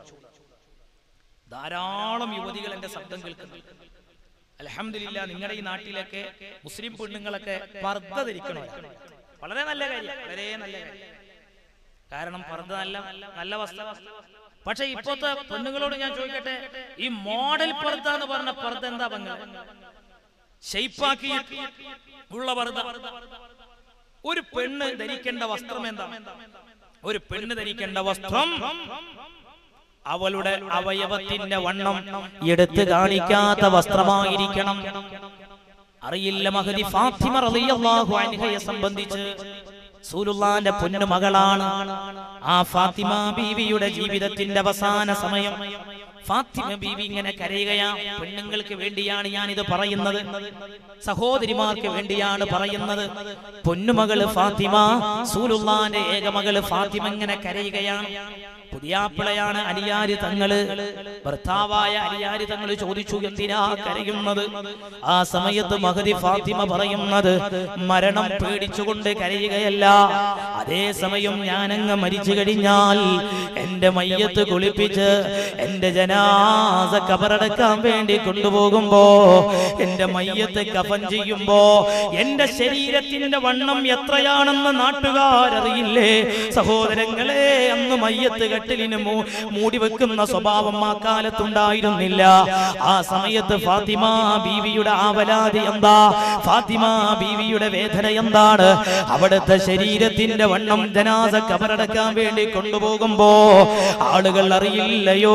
Speaker 2: ധാരാളം യുവതികൾ എന്റെ ശബ്ദം കേൾക്കുന്നുണ്ട് അലഹമില്ല നിങ്ങളുടെ ഈ നാട്ടിലൊക്കെ മുസ്ലിം പെണ്ണുങ്ങളൊക്കെ പർദ്ദ ധരിക്കണോ വളരെ നല്ല കാര്യം വളരെ നല്ല കാര്യം കാരണം പർദ്ദ നല്ല നല്ല വസ്ത്രം പക്ഷെ ഇപ്പോഴത്തെ പെണ്ണുങ്ങളോട് ഞാൻ ചോദിക്കട്ടെ ഈ മോഡൽ പർദ്ദ എന്ന് പറഞ്ഞ പർദ്ദ എന്താ പങ്ക് ഷെയ്പ്പാക്കി ഉള്ള പർദ്ദ ഒരു പെണ്ണ് ധരിക്കേണ്ട വസ്ത്രം എന്താ ഒരു പെണ്ണ് ധരിക്കേണ്ട വസ്ത്രം അവളുടെ അവയവത്തിന്റെ വണ്ണം എടുത്തു കാണിക്കാത്ത വസ്ത്രമായിരിക്കണം അറിയില്ല മഹദി ഫാത്തിമ റളിയല്ലാഹു അൻഹയെ സംബന്ധിച്ച് സൂലുള്ളാന്റെ പൊന്നു മകളാണ് ആ ഫാത്തിമ ബീവിയുടെ ജീവിതത്തിന്റെ അവസാന സമയം ഫാത്തിമ ബീവി ഇങ്ങനെ കരയുകയാ പെണ്ണുങ്ങൾക്ക് വേണ്ടിയാണ് ഞാൻ ഇത് പറയുന്നത് സഹോദരിമാർക്ക് വേണ്ടിയാണ് പറയുന്നത് പൊന്നുമകള് ഫാത്തിമ സൂലുള്ളാന്റെ ഏകമകള് ഫാത്തിമ ഇങ്ങനെ കരയുകയാണ് പുതിയാപ്പിളയാണ് അലിയാരി തങ്ങള് ഭർത്താവായ അലിയാരി തങ്ങള് ചോദിച്ചു എന്തിനാ കരയുന്നത് ആ സമയത്ത് മഹദി ഫാത്തിമ പറയുന്നത് മരണം പേടിച്ചുകൊണ്ട് കരയുകയല്ല അതേ സമയം ഞാനങ്ങ് മരിച്ചു കഴിഞ്ഞാൽ എന്റെ മയ്യത്ത് കുളിപ്പിച്ച് എന്റെ ജനാസ കബറടക്കാൻ വേണ്ടി കൊണ്ടുപോകുമ്പോ എന്റെ മയ്യത്ത് കഫൻ ചെയ്യുമ്പോ എന്റെ ശരീരത്തിന്റെ വണ്ണം എത്രയാണെന്ന് നാട്ടുകാരറിയില്ലേ സഹോദരങ്ങളെ അന്ന് മയ്യത്ത് കെട്ടി കെട്ടിലിന് മൂ- മൂടി വെക്കുന്ന സ്വഭാവം ആ കാലത്തുണ്ടായിരുന്നില്ല ആ സമയത്ത് ഫാത്തിമ ബീവിയുടെ ആവലാതി എന്താ ഫാത്തിമ ബീവിയുടെ വേദന എന്താണ് അവിടുത്തെ ശരീരത്തിന്റെ വണ്ണം ജനാസ കബറടക്കാൻ വേണ്ടി കൊണ്ടുപോകുമ്പോ ആളുകൾ അറിയില്ലയോ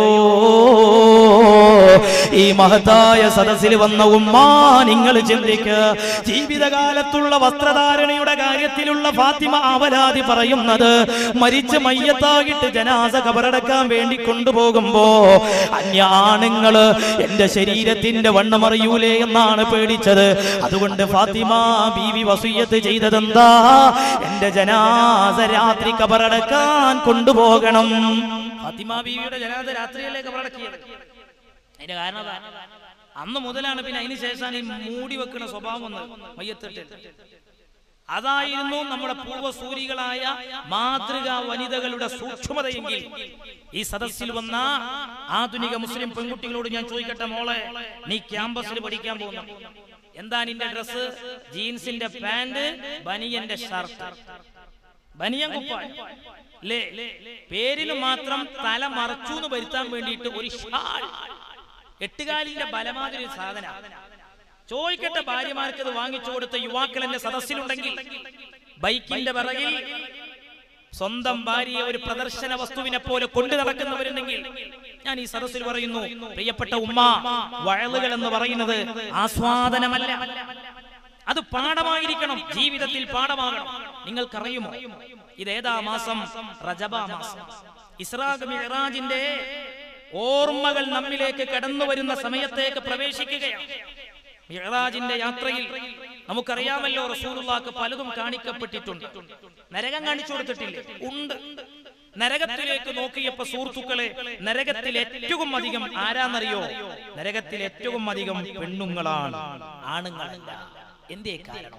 Speaker 2: ഈ മഹത്തായ സദസ്സിൽ വന്ന ഉമ്മ നിങ്ങൾ ചിന്തിക്ക ജീവിതകാലത്തുള്ള വസ്ത്രധാരണയുടെ കാര്യത്തിലുള്ള ഫാത്തിമ ആവലാതി പറയുന്നത് മരിച്ച മയ്യത്താകിട്ട് ജനാസ കബറടക്കാൻ വേണ്ടി കൊണ്ടുപോകുമ്പോ അന്യ ആണുങ്ങള് എന്റെ ശരീരത്തിന്റെ വണ്ണം അറിയൂലേ എന്നാണ് പേടിച്ചത് അതുകൊണ്ട് ഫാത്തിമ ബീവി വസൂയത്ത് ചെയ്തതെന്താ എന്റെ ജനാസ രാത്രി കബറടക്കാൻ കൊണ്ടുപോകണം ഫാത്തിമ ബീവിയുടെ ജനാസ രാത്രിയല്ലേ കബറടക്കിയത് അതിന്റെ കാരണം അതാ. അന്ന് മുതലാണ് പിന്നെ അതിന് ശേഷമാണ് ഈ മൂടി വെക്കുന്ന സ്വഭാവം വന്നത് മയ്യത്തിട്ട് അതായിരുന്നു നമ്മുടെ പൂർവ്വസൂരികളായ മാതൃകാ വനിതകളുടെ സൂക്ഷ്മതയെങ്കിൽ ഈ സദസ്സിൽ വന്ന ആധുനിക മുസ്ലിം പെൺകുട്ടികളോട് ഞാൻ ചോദിക്കട്ടെ മോളെ നീ ക്യാമ്പസിൽ പഠിക്കാൻ പോകുന്നു എന്താ നിന്റെ ഡ്രസ് ജീൻസിന്റെ പാന്റ് ബനിയന്റെ ഷർട്ട് ബനിയൻ കുപ്പായ ലേ പേരിന് മാത്രം തല മറച്ചു എന്ന് വരുത്താൻ വേണ്ടിയിട്ട് ഒരു ഷാൾ എട്ടുകാലിന്റെ ബലമാതിരി സാധന ചോദിക്കട്ടെ ഭാര്യമാർക്ക് ഇത് വാങ്ങിച്ചു കൊടുത്ത യുവാക്കൾ എന്റെ സദസ്സിലുണ്ടെങ്കിൽ ബൈക്കിന്റെ പിറകിൽ സ്വന്തം ഭാര്യയെ ഒരു പ്രദർശന വസ്തുവിനെ പോലെ കൊണ്ടു നടക്കുന്നവരുണ്ടെങ്കിൽ ഞാൻ ഈ സദസ്സിൽ പറയുന്നു പ്രിയപ്പെട്ട ഉമ്മ വയലുകൾ എന്ന് പറയുന്നത് ആസ്വാദനമല്ല അത് പാഠമായിരിക്കണം ജീവിതത്തിൽ പാഠമാകണം നിങ്ങൾക്കറിയുമോ ഇതേതാ മാസം റജബ മാസം ഇസ്രാഖ് മിഹ്റാജിന്റെ ഓർമ്മകൾ നമ്മിലേക്ക് കടന്നു വരുന്ന സമയത്തേക്ക് പ്രവേശിക്കുകയാണ് മിഹ്റാജിന്റെ യാത്രയിൽ നമുക്കറിയാമല്ലോ റസൂലുള്ളാക്ക് പലതും കാണിക്കപ്പെട്ടിട്ടുണ്ട് നരകം കാണിച്ചു കൊടുത്തിട്ടില്ല ഉണ്ട് നരകത്തിലേക്ക് നോക്കിയപ്പോ സുഹൃത്തുക്കളെ നരകത്തിൽ ഏറ്റവും അധികം ആരാന്നറിയോ നരകത്തിൽ ഏറ്റവും അധികം പെണ്ണുങ്ങളാണ് ആണുങ്ങളല്ല എന്തേ കാരണം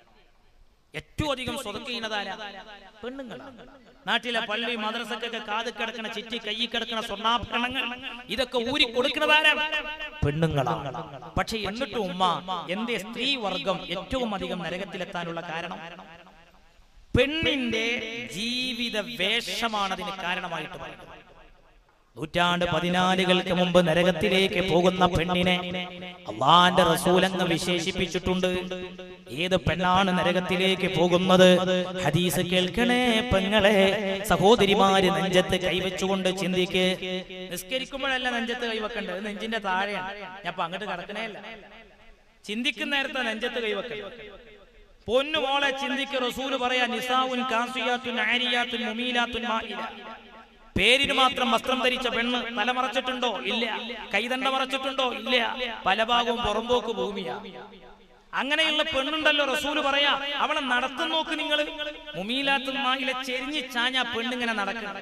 Speaker 2: ഏറ്റവും അധികം സ്വതക്കീനതാരാ പെണ്ണുങ്ങളാണ് നാട്ടിലെ പള്ളി മദ്രസക്കൊക്കെ കാത് കിടക്കണ ചിറ്റി കൈ കിടക്കണ സ്വർണ്ണാഭരണങ്ങൾ ഇതൊക്കെ ഊരി കൊടുക്കുന്നതാരാണ് പെണ്ണുങ്ങളാണ് പക്ഷെ എന്നിട്ടും ഉമ്മ എന്റെ സ്ത്രീ വർഗം ഏറ്റവും അധികം നരകത്തിലെത്താനുള്ള കാരണം പെണ്ണിന്റെ ജീവിത വേഷമാണ് അതിന് കാരണമായിട്ട് പറയുന്നത് നൂറ്റാണ്ട് പതിനാലുകൾക്ക് മുമ്പ് നരകത്തിലേക്ക് പോകുന്ന പെണ്ണിനെ അള്ളാന്റെ റസൂലങ്ങ് വിശേഷിപ്പിച്ചിട്ടുണ്ട് ഏത് പെണ്ണാണ് നരകത്തിലേക്ക് പോകുന്നത് ഹദീസ് കേൾക്കണേ പെങ്ങളെ സഹോദരിമാര് നെഞ്ചത്ത് കൈവച്ചുകൊണ്ട് ചിന്തിക്ക് നിസ്കരിക്കുമ്പോഴല്ല നെഞ്ചത്ത് കൈവെക്കേണ്ടത് ഇത് നെഞ്ചിന്റെ താഴെയാണ് ഞാൻ അപ്പൊ അങ്ങോട്ട് കടക്കണേ അല്ല ചിന്തിക്കുന്ന നേരത്തെ നെഞ്ചത്ത് കൈവെക്കണം പൊന്നു മോളെ ചിന്തിക്ക് റസൂല് പറയാ നിസാവുൻ കാസിയാത്തുൻ ആരിയാത്തുൻ മുമീലാത്തുൻ മാഇല പേരിന് മാത്രം വസ്ത്രം ധരിച്ച പെണ്ണ് തല മറച്ചിട്ടുണ്ടോ ഇല്ല കൈതണ്ട മറച്ചിട്ടുണ്ടോ ഇല്ല പല ഭാഗവും പുറമ്പോക്ക് ഭൂമിയാ അങ്ങനെയുള്ള പെണ്ണുണ്ടല്ലോ റസൂല് പറയാ അവളെ നടത്തും നോക്ക് നിങ്ങൾ മുമീലാത്തും മായിലെ ചെരിഞ്ഞ് ചാഞ്ഞ പെണ്ണിങ്ങനെ നടക്കണം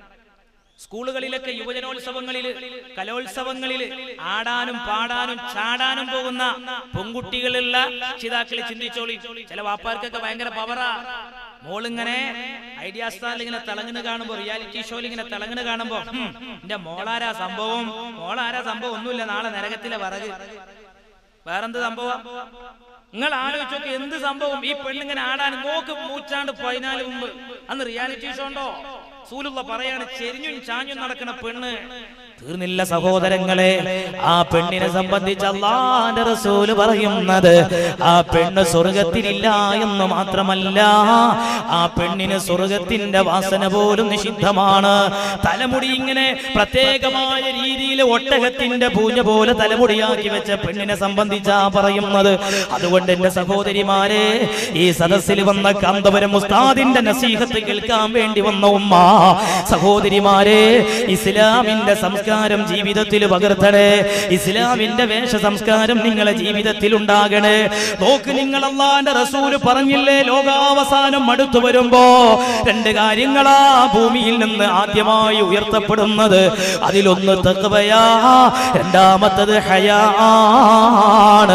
Speaker 2: സ്കൂളുകളിലൊക്കെ യുവജനോത്സവങ്ങളിൽ കലോത്സവങ്ങളിൽ ആടാനും പാടാനും ചാടാനും പോകുന്ന പെൺകുട്ടികളുള്ള രക്ഷിതാക്കൾ ചിന്തിച്ചോളി ചില വാപ്പാർക്കൊക്കെ ഭയങ്കര പവറാ മോളിങ്ങനെ ഐഡിയ സ്റ്റാറിൽ ഇങ്ങനെ തിളങ്ങുന്ന കാണുമ്പോ റിയാലിറ്റി ഷോയിൽ ഇങ്ങനെ തിളങ്ങുന്ന കാണുമ്പോ "ഹും, എന്റെ മോളാരാ സംഭവം മോളാരാ സംഭവം ഒന്നുമില്ല നാളെ നരകത്തിലെ വിറക് വേറെന്ത് സംഭവം നിങ്ങൾ ആലോചിച്ച് നോക്കി എന്ത് സംഭവം ഈ പെണ്ണിങ്ങനെ ആടാൻ നോക്ക് നൂറ്റാണ്ട് പതിനാല് മുമ്പ് അന്ന് റിയാലിറ്റി ഷോ ഉണ്ടോ സൂലുള്ള പറയാണ് ചെരിഞ്ഞും ചാഞ്ഞും നടക്കുന്ന പെണ്ണ് തീർന്നില്ല സഹോദരങ്ങളെ ആ പെണ്ണിനെ സംബന്ധിച്ച് അള്ളാന്റെ റസൂല് പറയുന്നത് ആ പെണ്ണ് സ്വർഗത്തിലില്ല എന്ന് മാത്രമല്ല ആ പെണ്ണിന് സ്വർഗത്തിന്റെ വാസന പോലും നിഷിദ്ധമാണ് തലമുടി ഇങ്ങനെ പ്രത്യേകമായ രീതിയിൽ ഒട്ടകത്തിന്റെ പൂജ പോലെ തലമുടിയാക്കി വെച്ച പെണ്ണിനെ സംബന്ധിച്ചാ പറയുന്നത് അതുകൊണ്ട് എന്റെ സഹോദരിമാരെ ഈ സദസ്സിൽ വന്ന കാന്തപുരം ഉസ്താദിന്റെ നസീഹത്ത് കേൾക്കാൻ വേണ്ടി വന്ന ഉമ്മ സഹോദരിമാരെ ഇസ്ലാമിന്റെ സംസ്കാരം ജീവിതത്തിൽ പകർത്തണേ ഇസ്ലാമിന്റെ വേഷ സംസ്കാരം നിങ്ങളെ ജീവിതത്തിൽ ഉണ്ടാകണേ നോക്ക് നിങ്ങൾ അള്ളാന്റെ റസൂല് പറഞ്ഞില്ലേ ലോകാവസാനം അടുത്തു വരുമ്പോ രണ്ട് കാര്യങ്ങളാ ഭൂമിയിൽ നിന്ന് ആദ്യമായി ഉയർത്തപ്പെടുന്നത് അതിലൊന്ന് തക്കവയാ രണ്ടാമത്തത് ഹയാ ആണ്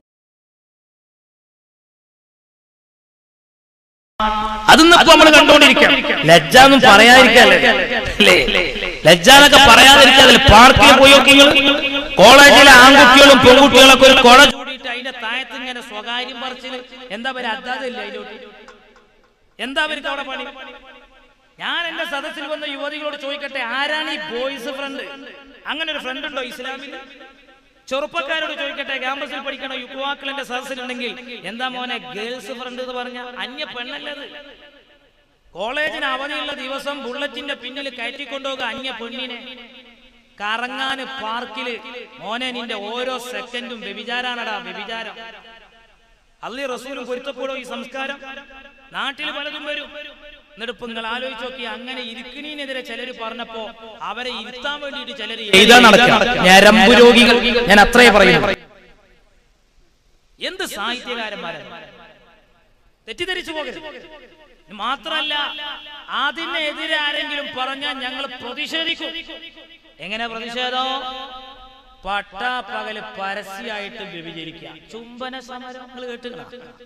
Speaker 3: അതൊന്നും ഇപ്പൊ നമ്മൾ കണ്ടോണ്ടിരിക്കാം ലജ്ജ ഒന്നും പറയാതിരിക്കല്ലേ അല്ലേ ലജ്ജ എന്നൊക്കെ പറയാതിരിക്കാതല്ലേ പാർക്കിൽ പോയി നോക്കി കോളേജിലെ ആൺകുട്ടികളും പെൺകുട്ടികളൊക്കെ ഒരു കോളേജ്
Speaker 2: കൂടിയിട്ട് അതിന്റെ താഴത്ത് ഇങ്ങനെ സ്വകാര്യം പറിച്ചില് എന്താ പേര് അതാതില്ല അതിലോട്ട് എന്താ അവർക്ക് അവിടെ പണി ഞാൻ എന്റെ സദസ്സിൽ വന്ന യുവതികളോട് ചോദിക്കട്ടെ ആരാണ് ഈ ബോയ്സ് ഫ്രണ്ട് അങ്ങനെ ഒരു ഫ്രണ്ട് ഉണ്ടോ ഇസ്ലാമിൽ ചെറുപ്പക്കാരോട് ചോദിക്കട്ടെ ക്യാമ്പസിൽ പഠിക്കണ യുവാക്കൾ എന്റെ സദസ്സിലുണ്ടെങ്കിൽ എന്താ മോനെ ഗേൾസ് ഫ്രണ്ട് എന്ന് പറഞ്ഞ അന്യ പെണ്ണല്ലത് കോളേജിന് അവധിയുള്ള ദിവസം ബുള്ളറ്റിന്റെ പിന്നിൽ കയറ്റിക്കൊണ്ടുപോകുക അന്യ പെണ്ണിനെ കറങ്ങാന് പാർക്കില് മോനെ നിന്റെ ഓരോ സെക്കൻഡും വ്യഭിചാരാണടാ വ്യഭിചാരം അള്ളി റസൂലും പൊരുത്തപ്പെടോ ഈ സംസ്കാരം നാട്ടിൽ പലതും വരും എന്നിട്ട് ഇപ്പൊ നിങ്ങൾ ആലോചിച്ച് നോക്കി അങ്ങനെ ഇരിക്കണീനെതിരെ ചിലര് പറഞ്ഞപ്പോ അവരെ ഇരുത്താൻ വേണ്ടിയിട്ട് ചിലര്
Speaker 3: എഴുതാൻ നടക്കുക ഞരമ്പു രോഗികൾ ഞാൻ അത്രേ പറയുന്നു
Speaker 2: എന്ത് സാഹിത്യകാരന്മാരാണ് തെറ്റിദ്ധരിച്ചു പോകരുത് മാത്രല്ല അതിനെതിരെ ആരെങ്കിലും പറഞ്ഞാൽ ഞങ്ങൾ പ്രതിഷേധിക്കും എങ്ങനെ പ്രതിഷേധം പട്ടാപ്പകല് പരസ്യമായിട്ട് വ്യഭിചരിക്കുക ചുംബന സമരങ്ങൾ കേട്ടുക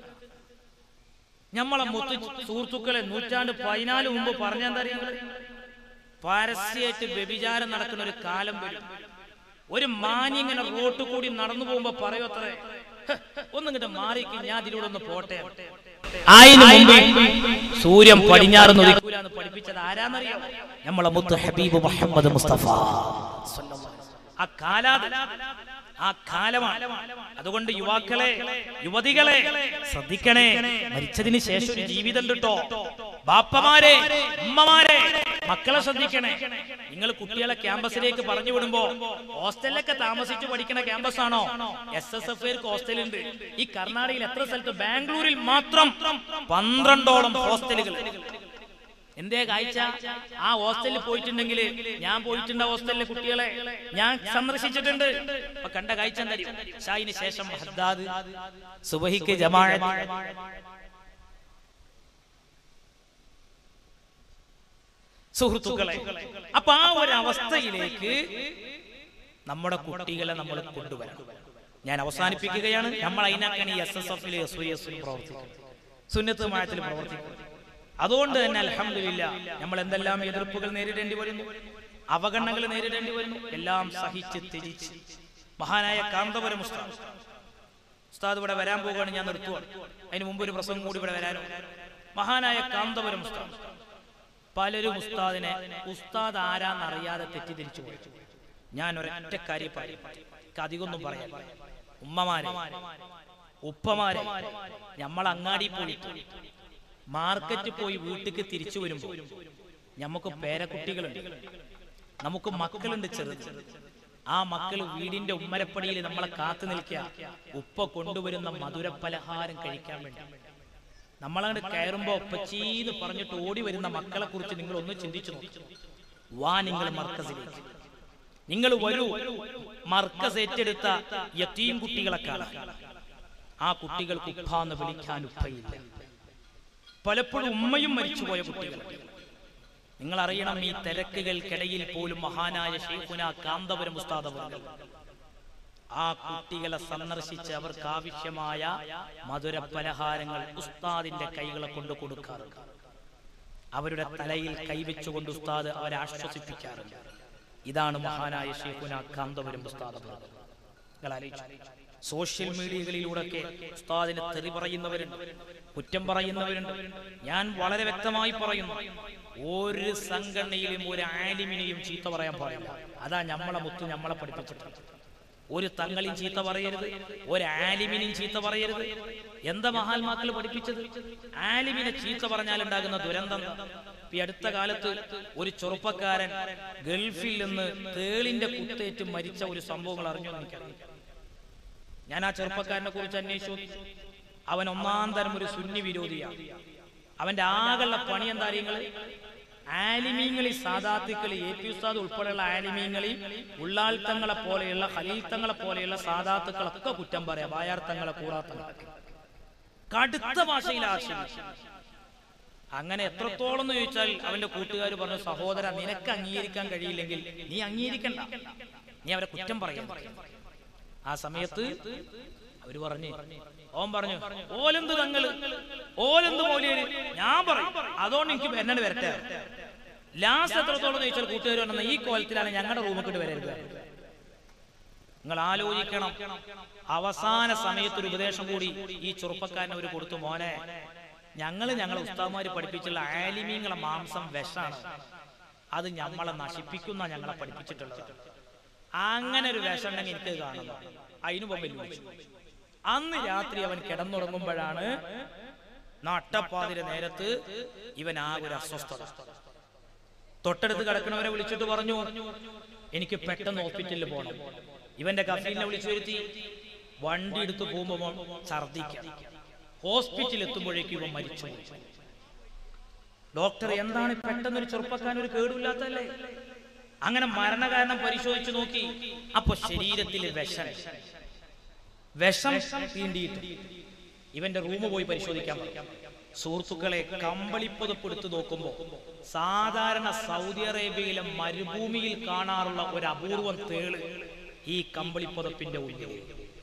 Speaker 2: നമ്മളെ മുത്തു സുഹൃത്തുക്കളെ നൂറ്റാണ്ട് പതിനാല് മുമ്പ് പറഞ്ഞെന്താ അറിയുന്നത് പരസ്യമായിട്ട് വ്യഭിചാരം നടക്കുന്ന ഒരു കാലം വരും ഒരു മാനി ഇങ്ങനെ റോട്ട് കൂടി നടന്നു പോകുമ്പോ പറയോ അത്രേ ഒന്നിങ്ങോട്ട് മാറിക്ക് ഞാൻ അതിലൂടെ ഒന്ന് പോട്ടെ
Speaker 3: ആയിന് മുമ്പ് സൂര്യൻ പടിഞ്ഞാറ് നദി
Speaker 2: ഉദിക്കൂലാന്ന് പഠിപ്പിച്ചത് ആരാന്നറിയോ
Speaker 3: നമ്മളെ മുത്ത് ഹബീബ് മുഹമ്മദ് മുസ്തഫ
Speaker 2: ആ കാലാ ആ കാലമാണ് അതുകൊണ്ട് യുവാക്കളെ യുവതികളെ ശ്രദ്ധിക്കണേ മരിച്ചതിന് ശേഷം ഒരു ജീവിതം കിട്ടോ ബാപ്പമാരെ ഉമ്മമാരെ മക്കളെ ശ്രദ്ധിക്കണേ നിങ്ങൾ കുട്ടികളെ ക്യാമ്പസിലേക്ക് പറഞ്ഞു വിടുമ്പോ ഹോസ്റ്റലിലൊക്കെ താമസിച്ചു പഠിക്കുന്ന ക്യാമ്പസ് ആണോ എസ് എസ് എഫ് ഹോസ്റ്റലുണ്ട് ഈ കർണാടകയിൽ എത്ര സ്ഥലത്ത് ബാംഗ്ലൂരിൽ മാത്രം പന്ത്രണ്ടോളം ഹോസ്റ്റലുകൾ എന്തേ കാഴ്ച ആ ഹോസ്റ്റലിൽ പോയിട്ടുണ്ടെങ്കിൽ ഞാൻ പോയിട്ടുണ്ട് ഹോസ്റ്റലിലെ കുട്ടികളെ ഞാൻ സന്ദർശിച്ചിട്ടുണ്ട് അപ്പൊ കണ്ട കാഴ്ച എന്താ ഷായിന് ശേഷം ഹദ്ദാദ് സുബഹിക്ക് ജമാഅത്ത് സുഹൃത്തുക്കളെ അപ്പൊ ആ ഒരു അവസ്ഥയിലേക്ക് നമ്മുടെ കുട്ടികളെ നമ്മൾ കൊണ്ടുവരണം ഞാൻ അവസാനിപ്പിക്കുകയാണ് നമ്മൾ അതിനാക്കാണ് ഈ എസ് എസ് എഫിൽ എസ് വൈ എസ് പ്രവർത്തിക്കുന്നത് സുന്നത്ത് മായത്തിൽ പ്രവർത്തിക്കുന്നത് അതുകൊണ്ട് തന്നെ അലഹമില്ല നമ്മൾ എന്തെല്ലാം എതിർപ്പുകൾ നേരിടേണ്ടി വരുന്നു അവഗണനകൾ നേരിടേണ്ടി വരുന്നു എല്ലാം സഹിച്ച് ത്യജിച്ച് മഹാനായ കാന്തപുരം ഉസ്താദ് ഉസ്താദ് ഇവിടെ വരാൻ പോകുകയാണ് ഞാൻ നിർത്തുവാണ് അതിന് മുമ്പ് ഒരു പ്രസംഗം കൂടി ഇവിടെ വരാനോ മഹാനായ കാന്തപുരം ഉസ്താദ് പലരും ഉസ്താദിനെ ഉസ്താദ് ആരാന്നറിയാതെ തെറ്റിദ്ധരിച്ചു പോയി ഞാൻ ഒരൊറ്റ കാര്യം പറയും എനിക്ക് അധികമൊന്നും പറയാം ഉമ്മമാരെ ഉപ്പമാരെ നമ്മൾ അങ്ങാടി പോയിട്ട് മാർക്കറ്റ് പോയി വീട്ടിക്ക് തിരിച്ചു വരുമ്പോ നമുക്ക് പേരക്കുട്ടികളുണ്ട് നമുക്ക് മക്കളുണ്ട് ചെറുത് ആ മക്കള് വീടിന്റെ ഉമ്മരപ്പടിയിൽ നമ്മളെ കാത്തു നിൽക്കുക ഉപ്പ കൊണ്ടുവരുന്ന മധുര പലഹാരം കഴിക്കാൻ വേണ്ടി നമ്മളങ്ങോട്ട് കയറുമ്പോ ഒപ്പച്ചീന്ന് പറഞ്ഞിട്ട് ഓടി വരുന്ന മക്കളെ കുറിച്ച് നിങ്ങൾ ഒന്ന് ചിന്തിച്ചു നോക്കി വാ നിങ്ങൾ മർക്കസിലേക്ക് നിങ്ങൾ വരൂ മർക്കസ് ഏറ്റെടുത്ത യത്തീം കുട്ടികളെ കാണാൻ ആ കുട്ടികൾക്ക് ഉപ്പ എന്ന് വിളിക്കാൻ ഉപ്പയില്ല പലപ്പോഴും ഉമ്മയും മരിച്ചുപോയ കുട്ടികൾ നിങ്ങൾ അറിയണം ഈ തിരക്കുകൾക്കിടയിൽ പോലും മഹാനായ ഷെയ്ഖുന കാന്തപുരം ഉസ്താദ് അവർകൾ ആ കുട്ടികളെ സന്ദർശിച്ച് അവർക്ക് ആവശ്യമായ മധുര പലഹാരങ്ങൾ ഉസ്താദിന്റെ കൈകളെ കൊണ്ട് കൊടുക്കാറുണ്ട് അവരുടെ തലയിൽ കൈവച്ചുകൊണ്ട് ഉസ്താദ് അവരെ ആശ്വസിപ്പിക്കാറുണ്ട് ഇതാണ് മഹാനായ ഷെയ്ഖുന കാന്തപുരം ഉസ്താദ് അവർകൾ നിങ്ങൾ ആലോചിച്ചു സോഷ്യൽ മീഡിയകളിലൂടെയൊക്കെ ഉസ്താദിനെ തെറി പറയുന്നവരുണ്ട് കുറ്റം പറയുന്നവരുണ്ട് ഞാൻ വളരെ വ്യക്തമായി പറയുന്നു ഒരു സംഘടനയിലും ഒരു ആലിമിനെയും ചീത്ത പറയാൻ പാടില്ല അതാ നമ്മളെ മുത്ത് നമ്മളെ പഠിപ്പിച്ചിട്ടുണ്ട് ഒരു തങ്ങളെയും ചീത്ത പറയരുത് ഒരു ആലിമിനെയും ചീത്ത പറയരുത് എന്താ മഹാത്മാക്കൾ പഠിപ്പിച്ചത് ആലിമിനെ ചീത്ത പറഞ്ഞാൽ ഉണ്ടാകുന്ന ദുരന്തം എന്താ? ഈ അടുത്ത കാലത്ത് ഒരു ചെറുപ്പക്കാരൻ ഗൾഫിൽ നിന്ന് തേളിന്റെ കുത്തേറ്റ് മരിച്ച ഒരു സംഭവങ്ങൾ അറിഞ്ഞു എനിക്കറിയാം ഞാൻ ആ ചെറുപ്പക്കാരനെ കുറിച്ച് അന്വേഷിച്ചു അവൻ ഒന്നാം തരം ഒരു സുന്നി വിരോധിയാണ് അവന്റെ ആകെയുള്ള പണി എന്താ അറിയങ്ങള് ആലിമീങ്ങളിൽ സാദാത്തുക്കളി എ പി ഉസ്താദ് ഉൾപ്പെടെയുള്ള ആലിമീങ്ങളിൽ ഉള്ളാൾത്തങ്ങളെ പോലെയുള്ള ഖലീൽത്തങ്ങളെ പോലെയുള്ള സാദാത്തുക്കളൊക്കെ കുറ്റം പറയാം വായാർത്തങ്ങളെ കൂറാത്തങ്ങളൊക്കെ കടുത്ത ഭാഷയിൽ ആശയം അങ്ങനെ എത്രത്തോളം എന്ന് ചോദിച്ചാൽ അവന്റെ കൂട്ടുകാർ പറഞ്ഞു സഹോദര നിനക്ക് അംഗീകരിക്കാൻ കഴിയില്ലെങ്കിൽ നീ അംഗീകരിക്കണ്ട നീ അവരെ കുറ്റം പറയാൻ ആ സമയത്ത് അവര് പറഞ്ഞു ഓൻ പറഞ്ഞു ഓലെന്ത് തങ്ങള് ഓലെന്ത് മൗലിയര് ഞാൻ പറയും അതുകൊണ്ട് എനിക്ക് എന്നോട് വരട്ടെ ലാസ്റ്റ് എത്രത്തോളം എന്ന് ചോദിച്ചാൽ കൂട്ടുകാർ പറഞ്ഞ ഈ കോലത്തിലാണ് ഞങ്ങളുടെ റൂമിൽ വരരുത് നിങ്ങൾ ആലോചിക്കണം അവസാന സമയത്ത് ഒരു ഉപദേശം കൂടി ഈ ചെറുപ്പക്കാരന് ഒരു കൊടുത്തു മോനെ ഞങ്ങൾ ഞങ്ങളെ ഉസ്താദ്മാര് പഠിപ്പിച്ചുള്ള ആലിമീങ്ങളെ മാംസം വിഷാണ് അത് നമ്മളെ നശിപ്പിക്കുന്ന ഞങ്ങളെ പഠിപ്പിച്ചിട്ടുള്ളത് അങ്ങനെ ഒരു വിഷം ഉണ്ടെങ്കിൽ എനിക്ക് കാണുന്നു അതിനു മുമ്പിൽ അന്ന് രാത്രി അവൻ കിടന്നുറങ്ങുമ്പോഴാണ് നട്ടപ്പാതിര നേരത്ത് ഇവൻ ആ ഒരു അസ്വസ്ഥത തൊട്ടടുത്ത് കിടക്കണവരെ വിളിച്ചിട്ട് പറഞ്ഞു എനിക്ക് പെട്ടെന്ന് ഹോസ്പിറ്റലിൽ പോകണം ഇവന്റെ കഫീലിനെ വിളിച്ചു വരുത്തി വണ്ടി എടുത്ത് പോകുമ്പോൾ ഛർദിക്കാം ഹോസ്പിറ്റലിൽ എത്തുമ്പോഴേക്കും ഇവൻ മരിച്ചു പോയി. ഡോക്ടർ എന്താണ് പെട്ടെന്ന് ഒരു ചെറുപ്പക്കാരൻ ഒരു കേടുമില്ലാത്തല്ലേ അങ്ങനെ മരണകാരണം പരിശോധിച്ചു നോക്കി അപ്പൊ ശരീരത്തിൽ വിഷം വിഷം തീണ്ടിയിട്ട് ഇവന്റെ റൂം പോയി പരിശോധിക്കാൻ പറഞ്ഞു. സുഹൃത്തുക്കളെ കമ്പളിപ്പുതപ്പെടുത്ത് നോക്കുമ്പോ സാധാരണ സൗദി അറേബ്യയിലെ മരുഭൂമിയിൽ കാണാറുള്ള ഒരു അപൂർവം തേള് ഈ കമ്പളിപ്പുതപ്പിന്റെ ഉള്ളിൽ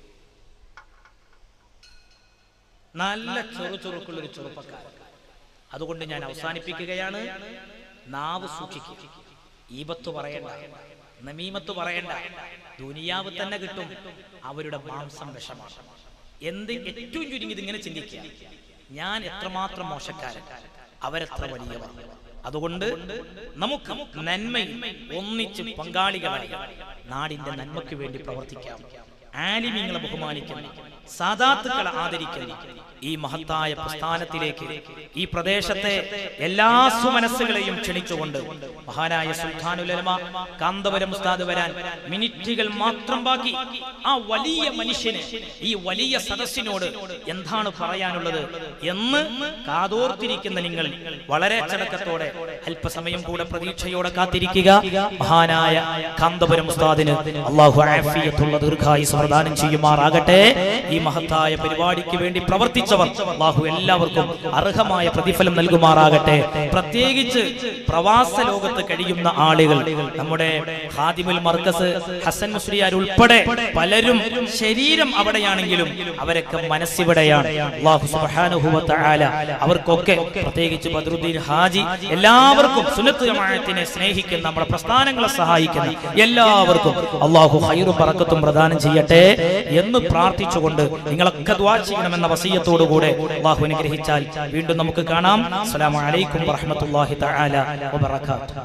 Speaker 2: നല്ല ചെറു ചെറുക്കുള്ള ഒരു ചെറുപ്പക്കാരൻ അതുകൊണ്ട് ഞാൻ അവസാനിപ്പിക്കുകയാണ് നാവ് സൂക്ഷിക്കുക ഈപത്ത് പറയണ്ട നമീമത്ത് പറയണ്ട ദുനിയാവ് തന്നെ കിട്ടും അവരുടെ മാംസം വിഷമാണ് എന്ത് ഏറ്റവും ചുരുങ്ങിയത് ഇങ്ങനെ ചിന്തിക്കുക ഞാൻ എത്രമാത്രം മോശക്കാരൻ അവരെത്ര വലിയവർ അതുകൊണ്ട് നമുക്ക് നന്മയിൽ ഒന്നിച്ച് പങ്കാളികളായി നാടിന്റെ നന്മയ്ക്ക് വേണ്ടി പ്രവർത്തിക്കാം ആലിമീങ്ങളെ ബഹുമാനിക്കുന്ന സാദാത്തുക്കളെ ആദരിക്കുന്ന ഈ മഹത്തായ പ്രസ്ഥാനത്തിലേക്ക് ഈ പ്രദേശത്തെ എല്ലാ സുമനസ്സുകളെയും ക്ഷണിച്ചുകൊണ്ട് മഹാനായ സുൽത്താനുലമ കാന്തപുരം ഉസ്താദ് വരാൻ മിനിറ്റുകൾ മാത്രം ബാക്കി ആ വലിയ മനുഷ്യന് ഈ വലിയ സദസ്സിനോട് എന്താണ് പറയാനുള്ളത് എന്ന് കാതോർത്തിരിക്കുന്ന നിങ്ങൾ വളരെ അച്ചടക്കത്തോടെ അല്പസമയം കൂടെ പ്രതീക്ഷയോടെ കാത്തിരിക്കുക മഹാനായ കാന്തപുരം ഉസ്താദിന് അള്ളാഹു ആഫിയത്തുള്ള ദീർഘായുസ് പ്രദാനം ചെയ്യുമാറാകട്ടെ ഈ മഹത്തായ പരിപാടിക്ക് വേണ്ടി പ്രവർത്തിച്ചവർ അള്ളാഹു എല്ലാവർക്കും അർഹമായ പ്രതിഫലം നൽകുമാറാകട്ടെ പ്രത്യേകിച്ച് പ്രവാസ ലോകത്ത് കഴിയുന്ന ആളുകൾ നമ്മുടെ ഹാദിമുൽ മർക്കസ് ഹസൻ മുസ്ലിയാർ ഉൾപ്പെടെ പലരും ശരീരം അവിടെയാണെങ്കിലും അവരൊക്കെ മനസ്സിവിടെയാണ് അള്ളാഹു സുബ്ഹാനഹു വ തആല അവർക്കൊക്കെ പ്രത്യേകിച്ച് ബദ്രുദ്ദീൻ ഹാജി എല്ലാവർക്കും സുന്നത്ത് ജമാഅത്തിനെ സ്നേഹിക്കുന്ന നമ്മുടെ പ്രസ്ഥാനങ്ങളെ സഹായിക്കുന്ന എല്ലാവർക്കും അള്ളാഹു ഹൈറും പറക്കത്തും പ്രദാനം ചെയ്യട്ടെ എന്ന് പ്രാർത്ഥിച്ചുകൊണ്ട് നിങ്ങളൊക്കെ ദ്വാ ചെയ്യണമെന്ന വസീയത്തോടുകൂടെ അള്ളാഹു അനുഗ്രഹിച്ചാൽ വീണ്ടും നമുക്ക് കാണാം അസ്സലാമു അലൈക്കും വറഹ്മത്തുള്ളാഹി തആല വബറകാതുഹു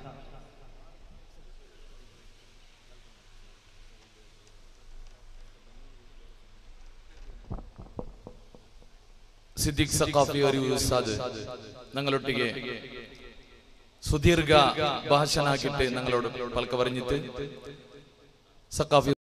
Speaker 4: ಸಿದ್ದಿಕ್ ಸಕಾಫಿ ಅವರು ಉಸ್ತಾದ್ ഞങ്ങളൊട്ടിಗೆ സുദീർഘ ഭാഷനാക്കിയിട്ട് ഞങ്ങളോട് പൽക്ക പറഞ്ഞിട്ട് സക്കാഫി